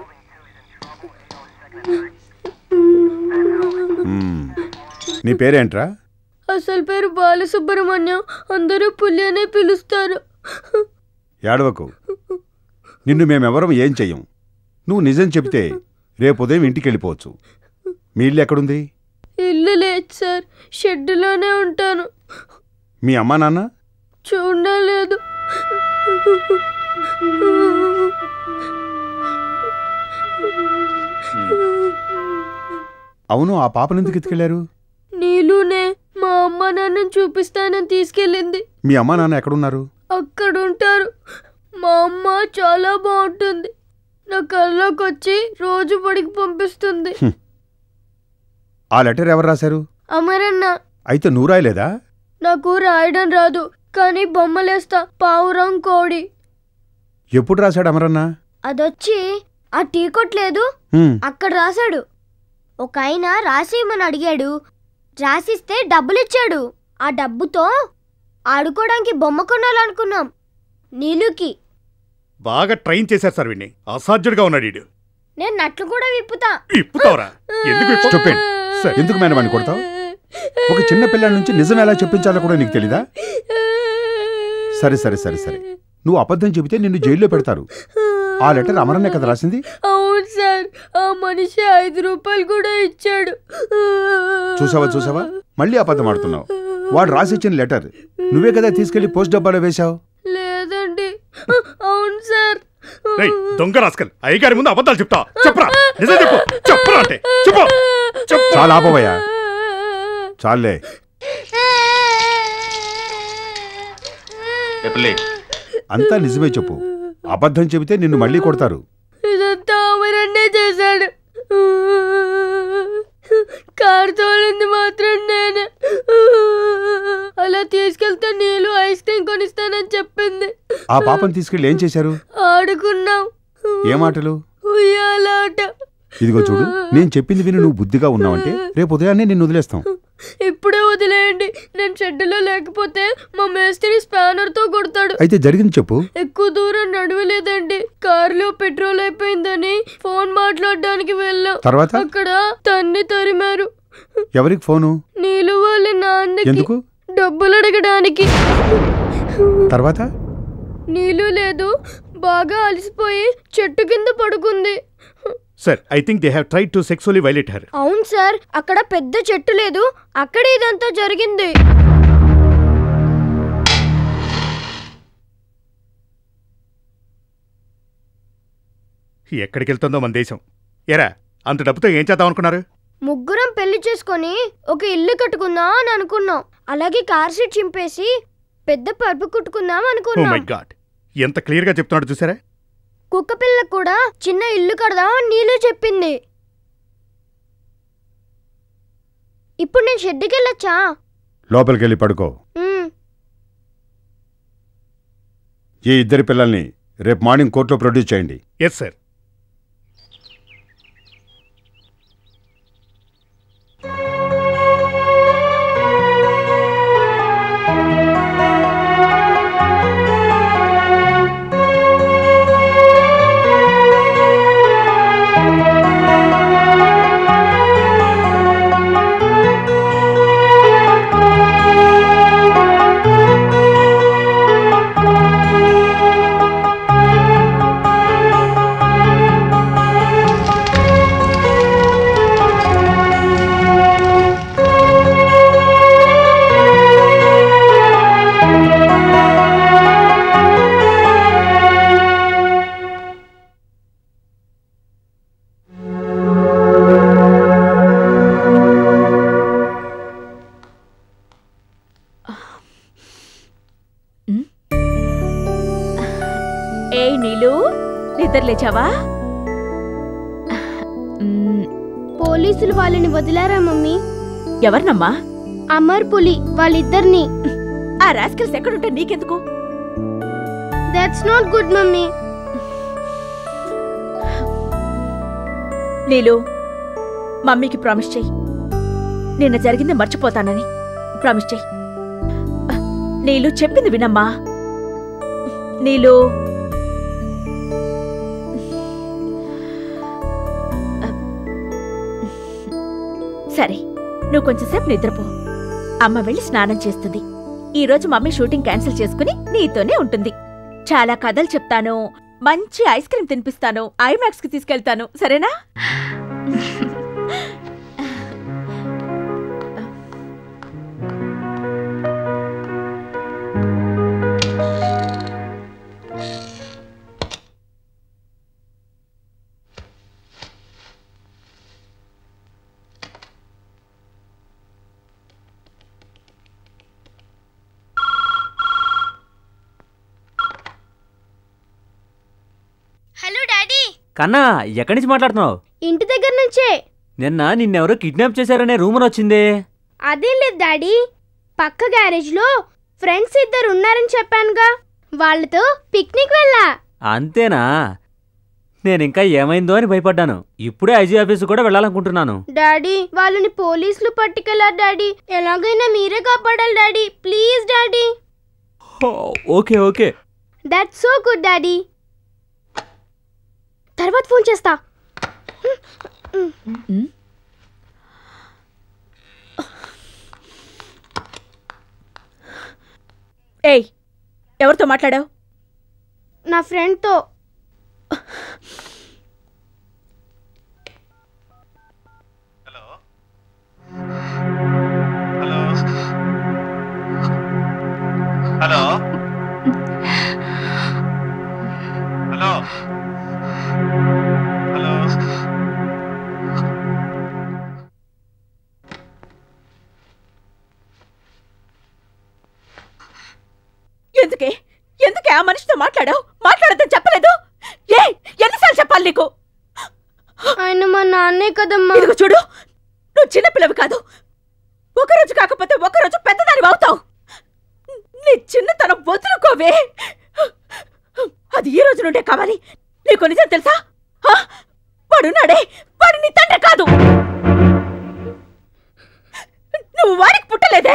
మ్మ్. నీ పేరేంట్రా అసలు పేరు బాలసుబ్రహ్మణ్యం అందరూ పులి అనే పిలుస్తారు ఏడవకు నిన్ను మేమెవరం ఏం చెయ్యం నువ్వు నిజం చెబితే రేపు ఉదయం ఇంటికి వెళ్ళిపోవచ్చు మీ ఇల్లు ఎక్కడుంది ఇల్లు లేదు సార్ షెడ్డులోనే ఉంటాను మీ అమ్మా నాన్న చూడలేదు అవును ఆ పాపను ఎందుకు ఎత్తుకెళ్లారు నీలునే మా అమ్మ నాన్నని చూపిస్తానని తీసుకెళ్ళింది మీ అమ్మా నాన్న ఎక్కడున్నారు అక్కడ ఉంటారు మా అమ్మ చాలా బాగుంటుంది నా కల్లోకి వచ్చి రోజు బడికి పంపిస్తుంది ఆ లెటర్ ఎవరు రాశారు అమరన్న అయితే నువ్వు రాయలేదా నాకు రాయడం రాదు కానీ బొమ్మలేస్తా పావురం కోడి ఎప్పుడు రాశాడు అమరన్న అదొచ్చి ఆ టీ కొట్లేదు హ్మ్. అక్కడ రాశాడు ఒక ఆయన రాసేయమని అడిగాడు రాసిస్తే డబ్బులు ఇచ్చాడు ఆ డబ్బుతో ఆడుకోవడానికి బొమ్మ కొనాలనుకున్నాం నీలుకి బాగా ట్రైన్ చేశారు సార్ వీడిని అసాధ్యుడిగా ఉన్నాడు వీడు నేను నట్లు కూడా విప్పుతా ఇప్పుతావరా ఎందుకు విప్పు- Stupid. ఎందుకు మేడం వాడిని కొడతావు ఒక చిన్న పిల్లాడి నుంచి నిజం ఎలా చెప్పించాలో కూడా నీకు తెలీదా సరే సరే సరే సరే నువ్వు అబద్ధం చెబితే నిన్ను జైల్లో పెడతారు ఆ లెటర్ అమరన్నే కదా రాసింది అవును సార్ ఆ మనిషి ఐదు రూపాయలు కూడా ఇచ్చాడు చూసావా చూసావా మళ్ళీ అబద్ధం ఆడుతున్నావు వాడు రాసిచ్చిన లెటర్ నువ్వే కదా తీసుకెళ్లి పోస్ట్ డబ్బాలో వేశావు లేదండి అవును సార్ రేయ్, దొంగ రాస్కల్ అయ్యగారి ముందు అబద్ధాలు చెప్తా చెప్పరా నిజం చెప్పు చెప్పరా అంటే చెప్పు చెప్పు చాలా ఆపవయ్యా చాలే అంతా నిజమే చెప్పు అబద్ధం చెబితే నిన్ను మళ్ళీ కొడతారు ఇదంతా అమరన్నే చేశాడు కారు తోలింది మాత్రం నేను అలా తీసుకెళ్తే నీళ్ళు ఐస్ క్రీమ్ కొనిస్తానని చెప్పింది ఆ పాపను తీసుకెళ్ళి ఏం చేశారు ఆడుకున్నాం ఏ మాటలు ఉయ్యాలాట ఇదిగో చూడు నేను చెప్పింది విని నువ్వు బుద్ధిగా ఉన్నావంటే రేపు ఉదయాన్నే నిన్ను వదిలేస్తాం ఇప్పుడే వదిలేయండి నేను షెడ్డులో లేకపోతే మా మేస్త్రి స్పానర్ తో కొడతాడు అయితే జరిగింది చెప్పు ఎక్కువ దూరం నడవలేదండి కారులో పెట్రోల్ అయిపోయిందని ఫోన్ మాట్లాడడానికి వెళ్ళాం తర్వాత? అక్కడ తన్ని తరిమారు ఎవరికి ఫోను నీళ్ళు వాళ్ళ నాన్నకి ఎందుకు డబ్బులు అడగడానికి తర్వాత నీళ్ళు లేదు బాగా అలసిపోయి చెట్టు కింద పడుకుంది sir I think they have tried to sexually violate her అవును సార్ అక్కడ పెద్ద చెట్టు లేదు అక్కడే ఇదంతా జరిగింది ఎక్కడికి వెళ్తుందో మన దేశం ఎరా అంత డబ్బుతో ఏం చేద్దాం అనుకున్నారు ముగ్గురం పెళ్లి చేసుకొని ఒక ఇల్లు కట్టుకుందాం అని అనుకున్నాం అలాగే కార్ సీట్ చింపేసి పెద్ద పరుపు కుట్టుకుందాం ఓ అనుకున్నాం మై గాడ్ ఎంత క్లియర్ గా చెప్తున్నాడు చూసారా కుక్క పిల్లకు కూడా చిన్న ఇల్లు కడదాం అని నీళ్ళు చెప్పింది ఇప్పుడు నేను షెడ్డుకి వెళ్ళొచ్చా లోపలికి వెళ్ళి పడుకో మ్మ్. ఈ ఇద్దరి పిల్లల్ని రేపు మార్నింగ్ కోర్టులో ప్రొడ్యూస్ చేయండి ఎస్ సార్ ఏ నీలు నిద్ర లేచావా పోలీసులు వాళ్ళని వదిలారా మమ్మీ ఎవరినమ్మా అమర్ పులి వాళ్ళిద్దరిని ఆ రాస్కల్స్ ఎక్కడుంటే నీకెందుకు that's not good mummy Neelu మమ్మీకి ప్రామిస్ చెయ్యి నిన్న జరిగింది మర్చిపోతానని ప్రామిస్ చెయ్యి నీలు చెప్పింది వినమ్మా నీలు సరే నువ్వు కొంచెంసేపు నిద్రపో అమ్మ వెళ్ళి స్నానం చేస్తుంది ఈ రోజు మమ్మీ షూటింగ్ క్యాన్సిల్ చేసుకుని నీతోనే ఉంటుంది చాలా కథలు చెప్తాను మంచి ఐస్ క్రీమ్ తినిపిస్తాను ఐమాక్స్ కి తీసుకెళ్తాను సరేనా హలో డాడీ కన్నా ఎక్కడి నుంచి మాట్లాడుతున్నావు ఇంటి దగ్గర నుంచే నిన్న నిన్నెవరో కిడ్నాప్ చేశారనే రూమర్ వచ్చిందే అదేం లేదు డాడీ పక్క గ్యారేజ్లో ఫ్రెండ్స్ ఇద్దరు ఉన్నారని చెప్పానుగా వాళ్ళతో పిక్నిక్ వెళ్ళా అంతేనా నేను ఇంకా ఏమైందో అని భయపడ్డాను ఇప్పుడే ఐజీ ఆఫీసు కూడా వెళ్ళాలనుకుంటున్నాను డాడీ వాళ్ళని పోలీసులు పట్టుకెళ్లారు డాడీ ఎలాగైనా మీరే కాపాడాలి daddy please daddy okay okay that's so good daddy తర్వాత ఫోన్ చేస్తా ఏయ్ ఎవరితో మాట్లాడావు నా ఫ్రెండ్తో హలో హలో హలో ఎందుకే ఎందుకే ఆ మనిషితో మాట్లాడావు మాట్లాడద్దని చెప్పలేదు ఏ ఎన్నిసార్లు చెప్పాలి నీకు ఆయన మా నాన్నే కదమ్మా ఇదిగో చూడు నువ్వు చిన్నపిల్లవి కాదు ఒక రోజు కాకపోతే ఒక రోజు పెద్దదాని అవుతావు నీ చిన్నతనం వదులుకోవే అది ఈ రోజు నుండే కావాలి నీకు నిజం తెలుసా ఆ? వాడున్నాడే వాడు నీ తండ్రి కాదు నువ్వు వాడికి పుట్టలేదే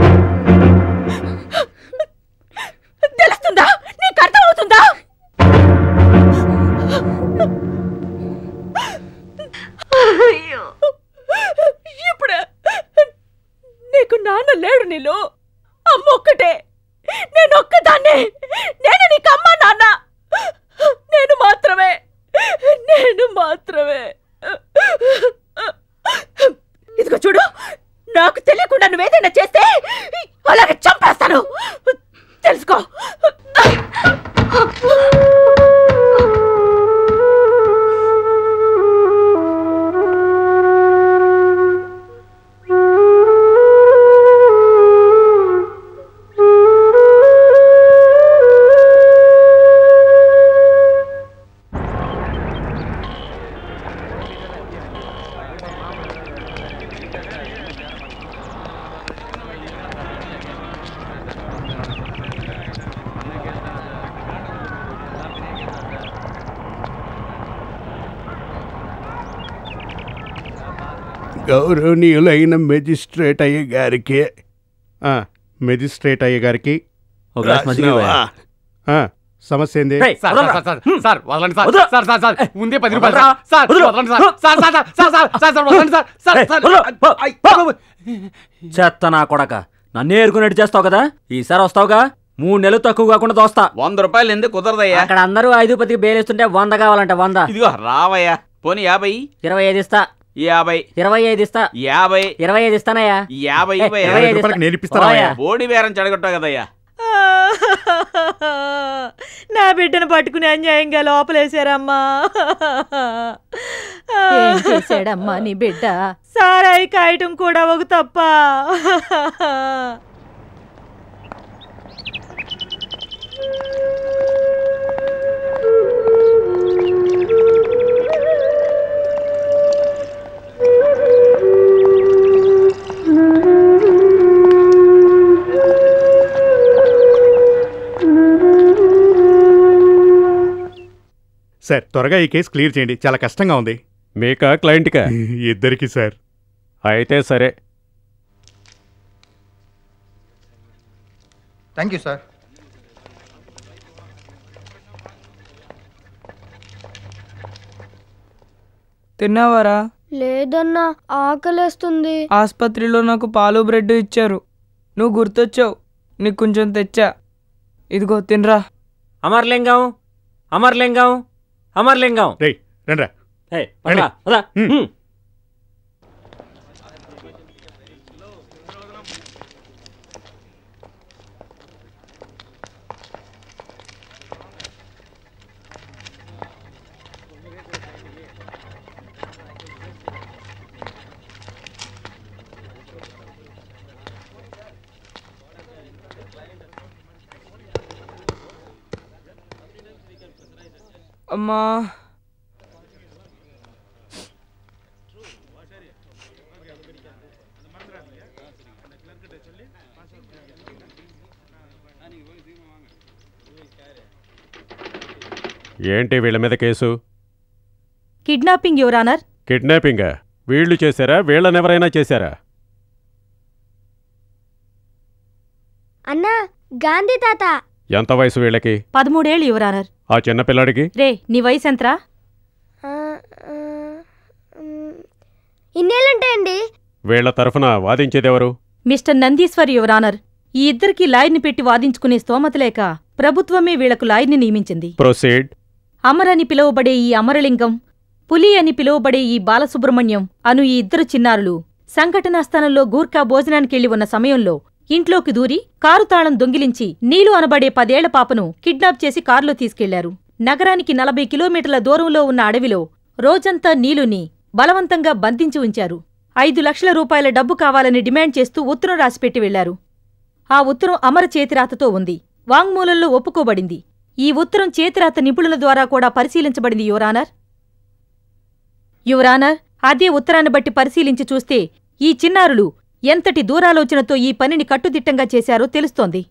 తెలుస్తుందా నీకు అర్థమవుతుందా అయ్యో ఇప్పుడు నీకు నాన్న లేడు నీలో అమ్మ ఒక్కటే నేను ఒక్కదాన్నే నేను నీకు అమ్మ నాన్న మాత్రమే ఇదిగో చూడు నాకు తెలియకుండా నువ్వేదైనా చేస్తే అలాగే చంపేస్తాను తెలుసుకో గౌరవనీయులైన మెజిస్ట్రేట్ అయ్య గారికి మెజిస్ట్రేట్ అయ్య గారికి ఒక గ్లాస్ మజ్జిగ ఇవ్వయ్యా. ఆ, సమస్య ఏంది రేయ్, సార్, సార్, సార్, సార్, వదలండి సార్. సార్, సార్, సార్, ముందే పది రూపాయలు సార్. సార్, వదలండి sir. Sir, sir, sir, sir, sir, sir, sir, వదలండి సార్. Sir, sir. చెత్త నా కొడక నన్నే ఏరుకున్నట్టు చేస్తావు కదా ఈసారి వస్తావుగా మూడు నెలలు తక్కువ కాకుండా దోస్తా వంద రూపాయలు ఎందుకు కుదరదయ్యా అక్కడ అందరూ ఐదు పదికి బేలేస్తుంటే వంద కావాలంట వంద ఇదిగో రావయ్యా పోనీ యాభై ఇరవై ఐదు ఇస్తా యాభై ఇరవై ఐదు ఇస్తా యాభై ఇరవై ఐదు ఇస్తానయ్యా యాభై ఏ, ఇవ్వయ్యా. ఇరవై ఐదు ఇస్తా. నేను ఇప్పిస్తాను పోయా. బోడి బేరం చెడగొట్టావు కదయ్యా నా బిడ్డను పట్టుకుని అన్యాయంగా లోపలేశారమ్మా ఏం చేశాడమ్మా నీ బిడ్డ సారాయి కాయటం కూడా ఒక తప్ప సార్ త్వరగా ఈ కేసు క్లియర్ చేయండి చాలా కష్టంగా ఉంది మీకా క్లయింట్కా ఇద్దరికి సార్ అయితే సరే థ్యాంక్ యూ సార్ తిన్నావారా లేదన్నా ఆకలేస్తుంది ఆసుపత్రిలో నాకు పాలు బ్రెడ్ ఇచ్చారు నువ్వు గుర్తొచ్చావు నీకు కొంచెం తెచ్చా ఇదిగో తినరా అమర్లింగం అమర్లింగం అమర్లింగం రేయ్ రండ్రా ఏయ్, పదరా, పదరా. హ్మ్. అమ్మా ఏంటి వీళ్ళ మీద కేసు కిడ్నాపింగ్ యువరానర్ కిడ్నాపింగ్ వీళ్ళు చేశారా వీళ్ళనెవరైనా చేశారా అన్నా గాంధీ తాత ఎంత వయసు వీళ్ళకి పదమూడేళ్ళు యువరానర్ ఆ చిన్న పిల్లాడికి రే నీ వయసు ఎంతరా ఆ, ఆ, మ్, ఇన్నేళ్ళుంటాయండి వీళ్ళ తరఫున వాదించేదెవరు మిస్టర్ నందీశ్వర్ యువరానర్ ఈ ఇద్దరికి లాయర్ని పెట్టి వాదించుకునే స్తోమత లేక ప్రభుత్వమే వీళ్లకు లాయర్ని నియమించింది ప్రొసీడ్ అమర్ అని పిలువబడే ఈ అమరలింగం పులి అని పిలువబడే ఈ బాలసుబ్రహ్మణ్యం అను ఈ ఇద్దరు చిన్నారులు సంఘటనా స్థలంలో గూర్ఖా భోజనానికెళ్లి ఉన్న సమయంలో ఇంట్లోకి దూరి కారు తాళం దొంగిలించి నీలు అనబడే పదేళ్ల పాపను కిడ్నాప్ చేసి కారులో తీసుకెళ్లారు నగరానికి నలభై కిలోమీటర్ల దూరంలో ఉన్న అడవిలో రోజంతా నీలుని బలవంతంగా బంధించి ఉంచారు ఐదు లక్షల రూపాయల డబ్బు కావాలని డిమాండ్ చేస్తూ ఉత్తరం రాసిపెట్టి వెళ్లారు ఆ ఉత్తరం అమర చేతిరాతతో ఉంది వాంగ్మూలంలో ఒప్పుకోబడింది ఈ ఉత్తరం చేతిరాత నిపుణుల ద్వారా కూడా పరిశీలించబడింది యువరానర్ యువరానర్ అదే ఉత్తరాన్ని బట్టి పరిశీలించి చూస్తే ఈ చిన్నారులు ఎంతటి దూరాలోచనతో ఈ పనిని కట్టుదిట్టంగా చేశారో తెలుస్తోంది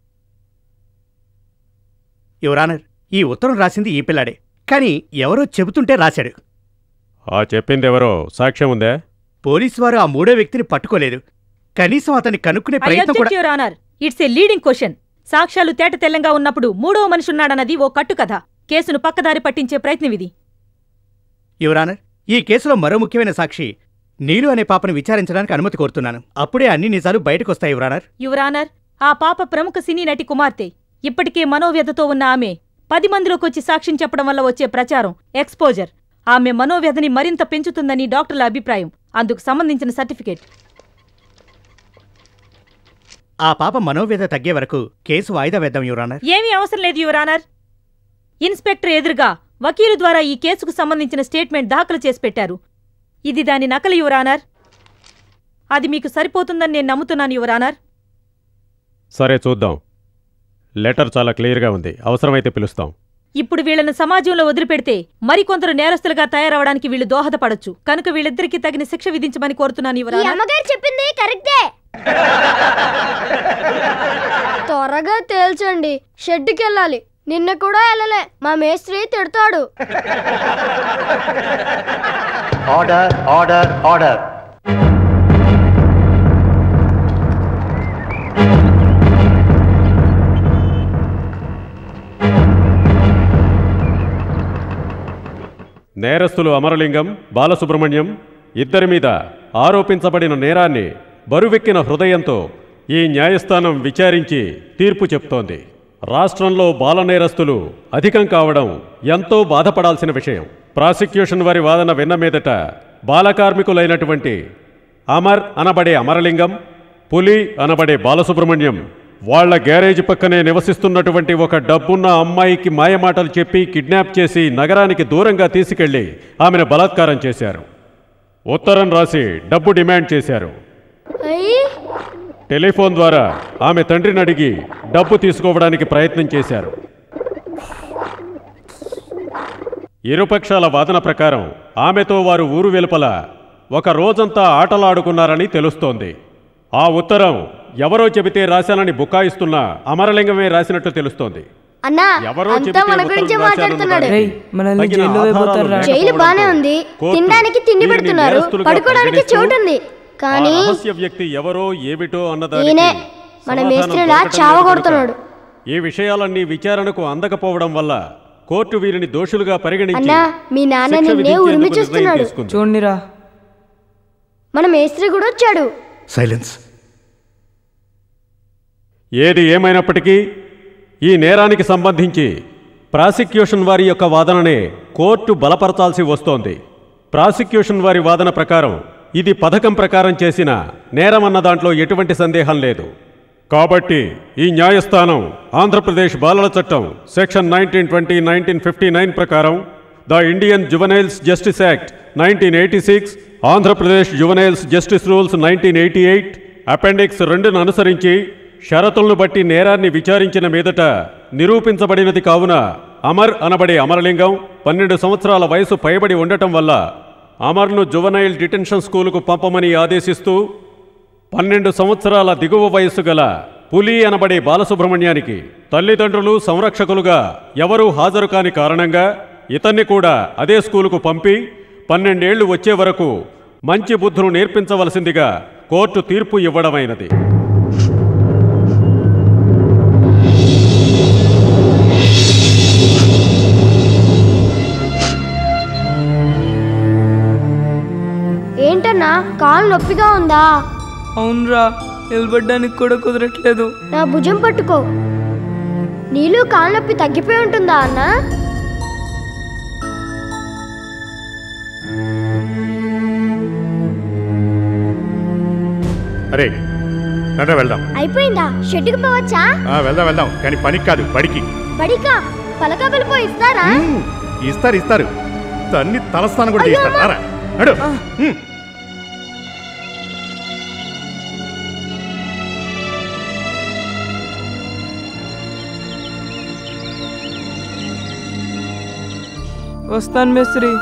యువరానర్ ఈ ఉత్తరం రాసింది ఈ పిల్లాడే కానీ ఎవరో చెబుతుంటే రాశాడు ఆ చెప్పిందెవరో సాక్ష్యం ఉందా పోలీసు వారు ఆ మూడో వ్యక్తిని పట్టుకోలేదు కనీసం అతన్ని కనుక్కునే ప్రయత్నం కూడా your honour it's a leading question సాక్ష్యాలు తేట తెల్లంగా ఉన్నప్పుడు మూడో మనిషున్నాడన్నది ఓ కట్టుకథ కేసును పక్కదారి పట్టించే ప్రయత్నం ఇది యువరానర్ ఈ కేసులో మరో ముఖ్యమైన సాక్షి నీలు అనే పాపను విచారించడానికి అనుమతి కోరుతున్నాను అప్పుడే అన్ని నిజాలు బయటకొస్తాయి యువరానర్ యువరానర్ ఆ పాప ప్రముఖ సినీ నటి కుమార్తె ఇప్పటికే మనోవ్యతతో ఉన్న ఆమె పది మందిలోకొచ్చి సాక్ష్యం చెప్పడం వల్ల వచ్చే ప్రచారం ఎక్స్పోజర్ ఆమె మనోవ్యధని మరింత పెంచుతుందని డాక్టర్ల అభిప్రాయం అందుకు సంబంధించిన సర్టిఫికేట్ ఆ పాప మనోవేద తగ్గే వరకు కేసు వాయిదా వేద్దాం యువరానర్ ఏమీ అవసరం లేదు యువరానర్ ఇన్స్పెక్టర్ ఎదురుగా వకీలు ద్వారా ఈ కేసుకు సంబంధించిన స్టేట్మెంట్ దాఖలు చేసి పెట్టారు ఇది దాని నకలు యువరానర్ అది మీకు సరిపోతుందని నేను నమ్ముతున్నాను యువరానర్ సరే చూద్దాం లెటర్ చాలా క్లియర్గా ఉంది అవసరమైతే పిలుస్తాం ఇప్పుడు వీళ్ళను సమాజంలో వదిలిపెడితే మరికొందరు నేరస్తులుగా తయారవడానికి వీళ్ళు దోహదపడొచ్చు కనుక వీళ్ళిద్దరికీ తగిన శిక్ష విధించమని కోరుతున్నాను ఈ యువరానర్ అమ్మగారు చెప్పింది కరెక్టే త్వరగా తేల్చండి షెడ్డుకి వెళ్ళాలి నిన్న కూడా వెళ్ళలే మా మేస్త్రి తిడతాడు ఆర్డర్ ఆర్డర్ ఆర్డర్ నేరస్తులు అమరలింగం బాలసుబ్రహ్మణ్యం ఇద్దరి మీద ఆరోపించబడిన నేరాన్ని బరువెక్కిన హృదయంతో ఈ న్యాయస్థానం విచారించి తీర్పు చెప్తోంది రాష్ట్రంలో బాల నేరస్తులు అధికం కావడం ఎంతో బాధపడాల్సిన విషయం ప్రాసిక్యూషన్ వారి వాదన విన్న మీదట బాలకార్మికులైనటువంటి అమర్ అనబడే అమరలింగం పులి అనబడే బాలసుబ్రహ్మణ్యం వాళ్ళ గ్యారేజ్ పక్కనే నివసిస్తున్నటువంటి ఒక డబ్బున్న అమ్మాయికి మాయమాటలు చెప్పి కిడ్నాప్ చేసి నగరానికి దూరంగా తీసుకెళ్లి ఆమెను బలాత్కారం చేశారు ఉత్తరం రాసి డబ్బు డిమాండ్ చేశారు అయ్యి టెలిఫోన్ ద్వారా ఆమె తండ్రిని అడిగి డబ్బు తీసుకోవడానికి ప్రయత్నం చేశారు ఇరుపక్షాల వాదన ప్రకారం ఆమెతో వారు ఊరు వెలుపల ఒక రోజంతా ఆటలాడుకున్నారని తెలుస్తోంది ఆ ఉత్తరం ఎవరో చెబితే రాశానని బుకాయిస్తున్న అమరలింగమే రాసినట్టు తెలుస్తోంది అన్నా ఎవరో అంతా చెబితే మన ఉత్తరం గురించే రాశానన్న మాట్లాడుతున్నాడు దానికి మనల్ని తగిన జైల్లో ఆధారాలు వేయబోతారా? లేకపోవడం జైలు బానే వల్లే ఉంది కోర్టు తినడానికి తిండి వీరిని పెడుతున్నారు నేరస్తులుగా పడుకోవడానికి పరిగణిస్తూ చోటు ఉంది ఆ కానీ రహస్య వ్యక్తి ఎవరో ఏమిటో అన్నదానికి ఈయనే మన సమాధానం మేస్త్రిలా దొరకటం లేదు చావగొడుతున్నాడు కనుక ఈ విషయాలన్నీ విచారణకు అందకపోవడం వల్ల కోర్టు వీరిని దోషులుగా పరిగణించి అన్నా మీ నాన్న శిక్ష నిన్నే విధించేందుకు ఉరిమి నిర్ణయం చూస్తున్నాడు తీసుకుంది. చూడండిరా మన మేస్త్రి కూడా వచ్చాడు సైలెన్స్ ఏది ఏమైనప్పటికీ ఈ నేరానికి సంబంధించి ప్రాసిక్యూషన్ వారి యొక్క వాదననే కోర్టు బలపరచాల్సి వస్తోంది ప్రాసిక్యూషన్ వారి వాదన ప్రకారం ఇది పథకం ప్రకారం చేసిన నేరమన్న దాంట్లో ఎటువంటి సందేహం లేదు కాబట్టి ఈ న్యాయస్థానం ఆంధ్రప్రదేశ్ బాలల చట్టం section nineteen twenty nineteen fifty nine ప్రకారం the Indian juveniles justice act nineteen eighty six Andhra Pradesh juveniles justice rules nineteen eighty eight appendix రెండును అనుసరించి షరతులను బట్టి నేరాన్ని విచారించిన మీదట నిరూపించబడినది కావున అమర్ అనబడే అమరలింగం పన్నెండు సంవత్సరాల వయసు పైబడి ఉండటం వల్ల అమర్ను జువనైల్ డిటెన్షన్ స్కూలుకు పంపమని ఆదేశిస్తూ పన్నెండు సంవత్సరాల దిగువ వయస్సు గల పులి అనబడే బాలసుబ్రహ్మణ్యానికి తల్లిదండ్రులు సంరక్షకులుగా ఎవరూ హాజరు కాని కారణంగా ఇతన్ని కూడా అదే స్కూలుకు పంపి పన్నెండేళ్లు వచ్చే వరకు మంచి బుద్ధులు నేర్పించవలసిందిగా కోర్టు తీర్పు ఇవ్వడమైనది ఏంటన్నా కాలు నొప్పిగా ఉందా అవునరా నిలబడ్డానికి కూడా కుదరట్లేదు నా భుజం పట్టుకో నీళ్ళు కాలు నొప్పి తగ్గిపోయి ఉంటుందా అన్నా అరే రండి వెళ్దాం అయిపోయిందా షెడ్డుకి పోవచ్చా ఆ, వెళ్దాం వెళ్దాం కానీ పనికి కాదు బడికి బడికా పలకా వెళ్ళిపో ఇస్తారా ఇస్తారు ఇస్తారు తన్ని తలస్థానం కూడా చేస్తారు రారా. నడు. హ్మ్. వస్తాను మేస్త్రి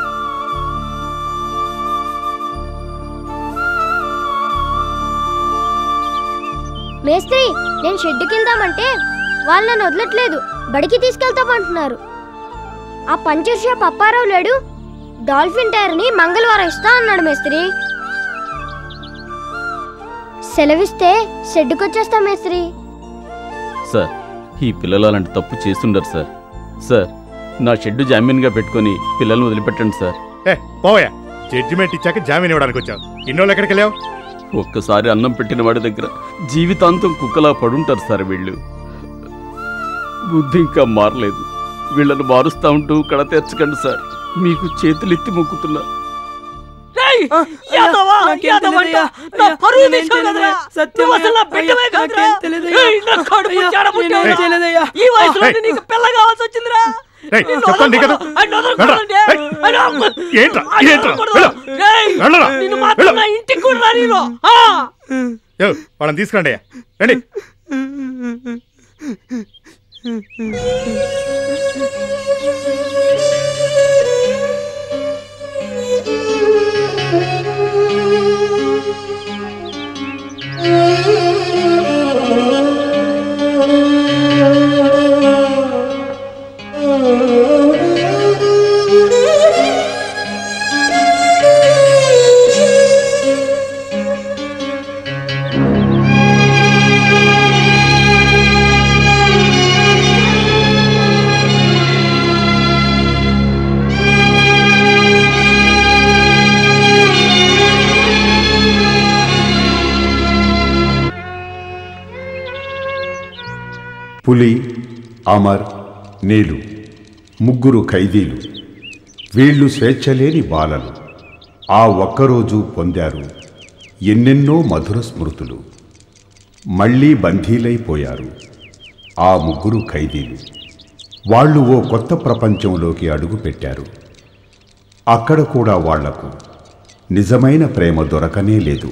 మేస్త్రి నేను షెడ్డుకి వెళ్దామంటే వాళ్ళు నన్ను వదలట్లేదు బడికి తీసుకెళ్తామంటున్నారు ఆ పంచర్ షాప్ అప్పారావు లేడు డాల్ఫిన్ టైర్ని మంగళవారం ఇస్తా అన్నాడు మేస్త్రి సెలవిస్తే షెడ్డుకి వచ్చేస్తా మేస్త్రి సార్ ఈ పిల్లలు అలాంటి తప్పు చేస్తుండరు సార్ సార్ నా షెడ్డు జామీన్గా పెట్టుకొని పిల్లల్ని వదిలిపెట్టండి సార్ ఏ పోయా జడ్జిమెంట్ ఇచ్చాక జామీన్ ఇవ్వడానికి వచ్చావు ఇన్నోళ్ళు ఎక్కడికి వెళ్ళావు ఒక్కసారి అన్నం పెట్టిన వాడి దగ్గర జీవితాంతం కుక్కలా పడుంటారు సార్ వీళ్ళు బుద్ధి ఇంకా మారలేదు వీళ్ళను మారుస్తా ఉంటూ కడ తెచ్చకండి సార్ మీకు చేతులెత్తి మొక్కుతున్నా రేయ్, యాదవా, యాదవ అంట. నా పరువు తీసావు కదరా. నువ్వు అసలు నా బిడ్డవే కాదురా. ఏయ్, నా కడుపు చెడబుట్టావురా. ఈ వయసులోనే నీకు పిల్ల కావాల్సి వచ్చిందిరా రేయ్, నిన్ను చెప్పండి కదా. వదలకూడదు. ఆయన వదలకూడదండి. ఆయన అమ్మ- ఏంట్రా? ఆయన ఏంట్రా? వదలకూడదు. వెళ్ళు. రేయ్, వెళ్ళరా? నిన్ను మాత్రం వెళ్ళు. నా ఇంటికి కూడా రానీరు. ఆ యో, వాళ్ళని తీసుకురండి అయ్యా. రండి పులి అమర్ నీలు ముగ్గురు ఖైదీలు వీళ్ళు స్వేచ్ఛలేని బాలలు ఆ ఒక్కరోజు పొందారు ఎన్నెన్నో మధుర స్మృతులు మళ్ళీ బందీలైపోయారు ఆ ముగ్గురు ఖైదీలు వాళ్ళు ఓ కొత్త ప్రపంచంలోకి అడుగుపెట్టారు అక్కడ కూడా వాళ్లకు నిజమైన ప్రేమ దొరకనే లేదు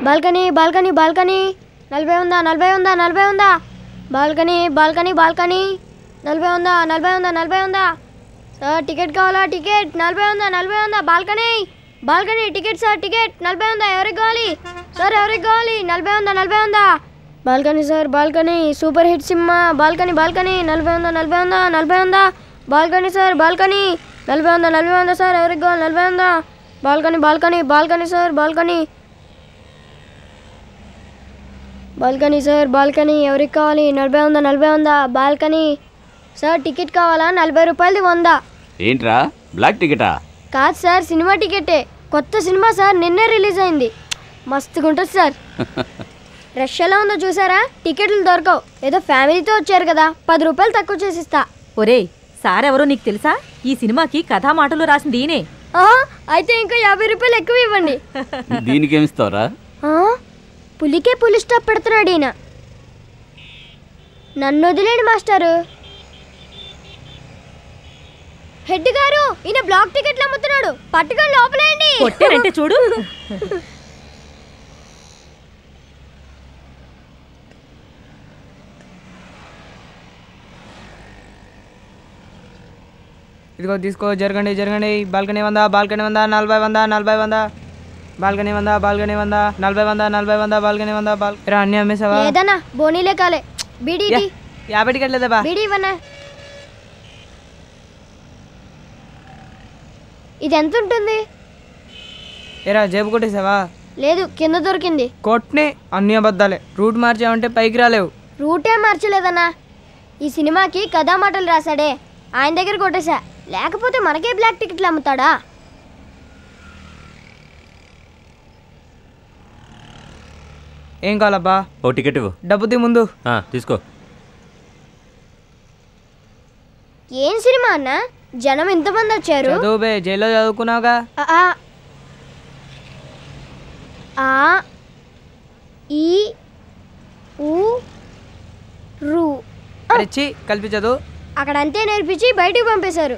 బాల్కనీ బాల్కనీ బాల్కనీ నలభై ఉందా నలభై ఉందా నలభై ఉందా బాల్కనీ బాల్కనీ బాల్కనీ నలభై ఉందా నలభై ఉందా నలభై ఉందా సార్ టికెట్ కావాలా టికెట్ నలభై ఉందా నలభై ఉందా balcony balcony ticket sir ticket నలభై ఉందా ఎవరికి కావాలి సార్ ఎవరికి కావాలి నలభై ఉందా నలభై ఉందా balcony sir balcony super hit cinema balcony balcony నలభై ఉందా నలభై ఉందా నలభై ఉందా బాల్కనీ సార్ బాల్కనీ నలభై ఉందా నలభై ఉందా సార్ ఎవరికి కావాలి నలభై ఉందా balcony balcony balcony sir balcony balcony sir balcony ఎవరికి కావాలి నలభై ఉందా నలభై ఉందా బాల్కనీ సార్ టికెట్ కావాలా నలభై రూపాయలది వందా ఏంట్రా బ్లాక్ టికెటా కాదు సార్ సినిమా టికెటే కొత్త సినిమా సార్ నిన్నే రిలీజ్ అయింది మస్తుగా ఉంటుంది సార్ రష్ ఎలా ఉందో చూసారా టికెట్లు దొరకవు ఏదో ఫ్యామిలీతో వచ్చారు కదా పది రూపాయలు తక్కువ చేసిస్తా ఒరేయ్ సారెవరో నీకు తెలుసా ఈ సినిమాకి కథా మాటలు రాసింది ఈయనే ఆ, అయితే ఇంకా యాభై రూపాయలు ఎక్కువ ఇవ్వండి దీనికేమిస్తావురా ఆ, పులికే పులి స్టాప్ పెడుతున్నాడు ఈయన నన్ను వదిలేడు మాస్టారు హెడ్ గారు ఈయన బ్లాక్ టికెట్లు అమ్ముతున్నాడు పట్టుకొని లోపలేయండి కొట్టారంటే చూడు ఇదిగో తీసుకో జరగండి జరగండి బాల్కనీ వంద బాల్కనీ వంద నలభై వంద నలభై వంద బాల్కనీ వంద బాల్కనీ వంద నలభై వంద నలభై వంద బాల్కనీ వంద బాల్ రా అన్నీ అమ్మేసావా లేదన్నా బోనీలే కాలే బీడీ యా, యాభై టికెట్ లేదా బా బీడీ ఇవ్వనా ఇది ఎంత ఉంటుంది ఏరా జేబు కొట్టేసావా లేదు కింద దొరికింది కొట్నే అన్ని అబద్ధాలే రూట్ మార్చావంటే పైకి రాలేవు రూటే మార్చలేదన్నా ఈ సినిమాకి కథా మాటలు రాశాడే ఆయన దగ్గర కొట్టేశా లేకపోతే మనకే బ్లాక్ టికెట్లు అమ్ముతాడా ఏం కావాలబ్బా ఓ టికెట్ ఇవ్వు డబ్బు తీ ముందు ఆ, తీసుకో ఏం సినిమా అన్న జనం ఎంతమంది వచ్చారు చదువు బే జైల్లో చదువుకున్నావుగా ఆ, ఆ. ఆ ఈ ఊ రు అరెచ్చి కలిపి చదువు అక్కడ అంతే నేర్పించి బయటికి పంపేశారు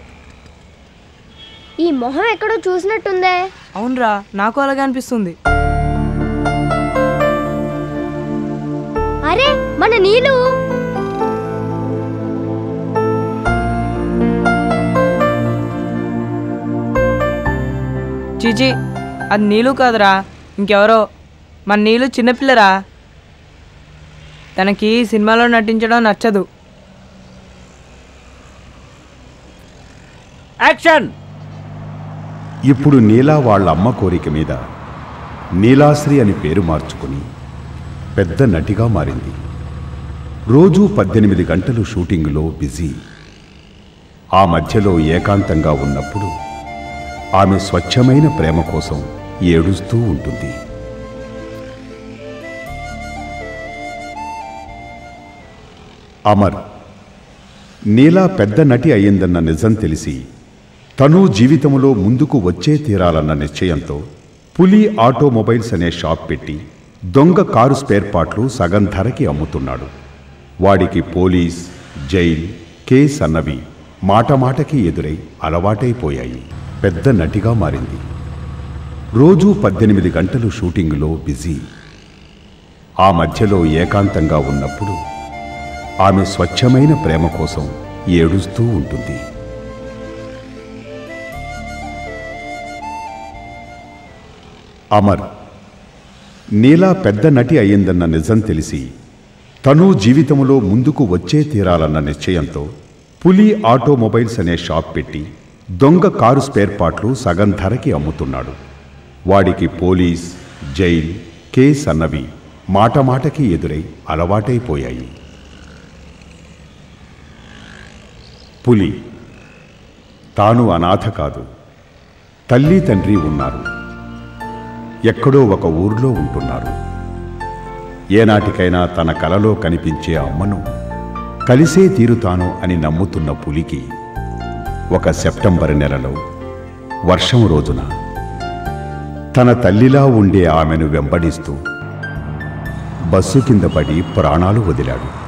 ఈ మొహం ఎక్కడో చూసినట్టుందే అవునరా నాకు అలాగే అనిపిస్తుంది అరే మన నీళ్ళు చీచి అది నీళ్ళు కాదురా ఇంకెవరో మన నీళ్ళు చిన్నపిల్లరా తనకి సినిమాలో నటించడం నచ్చదు యాక్షన్ ఇప్పుడు నీలా వాళ్ళ అమ్మ కోరిక మీద నీలాశ్రీ అని పేరు మార్చుకుని పెద్ద నటిగా మారింది రోజూ పద్దెనిమిది గంటలు షూటింగులో బిజీ ఆ మధ్యలో ఏకాంతంగా ఉన్నప్పుడు ఆమె స్వచ్ఛమైన ప్రేమ కోసం ఏడుస్తూ ఉంటుంది అమర్ నీలా పెద్ద నటి అయ్యిందన్న నిజం తెలిసి తను జీవితంలో ముందుకు వచ్చే తీరాలన్న నిశ్చయంతో పులి ఆటోమొబైల్స్ అనే షాప్ పెట్టి దొంగ కారు స్పేర్ పార్ట్లు సగం ధరకి అమ్ముతున్నాడు వాడికి పోలీస్ జైల్ కేస్ అన్నవి మాట మాటకి ఎదురై అలవాటైపోయాయి పెద్ద నటిగా మారింది రోజూ పద్దెనిమిది గంటలు షూటింగులో బిజీ ఆ మధ్యలో ఏకాంతంగా ఉన్నప్పుడు ఆమె స్వచ్ఛమైన ప్రేమ కోసం ఏడుస్తూ ఉంటుంది అమర్ నీలా పెద్ద నటి అయ్యిందన్న నిజం తెలిసి తను జీవితంలో ముందుకు వచ్చే తీరాలన్న నిశ్చయంతో పులి ఆటోమొబైల్స్ అనే షాప్ పెట్టి దొంగ కారు స్పేర్ పార్ట్లు సగం ధరకి అమ్ముతున్నాడు వాడికి పోలీస్ జైల్ కేస్ అన్నవి మాట మాటకి ఎదురై అలవాటైపోయాయి పులి తాను అనాథ కాదు తల్లి తండ్రి ఉన్నారు ఎక్కడో ఒక ఊర్లో ఉంటున్నారు ఏనాటికైనా తన కలలో కనిపించే అమ్మను కలిసే తీరుతాను అని నమ్ముతున్న పులికి ఒక సెప్టెంబర్ నెలలో వర్షం రోజున తన తల్లిలా ఉండే ఆమెను వెంబడిస్తూ బస్సు కింద పడి ప్రాణాలు వదిలాడు